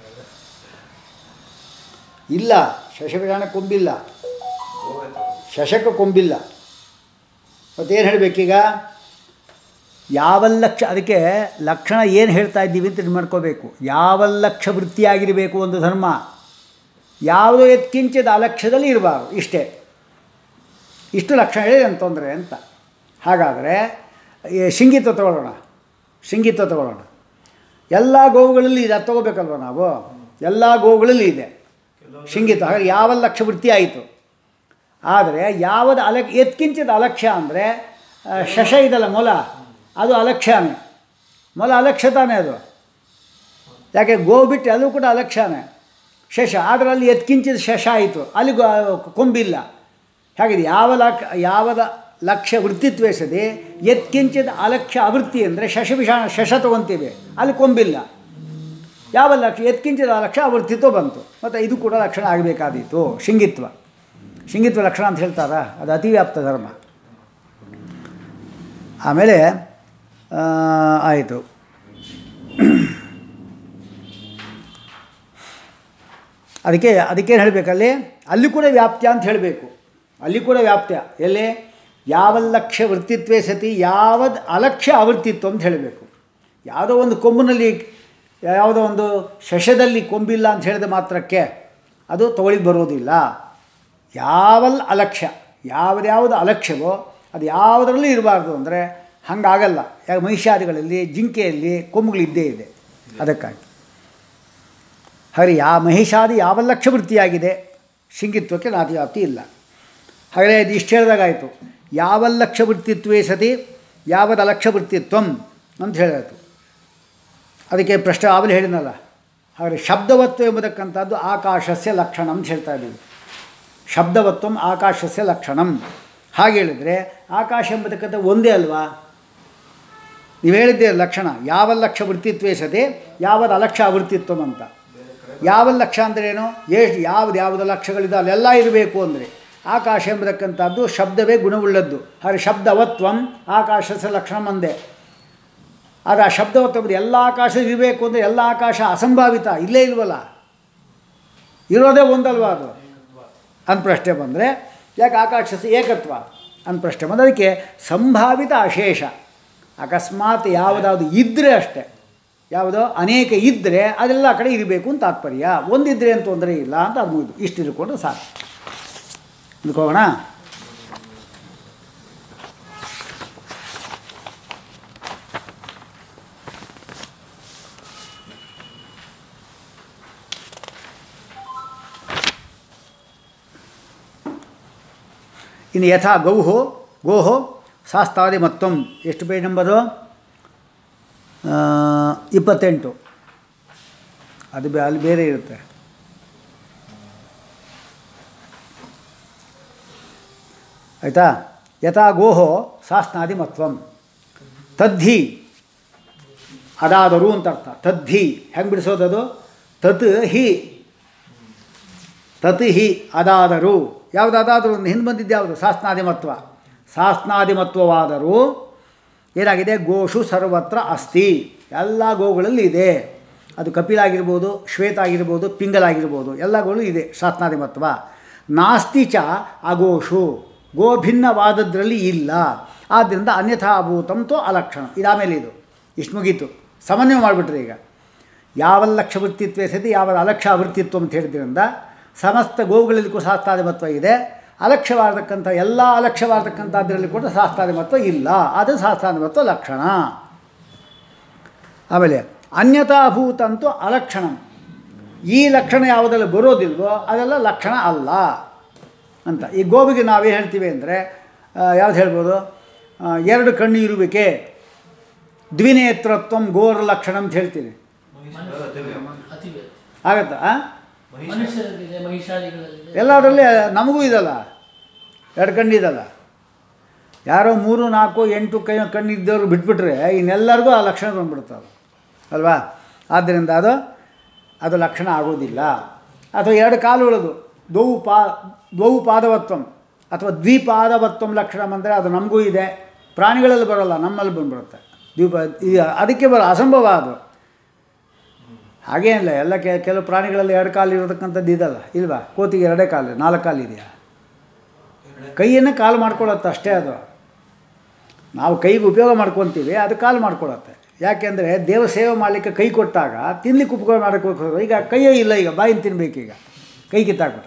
A: ಇಲ್ಲ ಶಶವಿಷಾಣ ಕೊಂಬಿಲ್ಲ ಶಶಕ ಕೊಂಬಿಲ್ಲ ಮತ್ತೇನು ಹೇಳಬೇಕೀಗ ಯಾವ ಲಕ್ಷ ಅದಕ್ಕೆ ಲಕ್ಷಣ ಏನು ಹೇಳ್ತಾ ಇದ್ದೀವಿ ಅಂತ ಇದು ಮಾಡ್ಕೋಬೇಕು ಯಾವ ಲಕ್ಷ ವೃತ್ತಿಯಾಗಿರಬೇಕು ಒಂದು ಧರ್ಮ ಯಾವುದೋ ಎತ್ಕಿಂಚಿದ ಅಲಕ್ಷ್ಯದಲ್ಲಿ ಇರಬಾರ್ದು ಇಷ್ಟೇ ಇಷ್ಟು ಲಕ್ಷಣ ಹೇಳಿ ನನ್ನ ತೊಂದರೆ ಅಂತ ಹಾಗಾದರೆ ಈ ಶಿಂಗಿತ್ವ ತಗೊಳ್ಳೋಣ ಶಿಂಗಿತ್ವ ತಗೊಳ್ಳೋಣ ಎಲ್ಲ ಗೋವುಗಳಲ್ಲಿ ಇದೆ ಅದು ತಗೋಬೇಕಲ್ವ ನಾವು ಎಲ್ಲ ಗೋವುಗಳಲ್ಲಿ ಇದೆ ಶಿಂಗಿತ್ವ ಹಾಗಾದ್ರೆ ಯಾವ ಲಕ್ಷ ವೃತ್ತಿ ಆಯಿತು ಆದರೆ ಯಾವುದು ಅಲಕ್ ಎತ್ಕಿಂಚಿದ ಅಲಕ್ಷ್ಯ ಅಂದರೆ ಆ, ಶಶ ಇದಲ್ಲ ಮೊಲ ಅದು ಅಲಕ್ಷ್ಯನೇ ಮೊಲ ಅಲಕ್ಷ್ಯ ತಾನೇ ಅದು ಯಾಕೆ ಗೋ ಬಿಟ್ಟು ಅದು ಕೂಡ ಅಲಕ್ಷ್ಯನೇ ಶಶ ಆದರೆ ಅಲ್ಲಿ ಎತ್ಕಿಂಚಿದ ಶಶ ಆಯಿತು ಅಲ್ಲಿ ಗೋ- ಕೊಂಬಿಲ್ಲ ಹಾಗಿದೆ ಯಾವ ಲಕ್ ಯಾವದ ಲಕ್ಷ್ಯ ವೃತ್ತಿತ್ವೇಸದೆ ಎತ್ಕಿಂಚಿದ ಅಲಕ್ಷ್ಯ ಅವೃತ್ತಿ ಅಂದರೆ ಶಶವಿಷ ಶಶ ತಗೊಂತೀವಿ ಅಲ್ಲಿ ಕೊಂಬಿಲ್ಲ ಯಾವ ಲಕ್ಷ ಎತ್ಕಿಂಚಿದ ಲಕ್ಷ ಅವೃತ್ತಿತ್ವ ಬಂತು ಮತ್ತು ಇದು ಕೂಡ ಲಕ್ಷಣ ಆಗಬೇಕಾದೀತು ಶಿಂಗಿತ್ವ ಶಿಂಗಿತ್ವ ಲಕ್ಷಣ ಅಂತ ಹೇಳ್ತಾರ ಅದು ಅತಿವ್ಯಾಪ್ತ ಧರ್ಮ ಆಮೇಲೆ ಆ, ಆಯಿತು ಅದಕ್ಕೆ ಅದಕ್ಕೇನು ಹೇಳಬೇಕಲ್ಲಿ ಅಲ್ಲಿ ಕೂಡ ವ್ಯಾಪ್ತ್ಯ ಅಂತ ಹೇಳಬೇಕು ಅಲ್ಲಿ ಕೂಡ ವ್ಯಾಪ್ತ್ಯ ಎಲ್ಲಿ ಯಾವ ಲಕ್ಷ್ಯ ವೃತ್ತಿತ್ವೇ ಸತಿ ಯಾವದ್ ಅಲಕ್ಷ್ಯ ಅವೃತ್ತಿತ್ವ ಅಂತ ಹೇಳಬೇಕು ಯಾವುದೋ ಒಂದು ಕೊಂಬಿನಲ್ಲಿ ಯಾವುದೋ ಒಂದು ಶಶದಲ್ಲಿ ಕೊಂಬಿಲ್ಲ ಅಂತ ಹೇಳಿದ ಮಾತ್ರಕ್ಕೆ ಅದು ತಗೊಳ್ಳಿಗೆ ಬರೋದಿಲ್ಲ ಯಾವಲ್ ಅಲಕ್ಷ್ಯ ಯಾವುದ್ಯಾವುದು ಅಲಕ್ಷ್ಯವೋ ಅದು ಯಾವುದರಲ್ಲೂ ಇರಬಾರ್ದು ಅಂದರೆ ಹಾಗಾಗಲ್ಲ ಯಾಕೆ ಮಹಿಷಾದಿಗಳಲ್ಲಿ ಜಿಂಕೆಯಲ್ಲಿ ಕೊಂಬುಗಳಿದ್ದೇ ಇದೆ ಅದಕ್ಕಾಗಿ ಹಾಗೆ ಯಾ ಮಹಿಷಾದಿ ಯಾವ ಲಕ್ಷ ವೃತ್ತಿಯಾಗಿದೆ ಶಿಂಗಿತ್ವಕ್ಕೆ ನಾತಿವ್ಯಾಪ್ತಿ ಇಲ್ಲ ಹಾಗೆ ಇದು ಇಷ್ಟು ಹೇಳಿದಾಗಾಯಿತು ಯಾವ ಲಕ್ಷ ವೃತ್ತಿತ್ವೇ ಸತಿ ಯಾವದ ಲಕ್ಷ ವೃತ್ತಿತ್ವಂ ಅಂತ ಹೇಳಿತು ಅದಕ್ಕೆ ಪ್ರಶ್ನೆ ಆಮೇಲೆ ಹೇಳಿದ್ನಲ್ಲ ಹಾಗೆ ಶಬ್ದವತ್ವ ಎಂಬುದಕ್ಕಂಥದ್ದು ಆಕಾಶಸ್ಯ ಲಕ್ಷಣ ಅಂತ ಹೇಳ್ತಾ ಇದ್ದೀವಿ ಶಬ್ದವತ್ವಂ ಆಕಾಶಸ್ಯ ಲಕ್ಷಣಂ ಹಾಗೆ ಹೇಳಿದರೆ ಆಕಾಶ ಎಂಬುದಕ್ಕಂಥ ಒಂದೇ ಅಲ್ವಾ ನೀವು ಹೇಳಿದ್ದೀರಿ ಲಕ್ಷಣ ಯಾವ ಲಕ್ಷ ವೃತ್ತಿತ್ವೇ ಸತಿ ಯಾವದ ಅಲಕ್ಷ ಅವೃತ್ತಿತ್ವಂ ಅಂತ ಯಾವ ಲಕ್ಷ ಅಂದ್ರೇನು ಎಷ್ಟು ಯಾವ್ದು ಯಾವುದು ಲಕ್ಷಗಳಿದೆ ಅಲ್ಲೆಲ್ಲ ಇರಬೇಕು ಅಂದರೆ ಆಕಾಶ ಎಂಬತಕ್ಕಂಥದ್ದು ಶಬ್ದವೇ ಗುಣವುಳ್ಳದ್ದು ಹಾಗೆ ಶಬ್ದವತ್ವಂ ಆಕಾಶಸ್ಯ ಲಕ್ಷಣ ಒಂದೇ ಆದರೆ ಆ ಶಬ್ದವತ್ವ ಎಲ್ಲ ಆಕಾಶ ಇರಬೇಕು ಅಂದರೆ ಎಲ್ಲ ಆಕಾಶ ಅಸಂಭಾವಿತ ಇಲ್ಲೇ ಇಲ್ವಲ್ಲ ಇರೋದೇ ಒಂದಲ್ವಾ ಅದು ಅಂತ ಪ್ರಶ್ನೆ ಬಂದರೆ ಯಾಕೆ ಆಕಾಶಸ ಏಕತ್ವ ಅಂತ ಪ್ರಶ್ನೆ ಬಂದರೆ ಅದಕ್ಕೆ ಸಂಭಾವಿತ ಅಶೇಷ ಅಕಸ್ಮಾತ್ ಯಾವುದಾದ್ರು ಇದ್ದರೆ ಅಷ್ಟೇ ಯಾವುದೋ ಅನೇಕ ಇದ್ದರೆ ಅದೆಲ್ಲ ಕಡೆ ಇರಬೇಕು ಅಂತ ತಾತ್ಪರ್ಯ ಒಂದಿದ್ರೆ ಏನು ತೊಂದರೆ ಇಲ್ಲ ಅಂತ ಅದು ಮುಗಿದು ಇಷ್ಟು ಇಟ್ಕೊಂಡು ಸಾಕು ಹೋಗೋಣ ಇನ್ನು ಯಥಾ ಗೌಹು ಗೋಹು ಶಾಸ್ತಾದಿ ಮತ್ತೊಂ ಎಷ್ಟು ಪೇಜ್ ನಂಬರು ಆ, ಇಪ್ಪತ್ತೆಂಟು ಅದು ಬೇ ಅಲ್ಲಿ ಬೇರೆ ಇರುತ್ತೆ ಆಯಿತಾ ಯಥಾ ಗೋಹೋ ಶಾಸ್ನಾದಿ ಮತ್ವಂ ತದ್ಧಿ ಅದಾದರು ಅಂತ ಅರ್ಥ ತದ್ಧಿ ಹೆಂಗೆ ಬಿಡಿಸೋದದು ತತ್ ಹಿ ತತ್ ಹಿ ಅದಾದರು ಯಾವುದು ಅದಾದರು ಹಿಂದೆ ಬಂದಿದ್ದು ಯಾವುದು ಶಾಸ್ನಾದಿಮತ್ವ ಶಾಸ್ನಾದಿಮತ್ವವಾದರೂ ಏನಾಗಿದೆ ಗೋಷು ಸರ್ವತ್ರ ಅಸ್ತಿ ಎಲ್ಲ ಗೋಗಳಲ್ಲಿ ಇದೆ ಅದು ಕಪಿಲಾಗಿರ್ಬೋದು ಶ್ವೇತ ಆಗಿರ್ಬೋದು ಪಿಂಗಲಾಗಿರ್ಬೋದು ಎಲ್ಲ ಗೋಳು ಇದೆ ಶಾಸ್ನಾದಿಮತ್ವ ನಾಸ್ತಿ ಚ ಅಗೋಷು ಗೋಭಿನ್ನವಾದದ್ರಲ್ಲಿ ಇಲ್ಲ ಆದ್ದರಿಂದ ಅನ್ಯಥಾಭೂತಂ ತೋ ಅಲಕ್ಷಣ ಇದಾಮೇಲೆ ಇದು ಇಷ್ಟು ಮುಗೀತು ಸಮನ್ವಯ ಮಾಡಿಬಿಟ್ರಿ ಈಗ ಯಾವ ಲಕ್ಷ ವೃತ್ತಿತ್ವ ಸತಿ ಯಾವ ಅಲಕ್ಷ ವೃತ್ತಿತ್ವ ಅಂತ ಹೇಳಿದ್ರಿಂದ ಸಮಸ್ತ ಗೋವುಗಳಲ್ಲಿಗೂ ಶಾಸ್ತ್ರಾಧಿಮತ್ವ ಇದೆ ಅಲಕ್ಷ್ಯವಾಗತಕ್ಕಂಥ ಎಲ್ಲ ಅಲಕ್ಷ್ಯವಾಗತಕ್ಕಂಥದ್ರಲ್ಲಿ ಕೂಡ ಶಾಸ್ತ್ರಾಧಿಮತ್ವ ಇಲ್ಲ ಅದು ಶಾಸ್ತ್ರಾಧಿಮತ್ವ ಲಕ್ಷಣ ಆಮೇಲೆ ಅನ್ಯತಾಭೂತಂತೂ ಅಲಕ್ಷಣ ಈ ಲಕ್ಷಣ ಯಾವುದೆಲ್ಲ ಬರೋದಿಲ್ವೋ ಅದೆಲ್ಲ ಲಕ್ಷಣ ಅಲ್ಲ ಅಂತ ಈ ಗೋವಿಗೆ ನಾವೇನು ಹೇಳ್ತೀವಿ ಅಂದರೆ ಯಾವ್ದು ಹೇಳ್ಬೋದು ಆ, ಎರಡು ಕಣ್ಣು ಇರುವಿಕೆ ದ್ವಿನೇತ್ರತ್ವಂ ಗೋರ ಲಕ್ಷಣ ಅಂತ ಹೇಳ್ತೀನಿ
D: ಅತಿವೆ
A: ಆಗತ್ತಾ ಆ?
D: ಮನುಷ್ಯರಲ್ಲಿದೆ ಮಹಿಷಾದಿಗಳಲ್ಲಿದೆ
A: ಎಲ್ಲದರಲ್ಲಿ ನಮಗೂ ಇದಲ್ಲ ಎರಡು ಕಣ್ಣಿದಲ್ಲ ಯಾರೋ ಮೂರು ನಾಲ್ಕು ಎಂಟು ಕೈ ಕಣ್ಣಿದ್ದವ್ರು ಬಿಟ್ಬಿಟ್ರೆ ಇನ್ನೆಲ್ಲರಿಗೂ ಆ ಲಕ್ಷಣ ಬಂದ್ಬಿಡ್ತಾವೆ ಅಲ್ವಾ ಆದ್ದರಿಂದ ಅದು ಅದು ಲಕ್ಷಣ ಆಗೋದಿಲ್ಲ ಅಥವಾ ಎರಡು ಕಾಲುಗಳದು ದ್ವೌ ಪಾ ದ್ವೌ ಪಾದವತ್ವಂ ಅಥವಾ ದ್ವಿಪಾದವತ್ವಂ ಲಕ್ಷಣ ಅಂದರೆ ಅದು ನಮಗೂ ಇದೆ ಪ್ರಾಣಿಗಳಲ್ಲಿ ಬರೋಲ್ಲ ನಮ್ಮಲ್ಲಿ ಬಂದ್ಬಿಡುತ್ತೆ ದ್ವೀಪ ಇದು ಅದಕ್ಕೆ ಬರೋ ಅಸಂಭವ ಅದು ಹಾಗೇನಿಲ್ಲ ಎಲ್ಲ ಕೆ ಕೆಲವು ಪ್ರಾಣಿಗಳಲ್ಲಿ ಎರಡು ಕಾಲು ಇರತಕ್ಕಂಥದ್ದು ಇದಲ್ಲ ಇಲ್ವಾ ಕೋತಿಗೆ ಎರಡೇ ಕಾಲು ನಾಲ್ಕು ಕಾಲು ಇದೆಯಾ ಕೈಯನ್ನು ಕಾಲು ಮಾಡ್ಕೊಳ್ಳುತ್ತೆ ಅಷ್ಟೇ ಅದು ನಾವು ಕೈಗೆ ಉಪಯೋಗ ಮಾಡ್ಕೊತೀವಿ ಅದು ಕಾಲು ಮಾಡ್ಕೊಳತ್ತೆ ಯಾಕೆಂದರೆ ದೇವ ಸೇವೆ ಮಾಡಲಿಕ್ಕೆ ಕೈ ಕೊಟ್ಟಾಗ ತಿನ್ಲಿಕ್ಕೆ ಉಪಯೋಗ ಮಾಡೋಕ್ಕೆ ಹೋಗೋದು. ಈಗ ಕೈಯೇ ಇಲ್ಲ ಈಗ ಬಾಯಿಂದ ತಿನ್ಬೇಕೀಗ ಕೈ ಕಿತ್ತಾಕ್ಬಿಟ್ಟ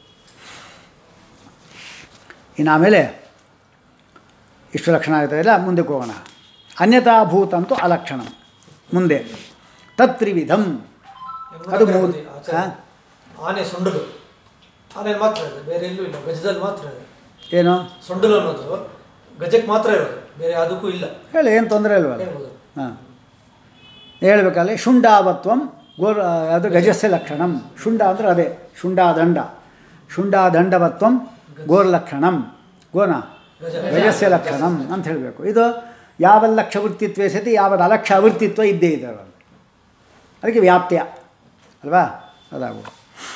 A: ಇನ್ನು ಆಮೇಲೆ ಇಷ್ಟು ಲಕ್ಷಣ ಆಗ್ತಾ ಇಲ್ಲ ಮುಂದಕ್ಕೆ ಹೋಗೋಣ ಅನ್ಯಥಾಭೂತ ಅಂತೂ ಅಲಕ್ಷಣ ಮುಂದೆ ತತ್ರಿವಿಧಂ ಅದು ಮೂರು
E: ಆಚಾರ್ಯ,
A: ಹಾಂ
E: ಆನೆ ಸೊಂಡಲು ಆನೆ ಮಾತ್ರ ಇದೆ ಬೇರೆ ಎಲ್ಲೂ ಇಲ್ಲ ಗಜದಲ್ಲಿ ಮಾತ್ರ ಇದೆ
A: ಏನು
E: ಸೊಂಡಲು ಅನ್ನೋದು ಗಜಕ್ಕೆ ಮಾತ್ರ ಇರೋದು ಬೇರೆ ಅದಕ್ಕೂ ಇಲ್ಲ
A: ಹೇಳಿ ಏನು ತೊಂದರೆ ಇಲ್ವಲ್ಲ
E: ಹೇಳ್ಬೋದು
A: ಹಾಂ ಹೇಳ್ಬೇಕಲ್ಲಿ ಶುಂಡಾವತ್ವಂ ಗೋರ್ ಅದು ಗಜಸ್ಯ ಲಕ್ಷಣಂ ಶುಂಡ ಅಂದರೆ ಅದೇ ಶುಂಡಾದಂಡ ಶುಂಡಾದಂಡವತ್ವಂ ಗೋರ್ಲಕ್ಷಣಂ ಗೋನ
E: ಗಜ
A: ಗಜಸ್ಯ ಲಕ್ಷಣಂ ಅಂತ ಹೇಳಬೇಕು ಇದು ಯಾವ ಲಕ್ಷ ವೃತ್ತಿತ್ವೇ ಸತಿ ಯಾವ ಅಲಕ್ಷ ಅವೃತ್ತಿತ್ವ ಇದ್ದೇ ಇದೆ ಅದರಲ್ಲಿ ಅದಕ್ಕೆ ವ್ಯಾಪ್ತ್ಯ ಅಲ್ವಾ ಅದಾಗುವುದು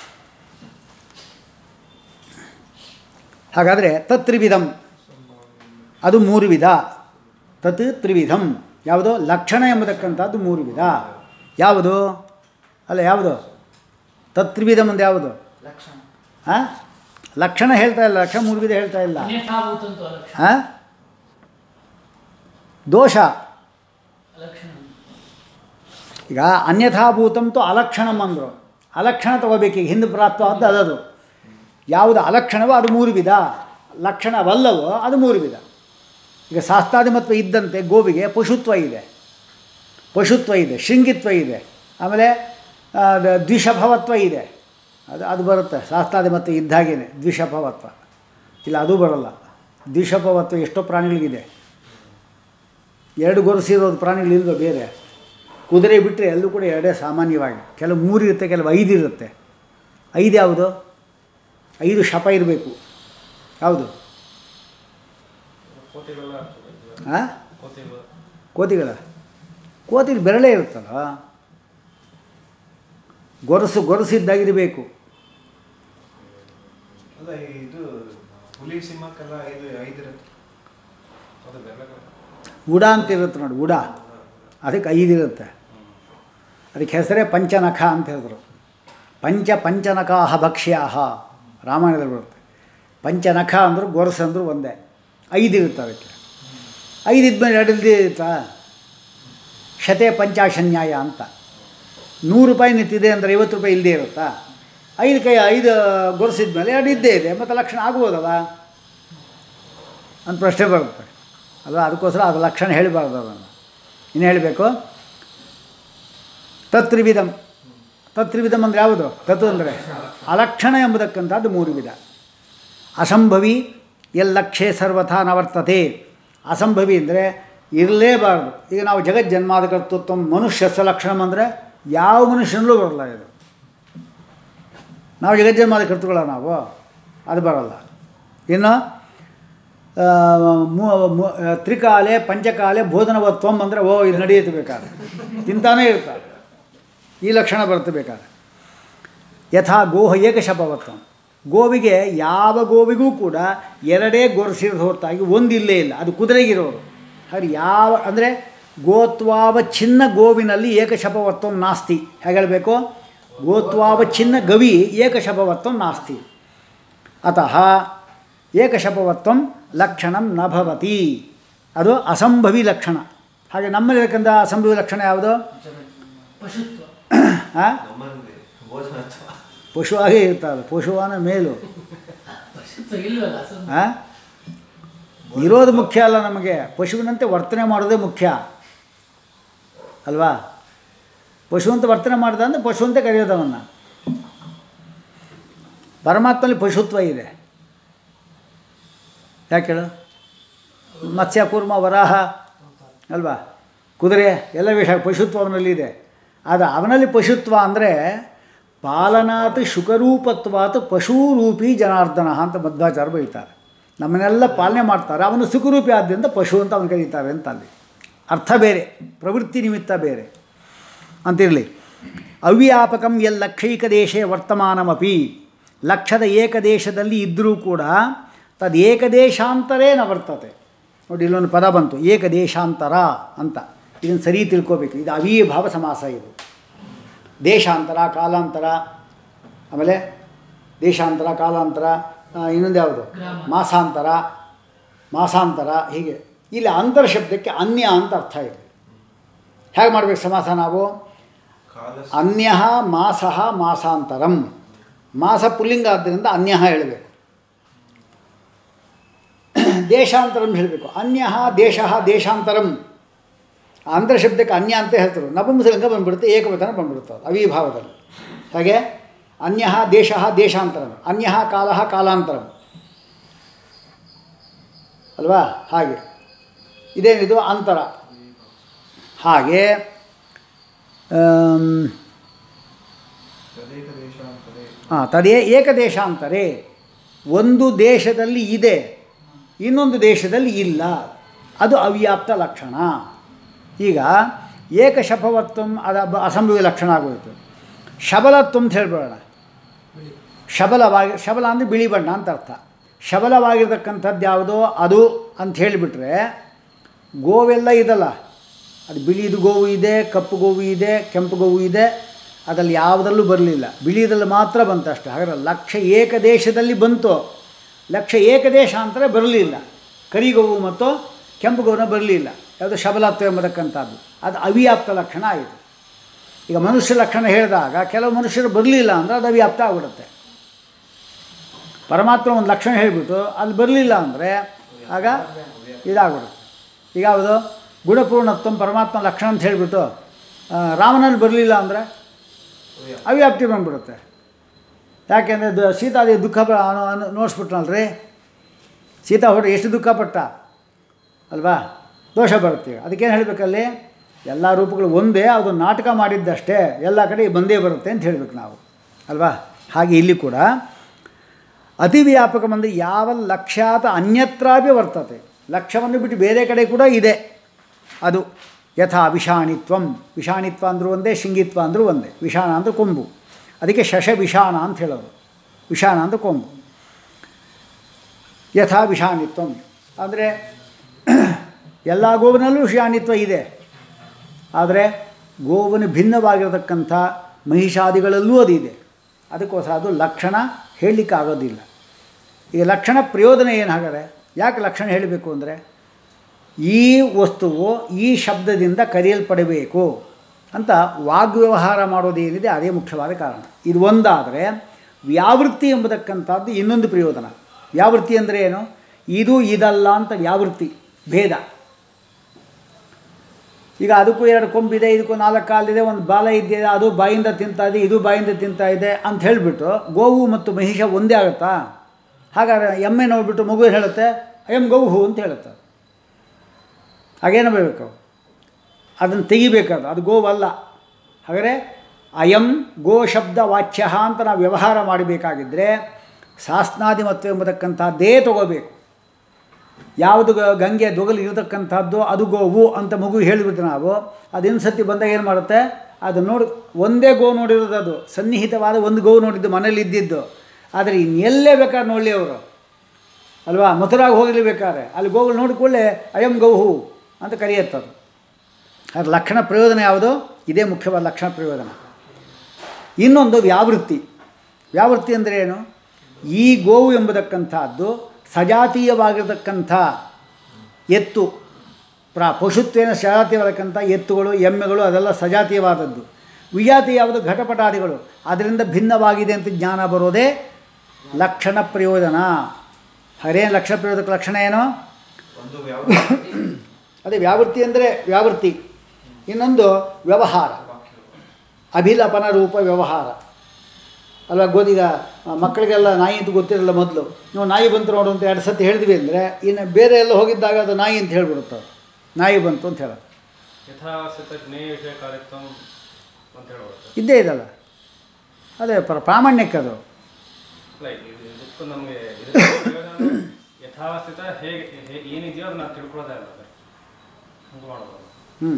A: ಹಾಗಾದರೆ ತತ್ರಿವಿಧಂ ಅದು ಮೂರು ವಿಧ ತತ್ ತ್ರಿವಿಧಂ ಯಾವುದು ಲಕ್ಷಣ ಎಂಬತಕ್ಕಂಥದ್ದು ಮೂರು ವಿಧ ಯಾವುದು ಅಲ್ಲ ಯಾವುದು ತತ್ರಿವಿಧಂ ಅಂದ್ರೆ ಯಾವುದು
D: ಲಕ್ಷಣ
A: ಹಾಂ ಲಕ್ಷಣ ಹೇಳ್ತಾ ಇಲ್ಲ ಲಕ್ಷಣ ಮೂರು ವಿಧ ಹೇಳ್ತಾ ಇಲ್ಲ
D: ಅನ್ಯಥಾಭೂತಂತು ಅಲಕ್ಷಣ
A: ಹಾಂ ದೋಷ
D: ಅಲಕ್ಷಣ
A: ಈಗ ಅನ್ಯಥಾಭೂತಂತು ಅಲಕ್ಷಣಂ ಅಂದರು ಅಲಕ್ಷಣ ತಗೋಬೇಕೀಗ ಹಿಂದೆ ಪ್ರಾಪ್ತವಾದ್ದು ಅದದು ಯಾವುದು ಅಲಕ್ಷಣವೋ ಅದು ಮೂರು ವಿಧ ಲಕ್ಷಣವಲ್ಲವೋ ಅದು ಮೂರು ವಿಧ ಈಗ ಶಾಸ್ತ್ರಾದಿಮತ್ವ ಇದ್ದಂತೆ ಗೋವಿಗೆ ಪಶುತ್ವ ಇದೆ ಪಶುತ್ವ ಇದೆ ಶೃಂಗಿತ್ವ ಇದೆ ಆಮೇಲೆ ಆ, ದ- ದ್ವಿಷಭವತ್ವ ಇದೆ ಅದು ಅದು ಬರುತ್ತೆ ಶಾಸ್ತ್ರಾದಿಮತ್ವ ಇದ್ದಾಗೇನೆ ದ್ವಿಷಭವತ್ವ ಇಲ್ಲ ಅದು ಬರಲ್ಲ ದ್ವಿಷಭವತ್ವ ಎಷ್ಟೋ ಪ್ರಾಣಿಗಳಿಗಿದೆ ಎರಡು ಗೊರಸಿರೋದು ಪ್ರಾಣಿಗಳಿಲ್ವ ಬೇರೆ ಕುದುರೆ ಬಿಟ್ಟರೆ ಎಲ್ಲೂ ಕೂಡ ಎರಡೇ ಸಾಮಾನ್ಯವಾಗಿ ಕೆಲವು ಮೂರು ಇರುತ್ತೆ ಕೆಲವು ಐದು ಇರುತ್ತೆ ಐದು ಯಾವುದು ಐದು ಶಪ ಇರಬೇಕು ಯಾವುದು
C: ಕೋತಿಗಳ
A: ಹಾಂ
C: ಕೋತಿಗಳು
A: ಕೋತಿಗಳ ಕೋತಿಗೆ ಬೆರಳೇ ಇರುತ್ತಲ್ಲ ಗೊರಸು ಗೊರಸಿದ್ದಾಗಿರಬೇಕು
C: ಅಲ್ಲ ಇದು ಹುಲಿ ಸಿಂಹಕ್ಕೆಲ್ಲ ಐದು ಐದಿರುತ್ತೆ ಅದು ಬೆರಳು
A: ಉಡ ಅಂತ ಇರುತ್ತೆ ನೋಡಿ ಉಡ ಅದಕ್ಕೆ ಐದು ಇರುತ್ತೆ ಅದಕ್ಕೆ ಹೆಸರೇ ಪಂಚನಖ ಅಂತ ಹೇಳಿದ್ರು ಪಂಚ ಪಂಚನಖಾಹ ಭಕ್ಷ್ಯಾಹ ರಾಮಾಯಣದಲ್ಲಿ ಬರುತ್ತೆ ಪಂಚನಖ ಅಂದರು ಗೊರಸು ಅಂದರು ಒಂದೇ ಐದು ಇರುತ್ತೆ ಅದಕ್ಕೆ ಐದು ಇದ್ಮೇಲೆ ಎರಡು ಇಲ್ಲದೆ ಇರುತ್ತಾ ಶತೆ ಪಂಚಾಶನ್ಯಾಯ ಅಂತ ನೂರು ರೂಪಾಯಿ ನಿಂತಿದೆ ಅಂದರೆ ಐವತ್ತು ರೂಪಾಯಿ ಇಲ್ಲದೆ ಇರುತ್ತಾ ಐದು ಕೈ ಐದು ಗೊರಸಿದ ಮೇಲೆ ಎರಡು ಇದ್ದೇ ಇದೆ ಮತ್ತು ಲಕ್ಷಣ ಆಗ್ಬೋದಲ್ಲ ಅಂತ ಪ್ರಶ್ನೆ ಬರುತ್ತೆ ಅಲ್ವಾ ಅದಕ್ಕೋಸ್ಕರ ಅದು ಲಕ್ಷಣ ಹೇಳಬಾರ್ದು ಅದನ್ನು ಇನ್ನು ಹೇಳಬೇಕು ತತ್ರಿವಿಧಂ ತತ್ರಿವಿಧಂ ಅಂದರೆ ಯಾವುದು ತತ್ ಅಂದರೆ ಅಲಕ್ಷಣ ಎಂಬುದಕ್ಕಂಥದ್ದು ಮೂರು ವಿಧ ಅಸಂಭವಿ ಎಲ್ಲಕ್ಷೇ ಸರ್ವಥಾ ನವರ್ತತೆ ಅಸಂಭವಿ ಅಂದರೆ ಇರಲೇಬಾರ್ದು ಈಗ ನಾವು ಜಗಜ್ಜನ್ಮಾದ ಕರ್ತೃತ್ವ ಮನುಷ್ಯಸ್ಸ ಲಕ್ಷಣಂ ಅಂದರೆ ಯಾವ ಮನುಷ್ಯನಲ್ಲೂ ಬರಲ್ಲ ಇದು ನಾವು ಜಗಜ್ಜನ್ಮಾದ ಕರ್ತೃಗಳ ನಾವು ಅದು ಬರಲ್ಲ ಇನ್ನು ಆ, ಮು- ಮು- ತ್ರಿಕಾಲೆ ಪಂಚಕಾಲೆ ಬೋಧನವತ್ವಂ ಅಂದರೆ ಓ ಇದು ನಡೆಯುತ್ತೆ ಬೇಕಾದ್ರೆ ತಿಂತಾನೇ ಇರ್ತಾರೆ ಈ ಲಕ್ಷಣ ಬರುತ್ತೆ ಬೇಕಾದ್ರೆ ಯಥಾ ಗೋಹ ಏಕಶಪವತ್ವಂ ಗೋವಿಗೆ ಯಾವ ಗೋವಿಗೂ ಕೂಡ ಎರಡೇ ಗೊರಸಿರೋದು ಹೊರತಾಗಿ ಒಂದು ಇಲ್ಲೇ ಇಲ್ಲ ಅದು ಕುದುರೆಗಿರೋರು ಹಾಗೆ ಯಾವ ಅಂದರೆ ಗೋತ್ವಾವ ಚಿನ್ನ ಗೋವಿನಲ್ಲಿ ಏಕಶಪವತ್ವಂ ನಾಸ್ತಿ ಹೇಗೆ ಹೇಳಬೇಕು ಗೋತ್ವಾವ ಚಿನ್ನ ಗವಿ ಏಕಶಪವತ್ವಂ ನಾಸ್ತಿ ಅತಃ ಏಕಶಪವತ್ವಂ ಲಕ್ಷಣಂ ನ ಭವತಿ ಅದು ಅಸಂಭವಿ ಲಕ್ಷಣ ಹಾಗೆ ನಮ್ಮಲ್ಲಿ ಇರತಕ್ಕಂಥ ಅಸಂಭವಿ ಲಕ್ಷಣ ಯಾವುದು
D: ಪಶುತ್ವ
A: ಹಾಂ
C: ನಮ್ಮಲ್ಲಿ ಭೋಜನ ಅಥವಾ
A: ಪಶುವಾಗೇ ಇರ್ತದೆ ಪಶುವಾನ ಮೇಲು
D: ಪಶುತ್ವ ಇಲ್ವಲ್ಲ ಅಸಂಭವ.
A: ಆ? ಇರೋದು ಮುಖ್ಯ ಅಲ್ಲ ನಮಗೆ ಪಶುವಿನಂತೆ ವರ್ತನೆ ಮಾಡೋದೇ ಮುಖ್ಯ ಅಲ್ವಾ ಪಶುವಂತ ವರ್ತನೆ ಮಾಡ್ದ ಅಂದರೆ ಪಶುವಂತೆ ಕರೆಯೋದವನ್ನ ಪರಮಾತ್ಮನಲ್ಲಿ ಪಶುತ್ವ ಇದೆ ಯಾಕೆ ಹೇಳು ಮತ್ಸ್ಯ ಕೂರ್ಮ ವರಾಹ ಅಲ್ವಾ ಕುದುರೆ ಎಲ್ಲ ವಿಷಯ ಪಶುತ್ವ ಅವನಲ್ಲಿದೆ ಆದರೆ ಅವನಲ್ಲಿ ಪಶುತ್ವ ಅಂದರೆ ಪಾಲನಾತ್ ಶುಕರೂಪತ್ವಾತ್ ಪಶುರೂಪಿ ಜನಾರ್ದನ ಅಂತ ಮಧ್ವಾಚಾರ್ಯ ಬೈತಾರೆ ನಮ್ಮನ್ನೆಲ್ಲ ಪಾಲನೆ ಮಾಡ್ತಾರೆ ಅವನು ಸುಖರೂಪಿ ಆದ್ದರಿಂದ ಪಶು ಅಂತ ಅವನು ಕರೀತಾರೆ ಅಂತ ಅಲ್ಲಿ ಅರ್ಥ ಬೇರೆ ಪ್ರವೃತ್ತಿ ನಿಮಿತ್ತ ಬೇರೆ ಅಂತಿರಲಿ ಅವ್ಯಾಪಕಂ ಎಲ್ಲಕ್ಷೈಕ ದೇಶೇ ವರ್ತಮಾನಮಪಿ ಲಕ್ಷದ ಏಕದೇಶದಲ್ಲಿ ಇದ್ದರೂ ಕೂಡ ತದ್ ಏಕದೇಶಾಂತರೇ ನ ವರ್ತತೆ ನೋಡಿ ಇಲ್ಲೊಂದು ಪದ ಬಂತು ಏಕದೇಶಾಂತರ ಅಂತ ಇದನ್ನು ಸರಿ ತಿಳ್ಕೋಬೇಕು ಇದು ಅವೀಭಾವ ಸಮಾಸ ಇದು ದೇಶಾಂತರ ಕಾಲಾಂತರ ಆಮೇಲೆ ದೇಶಾಂತರ ಕಾಲಾಂತರ ಆ, ಇನ್ನೊಂದು ಯಾವುದು
D: ಗ್ರಾಮ.
A: ಮಾಸಾಂತರ ಮಾಸಾಂತರ ಹೀಗೆ ಇಲ್ಲಿ ಅಂತರ ಶಬ್ದಕ್ಕೆ ಅನ್ಯ ಅಂತ ಅರ್ಥ ಇದೆ ಹೇಗೆ ಮಾಡಬೇಕು ಸಮಾಸ ನಾವು
C: ಕಾಲ
A: ಅನ್ಯ ಮಾಸಃ ಮಾಸಾಂತರಂ ಮಾಸ ಪುಲ್ಲಿಂಗ ಆದ್ದರಿಂದ ಅನ್ಯ ಹೇಳಬೇಕು ದೇಶಾಂತರಂ ಹೇಳಬೇಕು ಅನ್ಯ ದೇಶ ದೇಶಾಂತರಂ ಆಂಧ್ರ ಶಬ್ದಕ್ಕೆ ಅನ್ಯ ಅಂತ ಹೇಳ್ತಾರೆ ನಪುಂಸಲಿಂಗ ಬಂದ್ಬಿಡುತ್ತೆ ಏಕವಚನ ಬಂದ್ಬಿಡುತ್ತೆ ಅದು ಅವಿಭಾವದಲ್ಲಿ ಹಾಗೆ ಅನ್ಯ ದೇಶ ದೇಶಾಂತರಂ ಅನ್ಯ ಕಾಲ ಕಾಲಾಂತರಂ ಅಲ್ವಾ ಹಾಗೆ ಇದೇನಿದು ಅಂತರ ಹಾಗೆ ಆಮ್,
C: ತದೇಕ ದೇಶಾಂತರೇ
A: ಹಾಂ ತದೇ ಏಕದೇಶಾಂತರೇ ಒಂದು ದೇಶದಲ್ಲಿ ಇದೆ ಇನ್ನೊಂದು ದೇಶದಲ್ಲಿ ಇಲ್ಲ ಅದು ಅವ್ಯಾಪ್ತ ಲಕ್ಷಣ ಈಗ ಏಕಶಪವತ್ವಂ ಅದ ಬ- ಅಸಂಭವಿ ಲಕ್ಷಣ ಆಗೋಯಿತು ಶಬಲತ್ವ ಅಂತ ಹೇಳ್ಬೇಡ ಶಬಲವಾಗಿ ಶಬಲ ಅಂದರೆ ಬಿಳಿ ಬಣ್ಣ ಅಂತ ಅರ್ಥ ಶಬಲವಾಗಿರ್ತಕ್ಕಂಥದ್ದು ಯಾವುದೋ ಅದು ಅಂತ ಹೇಳಿಬಿಟ್ರೆ ಗೋವೆಲ್ಲ ಇದಲ್ಲ ಅದು ಬಿಳಿದು ಗೋವು ಇದೆ ಕಪ್ಪು ಗೋವು ಇದೆ ಕೆಂಪು ಗೋವು ಇದೆ ಅದರಲ್ಲಿ ಯಾವುದರಲ್ಲೂ ಬರಲಿಲ್ಲ ಬಿಳಿದಲ್ಲಿ ಮಾತ್ರ ಬಂತು ಅಷ್ಟೇ ಹಾಗಾದ್ರೆ ಲಕ್ಷ ಏಕದೇಶದಲ್ಲಿ ಬಂತು ಲಕ್ಷ ಏಕದೇಶಾಂತರ ಬರಲಿಲ್ಲ ಕರಿಗೋವು ಮತ್ತು ಕೆಂಪು ಗೋವನ್ನ ಬರಲಿಲ್ಲ ಯಾವುದು ಶಬಲತ್ವ ಎಂಬತಕ್ಕಂಥದ್ದು ಅದು ಅವಿಯಾಪ್ತ ಲಕ್ಷಣ ಆಯಿತು ಈಗ ಮನುಷ್ಯ ಲಕ್ಷಣ ಹೇಳಿದಾಗ ಕೆಲವು ಮನುಷ್ಯರು ಬರಲಿಲ್ಲ ಅಂದರೆ ಅದು ಅವಿಯಾಪ್ತ ಆಗಿಬಿಡುತ್ತೆ ಪರಮಾತ್ಮ ಒಂದು ಲಕ್ಷಣ ಹೇಳಿಬಿಟ್ಟು ಅಲ್ಲಿ ಬರಲಿಲ್ಲ ಅಂದರೆ ಆಗ ಇದಾಗ್ಬಿಡುತ್ತೆ ಈಗ ಯಾವುದು ಗುಣಪೂರ್ಣತ್ವ ಪರಮಾತ್ಮ ಲಕ್ಷಣ ಅಂತ ಹೇಳಿಬಿಟ್ಟು ಆ, ರಾಮನಲ್ಲಿ ಬರಲಿಲ್ಲ ಅಂದರೆ ಅವ್ಯಾಪ್ತಿ ಬಂದ್ಬಿಡುತ್ತೆ ಯಾಕೆಂದರೆ ದ ಸೀತಾದೇವಿ ದುಃಖ ಪ- ಅನು- ಅನು ನೋಡಿಸ್ಬಿಟ್ನಲ್ರಿ ಸೀತಾ ಹೊರ ಎಷ್ಟು ದುಃಖ ಪಟ್ಟ ಅಲ್ವಾ ದೋಷ ಬರುತ್ತೆ ಅದಕ್ಕೇನು ಹೇಳಬೇಕಲ್ಲಿ ಎಲ್ಲ ರೂಪಗಳು ಒಂದೇ ಅದು ನಾಟಕ ಮಾಡಿದ್ದಷ್ಟೇ ಎಲ್ಲ ಕಡೆ ಬಂದೇ ಬರುತ್ತೆ ಅಂತ ಹೇಳಬೇಕು ನಾವು ಅಲ್ವಾ ಹಾಗೆ ಇಲ್ಲಿ ಕೂಡ ಅತಿ ವ್ಯಾಪಕ ಅಂದರೆ ಯಾವ ಲಕ್ಷ್ಯಾತ ಅನ್ಯತ್ರಾಪಿ ವರ್ತತೆ ಲಕ್ಷ್ಯವನ್ನು ಬಿಟ್ಟು ಬೇರೆ ಕಡೆ ಕೂಡ ಇದೆ ಅದು ಯಥಾ ವಿಷಾಣಿತ್ವಂ ವಿಷಾಣಿತ್ವ ಅಂದರೂ ಒಂದೇ ಶಿಂಗಿತ್ವ ಅಂದರೂ ಒಂದೇ ವಿಷಾಣ ಅಂದರೆ ಕೊಂಬು ಅದಕ್ಕೆ ಶಶ ವಿಷಾಣ ಅಂತ ಹೇಳೋದು ವಿಷಾಣ ಅಂದರೆ ಕೊಂಬು ಯಥಾ ವಿಷಾಣಿತ್ವಂ ಅಂದರೆ ಎಲ್ಲ ಗೋವಿನಲ್ಲೂ ವಿಷಾಣಿತ್ವ ಇದೆ ಆದರೆ ಗೋವಿನ ಭಿನ್ನವಾಗಿರತಕ್ಕಂಥ ಮಹಿಷಾದಿಗಳಲ್ಲೂ ಅದು ಇದೆ ಅದಕ್ಕೋಸ್ಕರ ಅದು ಲಕ್ಷಣ ಹೇಳಲಿಕ್ಕೆ ಆಗೋದಿಲ್ಲ ಈಗ ಲಕ್ಷಣ ಪ್ರಯೋಜನ ಏನು ಹಾಗಾದರೆ ಯಾಕೆ ಲಕ್ಷಣ ಹೇಳಬೇಕು ಅಂದರೆ ಈ ವಸ್ತುವು ಈ ಶಬ್ದದಿಂದ ಕರೆಯಲ್ಪಡಬೇಕು ಅಂತ ವಾಗ್ವ್ಯವಹಾರ ಮಾಡೋದೇನಿದೆ ಅದೇ ಮುಖ್ಯವಾದ ಕಾರಣ ಇದು ಒಂದಾದರೆ ವ್ಯಾವೃತ್ತಿ ಎಂಬತಕ್ಕಂಥದ್ದು ಇನ್ನೊಂದು ಪ್ರಯೋಜನ ವ್ಯಾವೃತ್ತಿ ಅಂದರೆ ಏನು ಇದು ಇದಲ್ಲ ಅಂತ ವ್ಯಾವೃತ್ತಿ ಭೇದ ಈಗ ಅದಕ್ಕೂ ಎರಡು ಕೊಂಬಿದೆ ಇದಕ್ಕೂ ನಾಲ್ಕು ಕಾಲಿದೆ ಒಂದು ಬಾಲ ಇದ್ದಿದೆ ಅದು ಬಾಯಿಂದ ತಿಂತಾ ಇದೆ ಇದು ಬಾಯಿಂದ ತಿಂತಾ ಇದೆ ಅಂತ ಹೇಳಿಬಿಟ್ಟು ಗೋವು ಮತ್ತು ಮಹಿಷ ಒಂದೇ ಆಗುತ್ತಾ ಹಾಗಾದ್ರೆ ಎಮ್ಮೆ ನೋಡಿಬಿಟ್ಟು ಮಗು ಏನು ಹೇಳುತ್ತೆ ಅಯಂ ಗೌಹು ಅಂತ ಹೇಳುತ್ತೆ ಹಾಗೇನು ಬರಬೇಕು ಅದನ್ನು ತೆಗಿಬೇಕಾದ್ರೆ ಅದು ಗೋವಲ್ಲ ಹಾಗಾದರೆ ಅಯಂ ಗೋ ಶಬ್ದ ವಾಚ್ಯ ಅಂತ ನಾವು ವ್ಯವಹಾರ ಮಾಡಬೇಕಾಗಿದ್ದರೆ ಶಾಸ್ನಾದಿಮತ್ವ ಎಂಬತಕ್ಕಂಥದ್ದೇ ತಗೋಬೇಕು ಯಾವುದು ಗ- ಗಂಗೆ ದೊಗಲು ಇರತಕ್ಕಂಥದ್ದು ಅದು ಗೋವು ಅಂತ ಮಗು ಹೇಳಿಬಿಟ್ಟು ನಾವು ಅದು ಇನ್ಸತಿ ಬಂದಾಗ ಏನು ಮಾಡುತ್ತೆ ಅದು ನೋಡಿ ಒಂದೇ ಗೋ ನೋಡಿರೋದು ಅದು ಸನ್ನಿಹಿತವಾದ ಒಂದು ಗೋವು ನೋಡಿದ್ದು ಮನೇಲಿ ಇದ್ದಿದ್ದು ಆದರೆ ಇನ್ನೆಲ್ಲೇ ಬೇಕಾದ್ರೆ ನೋಡಲಿ ಅವರು ಅಲ್ವಾ ಮಥುರಾಗಿ ಹೋಗಲಿ ಬೇಕಾದ್ರೆ ಅಲ್ಲಿ ಗೋಗಳು ನೋಡಿಕೊಳ್ಳೆ ಅಯಂ ಗೌಹು ಅಂತ ಕರೆಯುತ್ತದು ಅದ್ರ ಲಕ್ಷಣ ಪ್ರಯೋಜನ ಯಾವುದು ಇದೇ ಮುಖ್ಯವಾದ ಲಕ್ಷಣ ಪ್ರಯೋಜನ ಇನ್ನೊಂದು ವ್ಯಾವೃತ್ತಿ ವ್ಯಾವೃತ್ತಿ ಅಂದರೆ ಏನು ಈ ಗೋವು ಎಂಬತಕ್ಕಂಥದ್ದು ಸಜಾತೀಯವಾಗಿರತಕ್ಕಂಥ ಎತ್ತು ಪ್ರಾ ಪಶುತ್ವೇನ ಸಜಾತೀಯವಾದಕ್ಕಂಥ ಎತ್ತುಗಳು ಎಮ್ಮೆಗಳು ಅದೆಲ್ಲ ಸಜಾತೀಯವಾದದ್ದು ವಿಜಾತಿ ಯಾವುದು ಘಟಪಟಾದಿಗಳು ಅದರಿಂದ ಭಿನ್ನವಾಗಿದೆ ಅಂತ ಜ್ಞಾನ ಬರೋದೇ ಲಕ್ಷಣ ಪ್ರಯೋಜನ ಹರೇನು ಲಕ್ಷಣ ಪ್ರಯೋಜಕ ಲಕ್ಷಣ ಏನು
C: ಒಂದು ಯಾವ
A: ಅದೇ ವ್ಯಾವೃತ್ತಿ ಅಂದರೆ ವ್ಯಾವೃತ್ತಿ ಇನ್ನೊಂದು ವ್ಯವಹಾರ ಅಭಿಲಪನ ರೂಪ ವ್ಯವಹಾರ ಅಲ್ವಾ ಗೊತ್ತೀಗ ಮಕ್ಕಳಿಗೆಲ್ಲ ನಾಯಿ ಅಂತ ಗೊತ್ತಿರಲ್ಲ ಮೊದಲು ನಾವು ನಾಯಿ ಬಂತು ನೋಡು ಅಂತ ಎರಡು ಸತಿ ಹೇಳಿದ್ವಿ ಅಂದರೆ ಇನ್ನು ಬೇರೆ ಎಲ್ಲ ಹೋಗಿದ್ದಾಗ ಅದು ನಾಯಿ ಅಂತ ಹೇಳ್ಬಿಡುತ್ತೆ ಅದು. ನಾಯಿ ಬಂತು ಅಂತ ಹೇಳೋದು
B: ಯಥಾಸ್ಥಿತ ಜ್ಞೇಯ ವಿಷಯ ಕಾರ್ಯತ್ವ ಅಂತ ಹೇಳುತ್ತೆ
A: ಇದ್ದೇ ಇದಲ್ಲ ಅದೇ ಪ್ರ ಪ್ರಾಮಾಣ್ಯಕ್ಕೆ ಅದು
B: ಅಲ್ಲ ಇದು ಇದಕ್ಕೂ ನಮಗೆ ಯಥಾಸ್ಥಿತ ಹೇಗೆ ಹೇ- ಏನಿದೆಯೋ ಅದನ್ನ ತಿಳ್ಕೊಳ್ಳೋದೇ ಅಲ್ಲ ಅದು. ಹಂಗೆ ಮಾಡ್ಬೋದು
A: ಹ್ಞೂ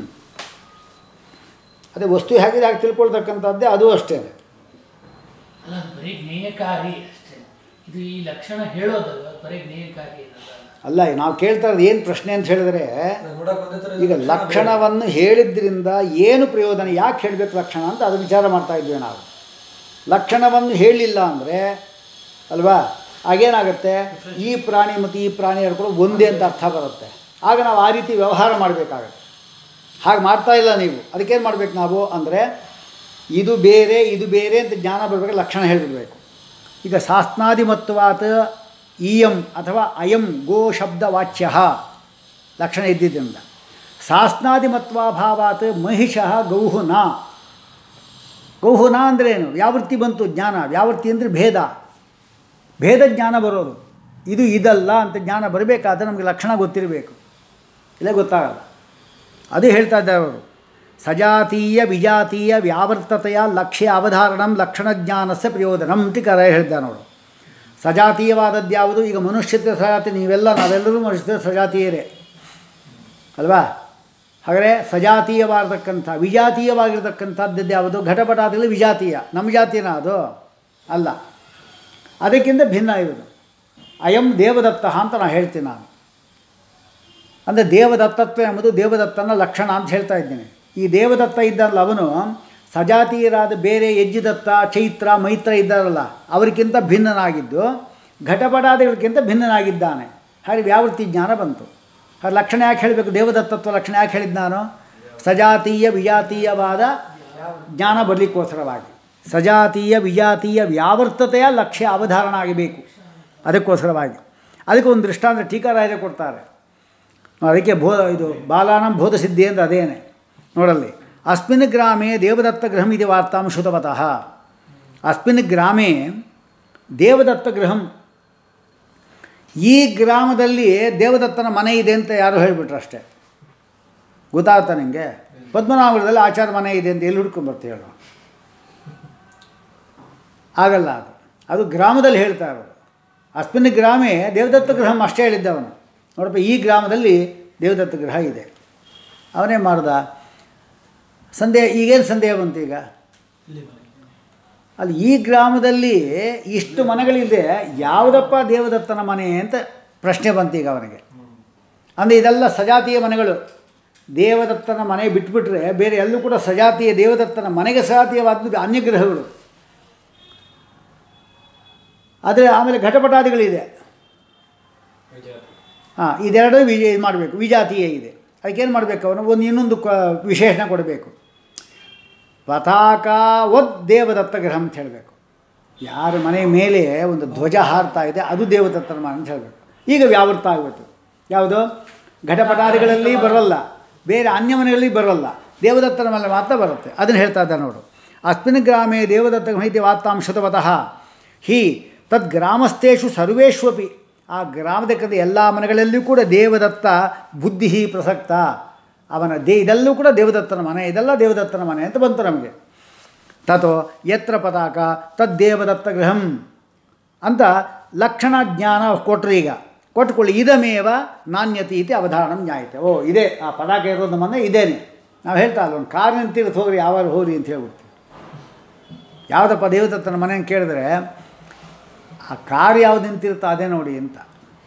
A: ಅದೇ ವಸ್ತು ಹೇಗಿದೆ ಹಾಗೆ ತಿಳ್ಕೊಳ್ತಕ್ಕಂಥದ್ದೇ ಅದು ಅಷ್ಟೇ
D: ಅಲ್ಲ ಅದು ಬರೀ ಜ್ಞೇಯಕಾರಿ ಅಷ್ಟೇ ಇದು ಈ ಲಕ್ಷಣ ಹೇಳೋದಲ್ವ ಬರೀ ಜ್ಞೇಯಕಾರಿ ಏನಲ್ಲ
A: ಅಲ್ಲ ನಾವು ಕೇಳ್ತಾ ಇರೋದು ಏನು ಪ್ರಶ್ನೆ ಅಂತ ಹೇಳಿದ್ರೆ
E: ನಾನು ನೋಡಕ್ ಬಂದಿದ್ರೆ
A: ಈಗ ಲಕ್ಷಣವನ್ನು ಹೇಳಿದ್ರಿಂದ ಏನು ಪ್ರಯೋಜನ ಯಾಕೆ ಹೇಳಬೇಕು ಲಕ್ಷಣ ಅಂತ ಅದು ವಿಚಾರ ಮಾಡ್ತಾ ಇದ್ವಿ ನಾವು ಲಕ್ಷಣವನ್ನು ಹೇಳಿಲ್ಲ ಅಂದರೆ ಅಲ್ವಾ ಆಗೇನಾಗುತ್ತೆ ಈ ಪ್ರಾಣಿ ಮತ್ತು ಈ ಪ್ರಾಣಿ ಹೇಳ್ಕೊಂಡು ಒಂದೇ ಅಂತ ಅರ್ಥ ಬರುತ್ತೆ ಆಗ ನಾವು ಆ ರೀತಿ ವ್ಯವಹಾರ ಮಾಡಬೇಕಾಗತ್ತೆ ಹಾಗೆ ಮಾಡ್ತಾ ಇಲ್ಲ ನೀವು ಅದಕ್ಕೇನು ಮಾಡಬೇಕು ನಾವು ಅಂದರೆ ಇದು ಬೇರೆ ಇದು ಬೇರೆ ಅಂತ ಜ್ಞಾನ ಬರಬೇಕು ಲಕ್ಷಣ ಹೇಳಿಬಿಡಬೇಕು ಈಗ ಶಾಸ್ತ್ರಾದಿಮತ್ವಾತ್ ಇಯಂ ಅಥವಾ ಅಯಂ ಗೋ ಶಬ್ದ ವಾಚ್ಯ ಲಕ್ಷಣ ಇದ್ದಿದ್ದರಿಂದ ಶಾಸ್ತ್ರಾದಿಮತ್ವಾಭಾವಾತ್ ಮಹಿಷಃ ಗೌಹು ನ ಗೌಹು ನ ಅಂದರೆ ಏನು ವ್ಯಾವೃತ್ತಿ ಬಂತು ಜ್ಞಾನ ವ್ಯಾವೃತ್ತಿ ಅಂದರೆ ಭೇದ ಭೇದ ಜ್ಞಾನ ಬರೋದು ಇದು ಇದಲ್ಲ ಅಂತ ಜ್ಞಾನ ಬರಬೇಕಾದ್ರೆ ನಮಗೆ ಲಕ್ಷಣ ಗೊತ್ತಿರಬೇಕು ಇಲ್ಲ ಗೊತ್ತಾಗಲ್ಲ ಅದೇ ಹೇಳ್ತಾ ಇದ್ದಾರೆ ಅವರು ಸಜಾತೀಯ ವಿಜಾತೀಯ ವ್ಯಾವರ್ತತೆಯ ಲಕ್ಷ್ಯ ಅವಧಾರಣಂ ಲಕ್ಷಣ ಜ್ಞಾನಸ್ಯ ಪ್ರಯೋಜನಂ ಅಂತ ಕರ ಹೇಳಿದ್ದಾನೆ ಅವರು ಸಜಾತೀಯವಾದದ್ದು ಯಾವುದು ಈಗ ಮನುಷ್ಯತ್ವ ಸಜಾತಿ ನೀವೆಲ್ಲ ನಾವೆಲ್ಲರೂ ಮನುಷ್ಯತ್ವ ಸಜಾತೀಯರೇ ಅಲ್ವಾ ಹಾಗಾದರೆ ಸಜಾತೀಯವಾಗಿರ್ತಕ್ಕಂಥ ವಿಜಾತೀಯವಾಗಿರ್ತಕ್ಕಂಥದ್ದು ಯಾವುದು ಘಟಪಟಾದಿಗಳು ವಿಜಾತೀಯ ನಮ್ಮ ಜಾತಿನ ಅದು ಅಲ್ಲ ಅದಕ್ಕಿಂತ ಭಿನ್ನ ಇರುವುದು ಅಯಂ ದೇವದತ್ತ ಅಂತ ನಾನು ಹೇಳ್ತೀನಿ ನಾನು ಅಂದರೆ ದೇವದತ್ತತ್ವ ಎಂಬುದು ದೇವದತ್ತನ ಲಕ್ಷಣ ಅಂತ ಹೇಳ್ತಾ ಇದ್ದೀನಿ ಈ ದೇವದತ್ತ ಇದ್ದಲ್ಲ ಅವನು ಸಜಾತೀಯರಾದ ಬೇರೆ ಯಜ್ಜಿದತ್ತ ಚೈತ್ರ ಮೈತ್ರ ಇದ್ದಾರಲ್ಲ ಅವರಿಗಿಂತ ಭಿನ್ನನಾಗಿದ್ದು ಘಟಪಟಾದಿಗಳಿಗಿಂತ ಭಿನ್ನನಾಗಿದ್ದಾನೆ ಹಾಗೆ ವ್ಯಾವೃತ್ತಿ ಜ್ಞಾನ ಬಂತು ಹಾಗೆ ಲಕ್ಷಣ ಯಾಕೆ ಹೇಳಬೇಕು ದೇವದತ್ತತ್ವ ಲಕ್ಷಣ ಯಾಕೆ ಹೇಳಿದ್ದು ನಾನು ಸಜಾತೀಯ ವಿಜಾತೀಯವಾದ ಜ್ಞಾನ ಬರಲಿಕ್ಕೋಸ್ಕರವಾಗಿ ಸಜಾತೀಯ ವಿಜಾತೀಯ ವ್ಯಾವರ್ತತೆಯ ಲಕ್ಷ್ಯ ಅವಧಾರಣ ಆಗಬೇಕು ಅದಕ್ಕೋಸ್ಕರವಾಗಿ ಅದಕ್ಕೆ ಒಂದು ದೃಷ್ಟಾಂತ ಟೀಕಾರಾಯರೇ ಕೊಡ್ತಾರೆ ಅದಕ್ಕೆ ಬೋ ಇದು ಬಾಲಾನಂ ಬೋಧಸಿದ್ಧಿ ಅಂದರೆ ಅದೇನೆ ನೋಡಲ್ಲಿ ಅಸ್ಮಿನ್ ಗ್ರಾಮೇ ದೇವದತ್ತ ಗೃಹಂ ಇದು ವಾರ್ತಾಂ ಶ್ರುತವತಃ ಅಸ್ಮಿನ್ ಗ್ರಾಮೇ ದೇವದತ್ತ ಗೃಹಂ ಈ ಗ್ರಾಮದಲ್ಲಿ ದೇವದತ್ತನ ಮನೆ ಇದೆ ಅಂತ ಯಾರು ಹೇಳಿಬಿಟ್ರು ಅಷ್ಟೇ ಗೊತ್ತಾಗ್ತಾ ನಿಮಗೆ ಪದ್ಮನಾಭದಲ್ಲಿ ಆಚಾರ ಮನೆ ಇದೆ ಅಂತ ಎಲ್ಲಿ ಹುಡ್ಕೊಂಬರ್ತೀವಿ ಹೇಳು ಆಗಲ್ಲ ಅದು ಅದು ಗ್ರಾಮದಲ್ಲಿ ಹೇಳ್ತಾ ಇರೋದು ಅಸ್ಮಿನ್ ಗ್ರಾಮೇ ದೇವದತ್ತ ಗೃಹಂ ಅಷ್ಟೇ ಹೇಳಿದ್ದವನು ನೋಡಪ್ಪ ಈ ಗ್ರಾಮದಲ್ಲಿ ದೇವದತ್ತ ಗೃಹ ಇದೆ ಅವನೇ ಮಾಡ್ದ ಸಂದೇಹ ಈಗೇನು ಸಂದೇಹ ಬಂತು ಈಗ ಅಲ್ಲಿ ಈ ಗ್ರಾಮದಲ್ಲಿ ಇಷ್ಟು ಮನೆಗಳಿದೆ ಯಾವುದಪ್ಪ ದೇವದತ್ತನ ಮನೆ ಅಂತ ಪ್ರಶ್ನೆ ಬಂತು ಈಗ ಅವನಿಗೆ ಅಂದರೆ ಇದೆಲ್ಲ ಸಜಾತಿಯ ಮನೆಗಳು ದೇವದತ್ತನ ಮನೆ ಬಿಟ್ಬಿಟ್ರೆ ಬೇರೆ ಎಲ್ಲೂ ಕೂಡ ಸಜಾತಿಯ ದೇವದತ್ತನ ಮನೆಗೆ ಸಜಾತೀಯವಾದ ಅನ್ಯಗ್ರಹಗಳು ಆದರೆ ಆಮೇಲೆ ಘಟಪಟಾದಿಗಳಿದೆ ಹಾಂ ಇದೆರಡು ವಿಜ ಇದು ಮಾಡಬೇಕು ವಿಜಾತೀಯ ಇದೆ ಅದಕ್ಕೇನು ಮಾಡಬೇಕು ಅವನು ಒಂದು ಇನ್ನೊಂದು ಕ ವಿಶೇಷಣ ಕೊಡಬೇಕು ಪತಾಕಾವದ್ ದೇವದತ್ತ ಗೃಹ ಅಂತ ಹೇಳಬೇಕು ಯಾರ ಮನೆ ಮೇಲೆ ಒಂದು ಧ್ವಜ ಹಾರ್ತಾ ಇದೆ ಅದು ದೇವದತ್ತನ ಮನೆ ಅಂತ ಹೇಳಬೇಕು ಈಗ ವ್ಯಾವೃತ್ತ ಆಗಬೇಕು ಯಾವುದು ಘಟಪಟಾದಿಗಳಲ್ಲಿ ಬರಲ್ಲ ಬೇರೆ ಅನ್ಯ ಮನೆಗಳಲ್ಲಿ ಬರಲ್ಲ ದೇವದತ್ತನ ಮೇಲೆ ಮಾತ್ರ ಬರುತ್ತೆ ಅದನ್ನು ಹೇಳ್ತಾ ಇದ್ದ ನೋಡು ಅಸ್ಮಿನ್ ಗ್ರಾಮೇ ದೇವದತ್ತ ಮಾಹಿತಿ ವಾರ್ತಾಂಶತವತಃ ಹಿ ತದ್ ಗ್ರಾಮಸ್ಥೇಶು ಸರ್ವೇಷ್ವಪಿ ಆ ಗ್ರಾಮದ ಕಡೆ ಎಲ್ಲ ಮನೆಗಳಲ್ಲಿಯೂ ಕೂಡ ದೇವದತ್ತ ಬುದ್ಧಿ ಪ್ರಸಕ್ತ ಅವನ ದೇ ಇದೆಲ್ಲೂ ಕೂಡ ದೇವದತ್ತನ ಮನೆ ಇದೆಲ್ಲ ದೇವದತ್ತನ ಮನೆ ಅಂತ ಬಂತು ನಮಗೆ ತಥೋ ಯತ್ರ ಪತಾಕ ತದ್ದೇವದತ್ತ ಗೃಹಂ ಅಂತ ಲಕ್ಷಣ ಜ್ಞಾನ ಕೊಟ್ಟರು ಈಗ ಕೊಟ್ಕೊಳ್ಳಿ ಇದಮೇವ ನಾಣ್ಯತಿ ಇತಿ ಅವಧಾರಣ ನ್ಯಾಯತೆ ಓ ಇದೇ ಆ ಪಟಾಕ ಇರೋದು ಮನೆ ಇದೇನೆ ನಾವು ಹೇಳ್ತಾ ಅಲ್ಲ ಒಂದು ಕಾರ್ ನಿಂತಿರುತ್ತೆ ಹೋಗ್ರಿ ಯಾವಾಗ ಹೋಗ್ರಿ ಅಂತ ಹೇಳ್ಬಿಡ್ತೀವಿ ಯಾವುದಪ್ಪ ದೇವದತ್ತನ ಮನೆ ಅಂತ ಕೇಳಿದ್ರೆ ಆ ಕಾರ್ ಯಾವ್ದು ನಿಂತಿರುತ್ತೋ ಅದೇ ನೋಡಿ ಅಂತ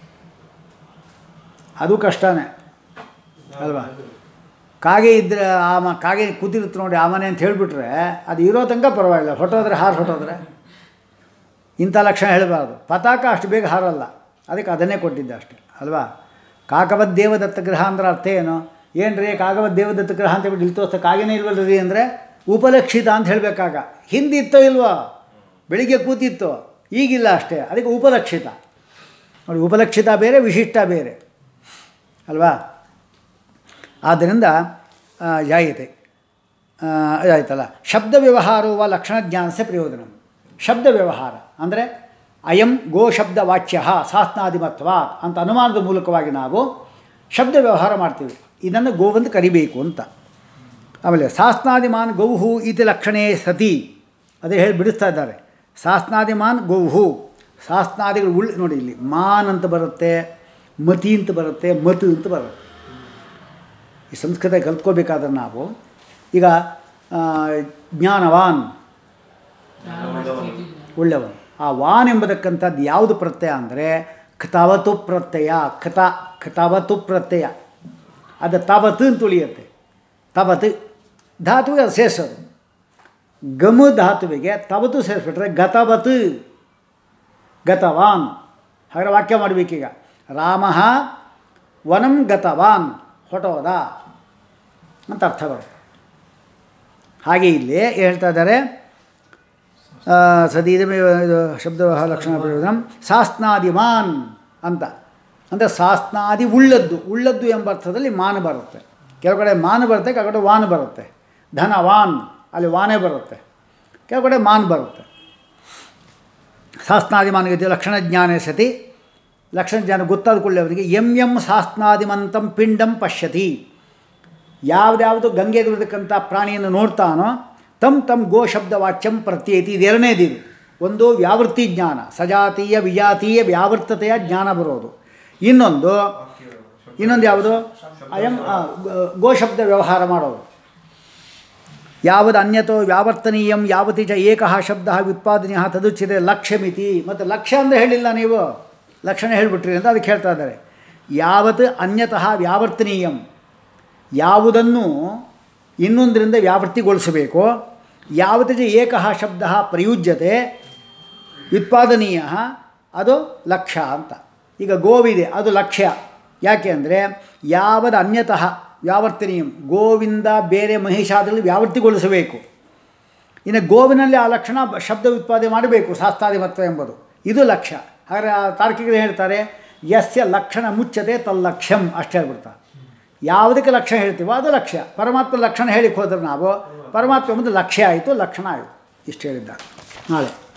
A: ಅದು ಕಷ್ಟನೇ ಅಲ್ವಾ ಕಾಗೆ ಇದ್ದರೆ ಆ ಮ ಕಾಗೆ ಕೂತಿರುತ್ತೆ ನೋಡಿ ಆ ಮನೆ ಅಂತ ಹೇಳಿಬಿಟ್ರೆ ಅದು ಇರೋ ತನಕ ಪರವಾಗಿಲ್ಲ ಹೊಟ್ಟೋದ್ರೆ ಹಾರು ಹೊಟ್ಟೋದ್ರೆ ಇಂಥ ಲಕ್ಷಣ ಹೇಳಬಾರ್ದು ಪತಾಕ ಅಷ್ಟು ಬೇಗ ಹಾರಲ್ಲ ಅದಕ್ಕೆ ಅದನ್ನೇ ಕೊಟ್ಟಿದ್ದೆ ಅಷ್ಟೆ ಅಲ್ವಾ ಕಾಕವದ್ ದೇವದತ್ತ ಗ್ರಹ ಅಂದ್ರೆ ಅರ್ಥ ಏನು ಏನು ರೀ ಕಾಕವದ್ ದೇವದತ್ತ ಗ್ರಹ ಅಂತ ಹೇಳ್ಬಿಟ್ಟು ಇಲ್ಲಿ ತೋರಿಸ್ತಾ ಕಾಗೆನೇ ಇಲ್ವಲ್ಲ ರೀ ಅಂದರೆ ಉಪಲಕ್ಷಿತ ಅಂತ ಹೇಳಬೇಕಾಗ ಹಿಂದಿತ್ತೋ ಇಲ್ವೋ ಬೆಳಿಗ್ಗೆ ಕೂತಿತ್ತು ಈಗಿಲ್ಲ ಅಷ್ಟೇ ಅದಕ್ಕೆ ಉಪಲಕ್ಷಿತ ನೋಡಿ ಉಪಲಕ್ಷಿತ ಬೇರೆ ವಿಶಿಷ್ಟ ಬೇರೆ ಅಲ್ವಾ ಆದ್ದರಿಂದ ಆ, ಜಾಯತೆ ಆ, ಇದಾಯ್ತಲ್ಲ ಶಬ್ದ ವ್ಯವಹಾರವ ಲಕ್ಷಣ ಜ್ಞಾನಸ ಪ್ರಯೋಜನ ಶಬ್ದ ವ್ಯವಹಾರ ಅಂದರೆ ಅಯಂ ಗೋ ಶಬ್ದ ವಾಚ್ಯ ಶಾಸ್ನಾದಿಮತ್ವ ಅಂತ ಅನುಮಾನದ ಮೂಲಕವಾಗಿ ನಾವು ಶಬ್ದ ವ್ಯವಹಾರ ಮಾಡ್ತೀವಿ ಇದನ್ನು ಗೋವಂತ ಕರಿಬೇಕು ಅಂತ ಆಮೇಲೆ ಶಾಸ್ನಾದಿಮಾನ್ ಗೌಹು ಇತಿ ಲಕ್ಷಣೇ ಸತಿ ಅದೇ ಹೇಳಿ ಬಿಡಿಸ್ತಾ ಇದ್ದಾರೆ ಶಾಸ್ನಾದಿಮಾನ್ ಗೌಹು ಶಾಸ್ನಾದಿಗಳು ಉಳ್ ನೋಡಿ ಇಲ್ಲಿ ಮಾನ್ ಅಂತ ಬರುತ್ತೆ ಮತಿ ಅಂತ ಬರುತ್ತೆ ಮತು ಅಂತ ಬರುತ್ತೆ ಈ ಸಂಸ್ಕೃತ ಕಲ್ತ್ಕೋಬೇಕಾದ್ರೆ ನಾವು ಈಗ ಆ, ಜ್ಞಾನವಾನ್ ಒಳ್ಳೆಯವನು ಆ ವಾನ್ ಎಂಬತಕ್ಕಂಥದ್ದು ಯಾವುದು ಪ್ರತ್ಯಯ ಅಂದರೆ ಖತಾವತು ಪ್ರತ್ಯಯ ಖತ ಖತಾವತು ಪ್ರತ್ಯಯ ಅದು ತಾವತ್ತು ಅಂತ ಉಳಿಯುತ್ತೆ ತಾವತ್ತು ಧಾತುವಿಗೆ ಅದು ಸೇರಿಸೋದು ಗಮ ಧಾತುವಿಗೆ ತವತು ಸೇರಿಸ್ಬಿಟ್ರೆ ಗತವತ್ ಗತವಾನ್ ಹಾಗಾದ್ರೆ ವಾಕ್ಯ ಮಾಡಬೇಕೀಗ ರಾಮ ವನಂ ಗತವಾನ್ ಹೊಟ್ಟೋದ ಅಂತ ಅರ್ಥ ಬರುತ್ತೆ ಹಾಗೆ ಇಲ್ಲಿ ಏನ್ ಹೇಳ್ತಾ ಇದ್ದಾರೆ ಆ, ಸದೀದಮೇವ ಇದು ಶಬ್ದ ಲಕ್ಷಣ ಪ್ರಯೋಜನ ಸಾಸ್ನಾದಿಮಾನ್ ಅಂತ ಅಂದರೆ ಸಾಸ್ನಾದಿ ಉಳ್ಳದ್ದು ಉಳ್ಳದ್ದು ಎಂಬ ಅರ್ಥದಲ್ಲಿ ಮಾನ ಬರುತ್ತೆ ಕೆಲವು ಕಡೆ ಮಾನ ಬರುತ್ತೆ ಕೆಲವು ಕಡೆ ವಾನ್ ಬರುತ್ತೆ ಧನವಾನ್ ಅಲ್ಲಿ ವಾನೇ ಬರುತ್ತೆ ಕೆಲವು ಕಡೆ ಮಾನ್ ಬರುತ್ತೆ ಶಾಸ್ತ್ರಾದಿಮಾನಗತಿ ಲಕ್ಷಣ ಜ್ಞಾನ ಸತಿ ಲಕ್ಷಣ ಜ್ಞಾನ ಗೊತ್ತಾದ ಕೂಡಲೇ ಅವರಿಗೆ ಎಂ ಎಂ ಶಾಸ್ತ್ರಾದಿಮಂತಂ ಪಿಂಡಂ ಪಶ್ಯತಿ ಯಾವುದ್ಯಾವುದು ಗಂಗೆ ಇರತಕ್ಕಂಥ ಪ್ರಾಣಿಯನ್ನು ನೋಡ್ತಾನೋ ತಮ್ ತಮ್ ಗೋ ಶಬ್ದ ವಾಚ್ಯಂ ಪ್ರತ್ಯೇತಿ ಇದು ಎರಡನೇದಿದು ಒಂದು ವ್ಯಾವೃತ್ತಿ ಜ್ಞಾನ ಸಜಾತೀಯ ವಿಜಾತೀಯ ವ್ಯಾವೃತ್ತತೆಯ ಜ್ಞಾನ ಬರೋದು ಇನ್ನೊಂದು ಇನ್ನೊಂದು ಯಾವುದು ಅಯಂ ಆ, ಗೋ- ಗೋಶಬ್ದ ವ್ಯವಹಾರ ಮಾಡೋದು ಯಾವದು ಅನ್ಯತೋ ವ್ಯಾವರ್ತನೀಯಂ ಯಾವತಿ ಚ ಏಕಃ ಶಬ್ದ ವ್ಯುತ್ಪಾದನೀಯ ತದುಚ್ಯತೆ ಲಕ್ಷ್ಯಮಿತಿ ಮತ್ತು ಲಕ್ಷ್ಯ ಅಂದರೆ ಹೇಳಿಲ್ಲ ನೀವು ಲಕ್ಷಣ ಹೇಳಿಬಿಟ್ರಿ ಅಂತ ಅದಕ್ಕೆ ಹೇಳ್ತಾ ಇದ್ದಾರೆ ಯಾವತ್ ಅನ್ಯತಃ ವ್ಯಾವರ್ತನೀಯಂ ಯಾವುದನ್ನು ಇನ್ನೊಂದರಿಂದ ವ್ಯಾವೃತ್ತಿಗೊಳಿಸಬೇಕೋ ಯಾವತಿ ಚ ಏಕಃ ಶಬ್ದ ಪ್ರಯುಜ್ಯತೆ ವ್ಯುತ್ಪಾದನೀಯ ಅದು ಲಕ್ಷ್ಯ ಅಂತ ಈಗ ಗೋವಿದೆ ಅದು ಲಕ್ಷ್ಯ ಯಾಕೆ ಅಂದರೆ ಯಾವದ ಅನ್ಯತಃ ವ್ಯಾವರ್ತನೀಯ ಗೋವಿಂದ ಬೇರೆ ಮಹಿಷಾದಲ್ಲಿ ವ್ಯಾವೃತ್ತಿಗೊಳಿಸಬೇಕು ಇನ್ನು ಗೋವಿನಲ್ಲಿ ಆ ಲಕ್ಷಣ ಬ- ಶಬ್ದ ಉತ್ಪಾದನೆ ಮಾಡಬೇಕು ಶಾಸ್ತ್ರಾಧಿಮತ್ವ ಎಂಬುದು ಇದು ಲಕ್ಷ್ಯ ಹಾಗಾದರೆ ಆ ತಾರ್ಕಿಕರು ಹೇಳ್ತಾರೆ ಯಸ್ಯ ಲಕ್ಷಣ ಮುಚ್ಚತೆ ತಲ್ಲಕ್ಷ್ಯಂ ಅಷ್ಟೇ ಹೇಳ್ಬಿಡ್ತಾರೆ ಯಾವುದಕ್ಕೆ ಲಕ್ಷಣ ಹೇಳ್ತೀವೋ ಅದು ಲಕ್ಷ್ಯ ಪರಮಾತ್ಮ ಲಕ್ಷಣ ಹೇಳಿಕ್ಕೆ ಹೋದ್ರೆ ನಾವು ಪರಮಾತ್ಮ ಎಂಬುದು ಲಕ್ಷ್ಯ ಆಯಿತು ಲಕ್ಷಣ ಆಯಿತು ಇಷ್ಟು ಹೇಳಿದ್ದಾರೆ ನಾಳೆ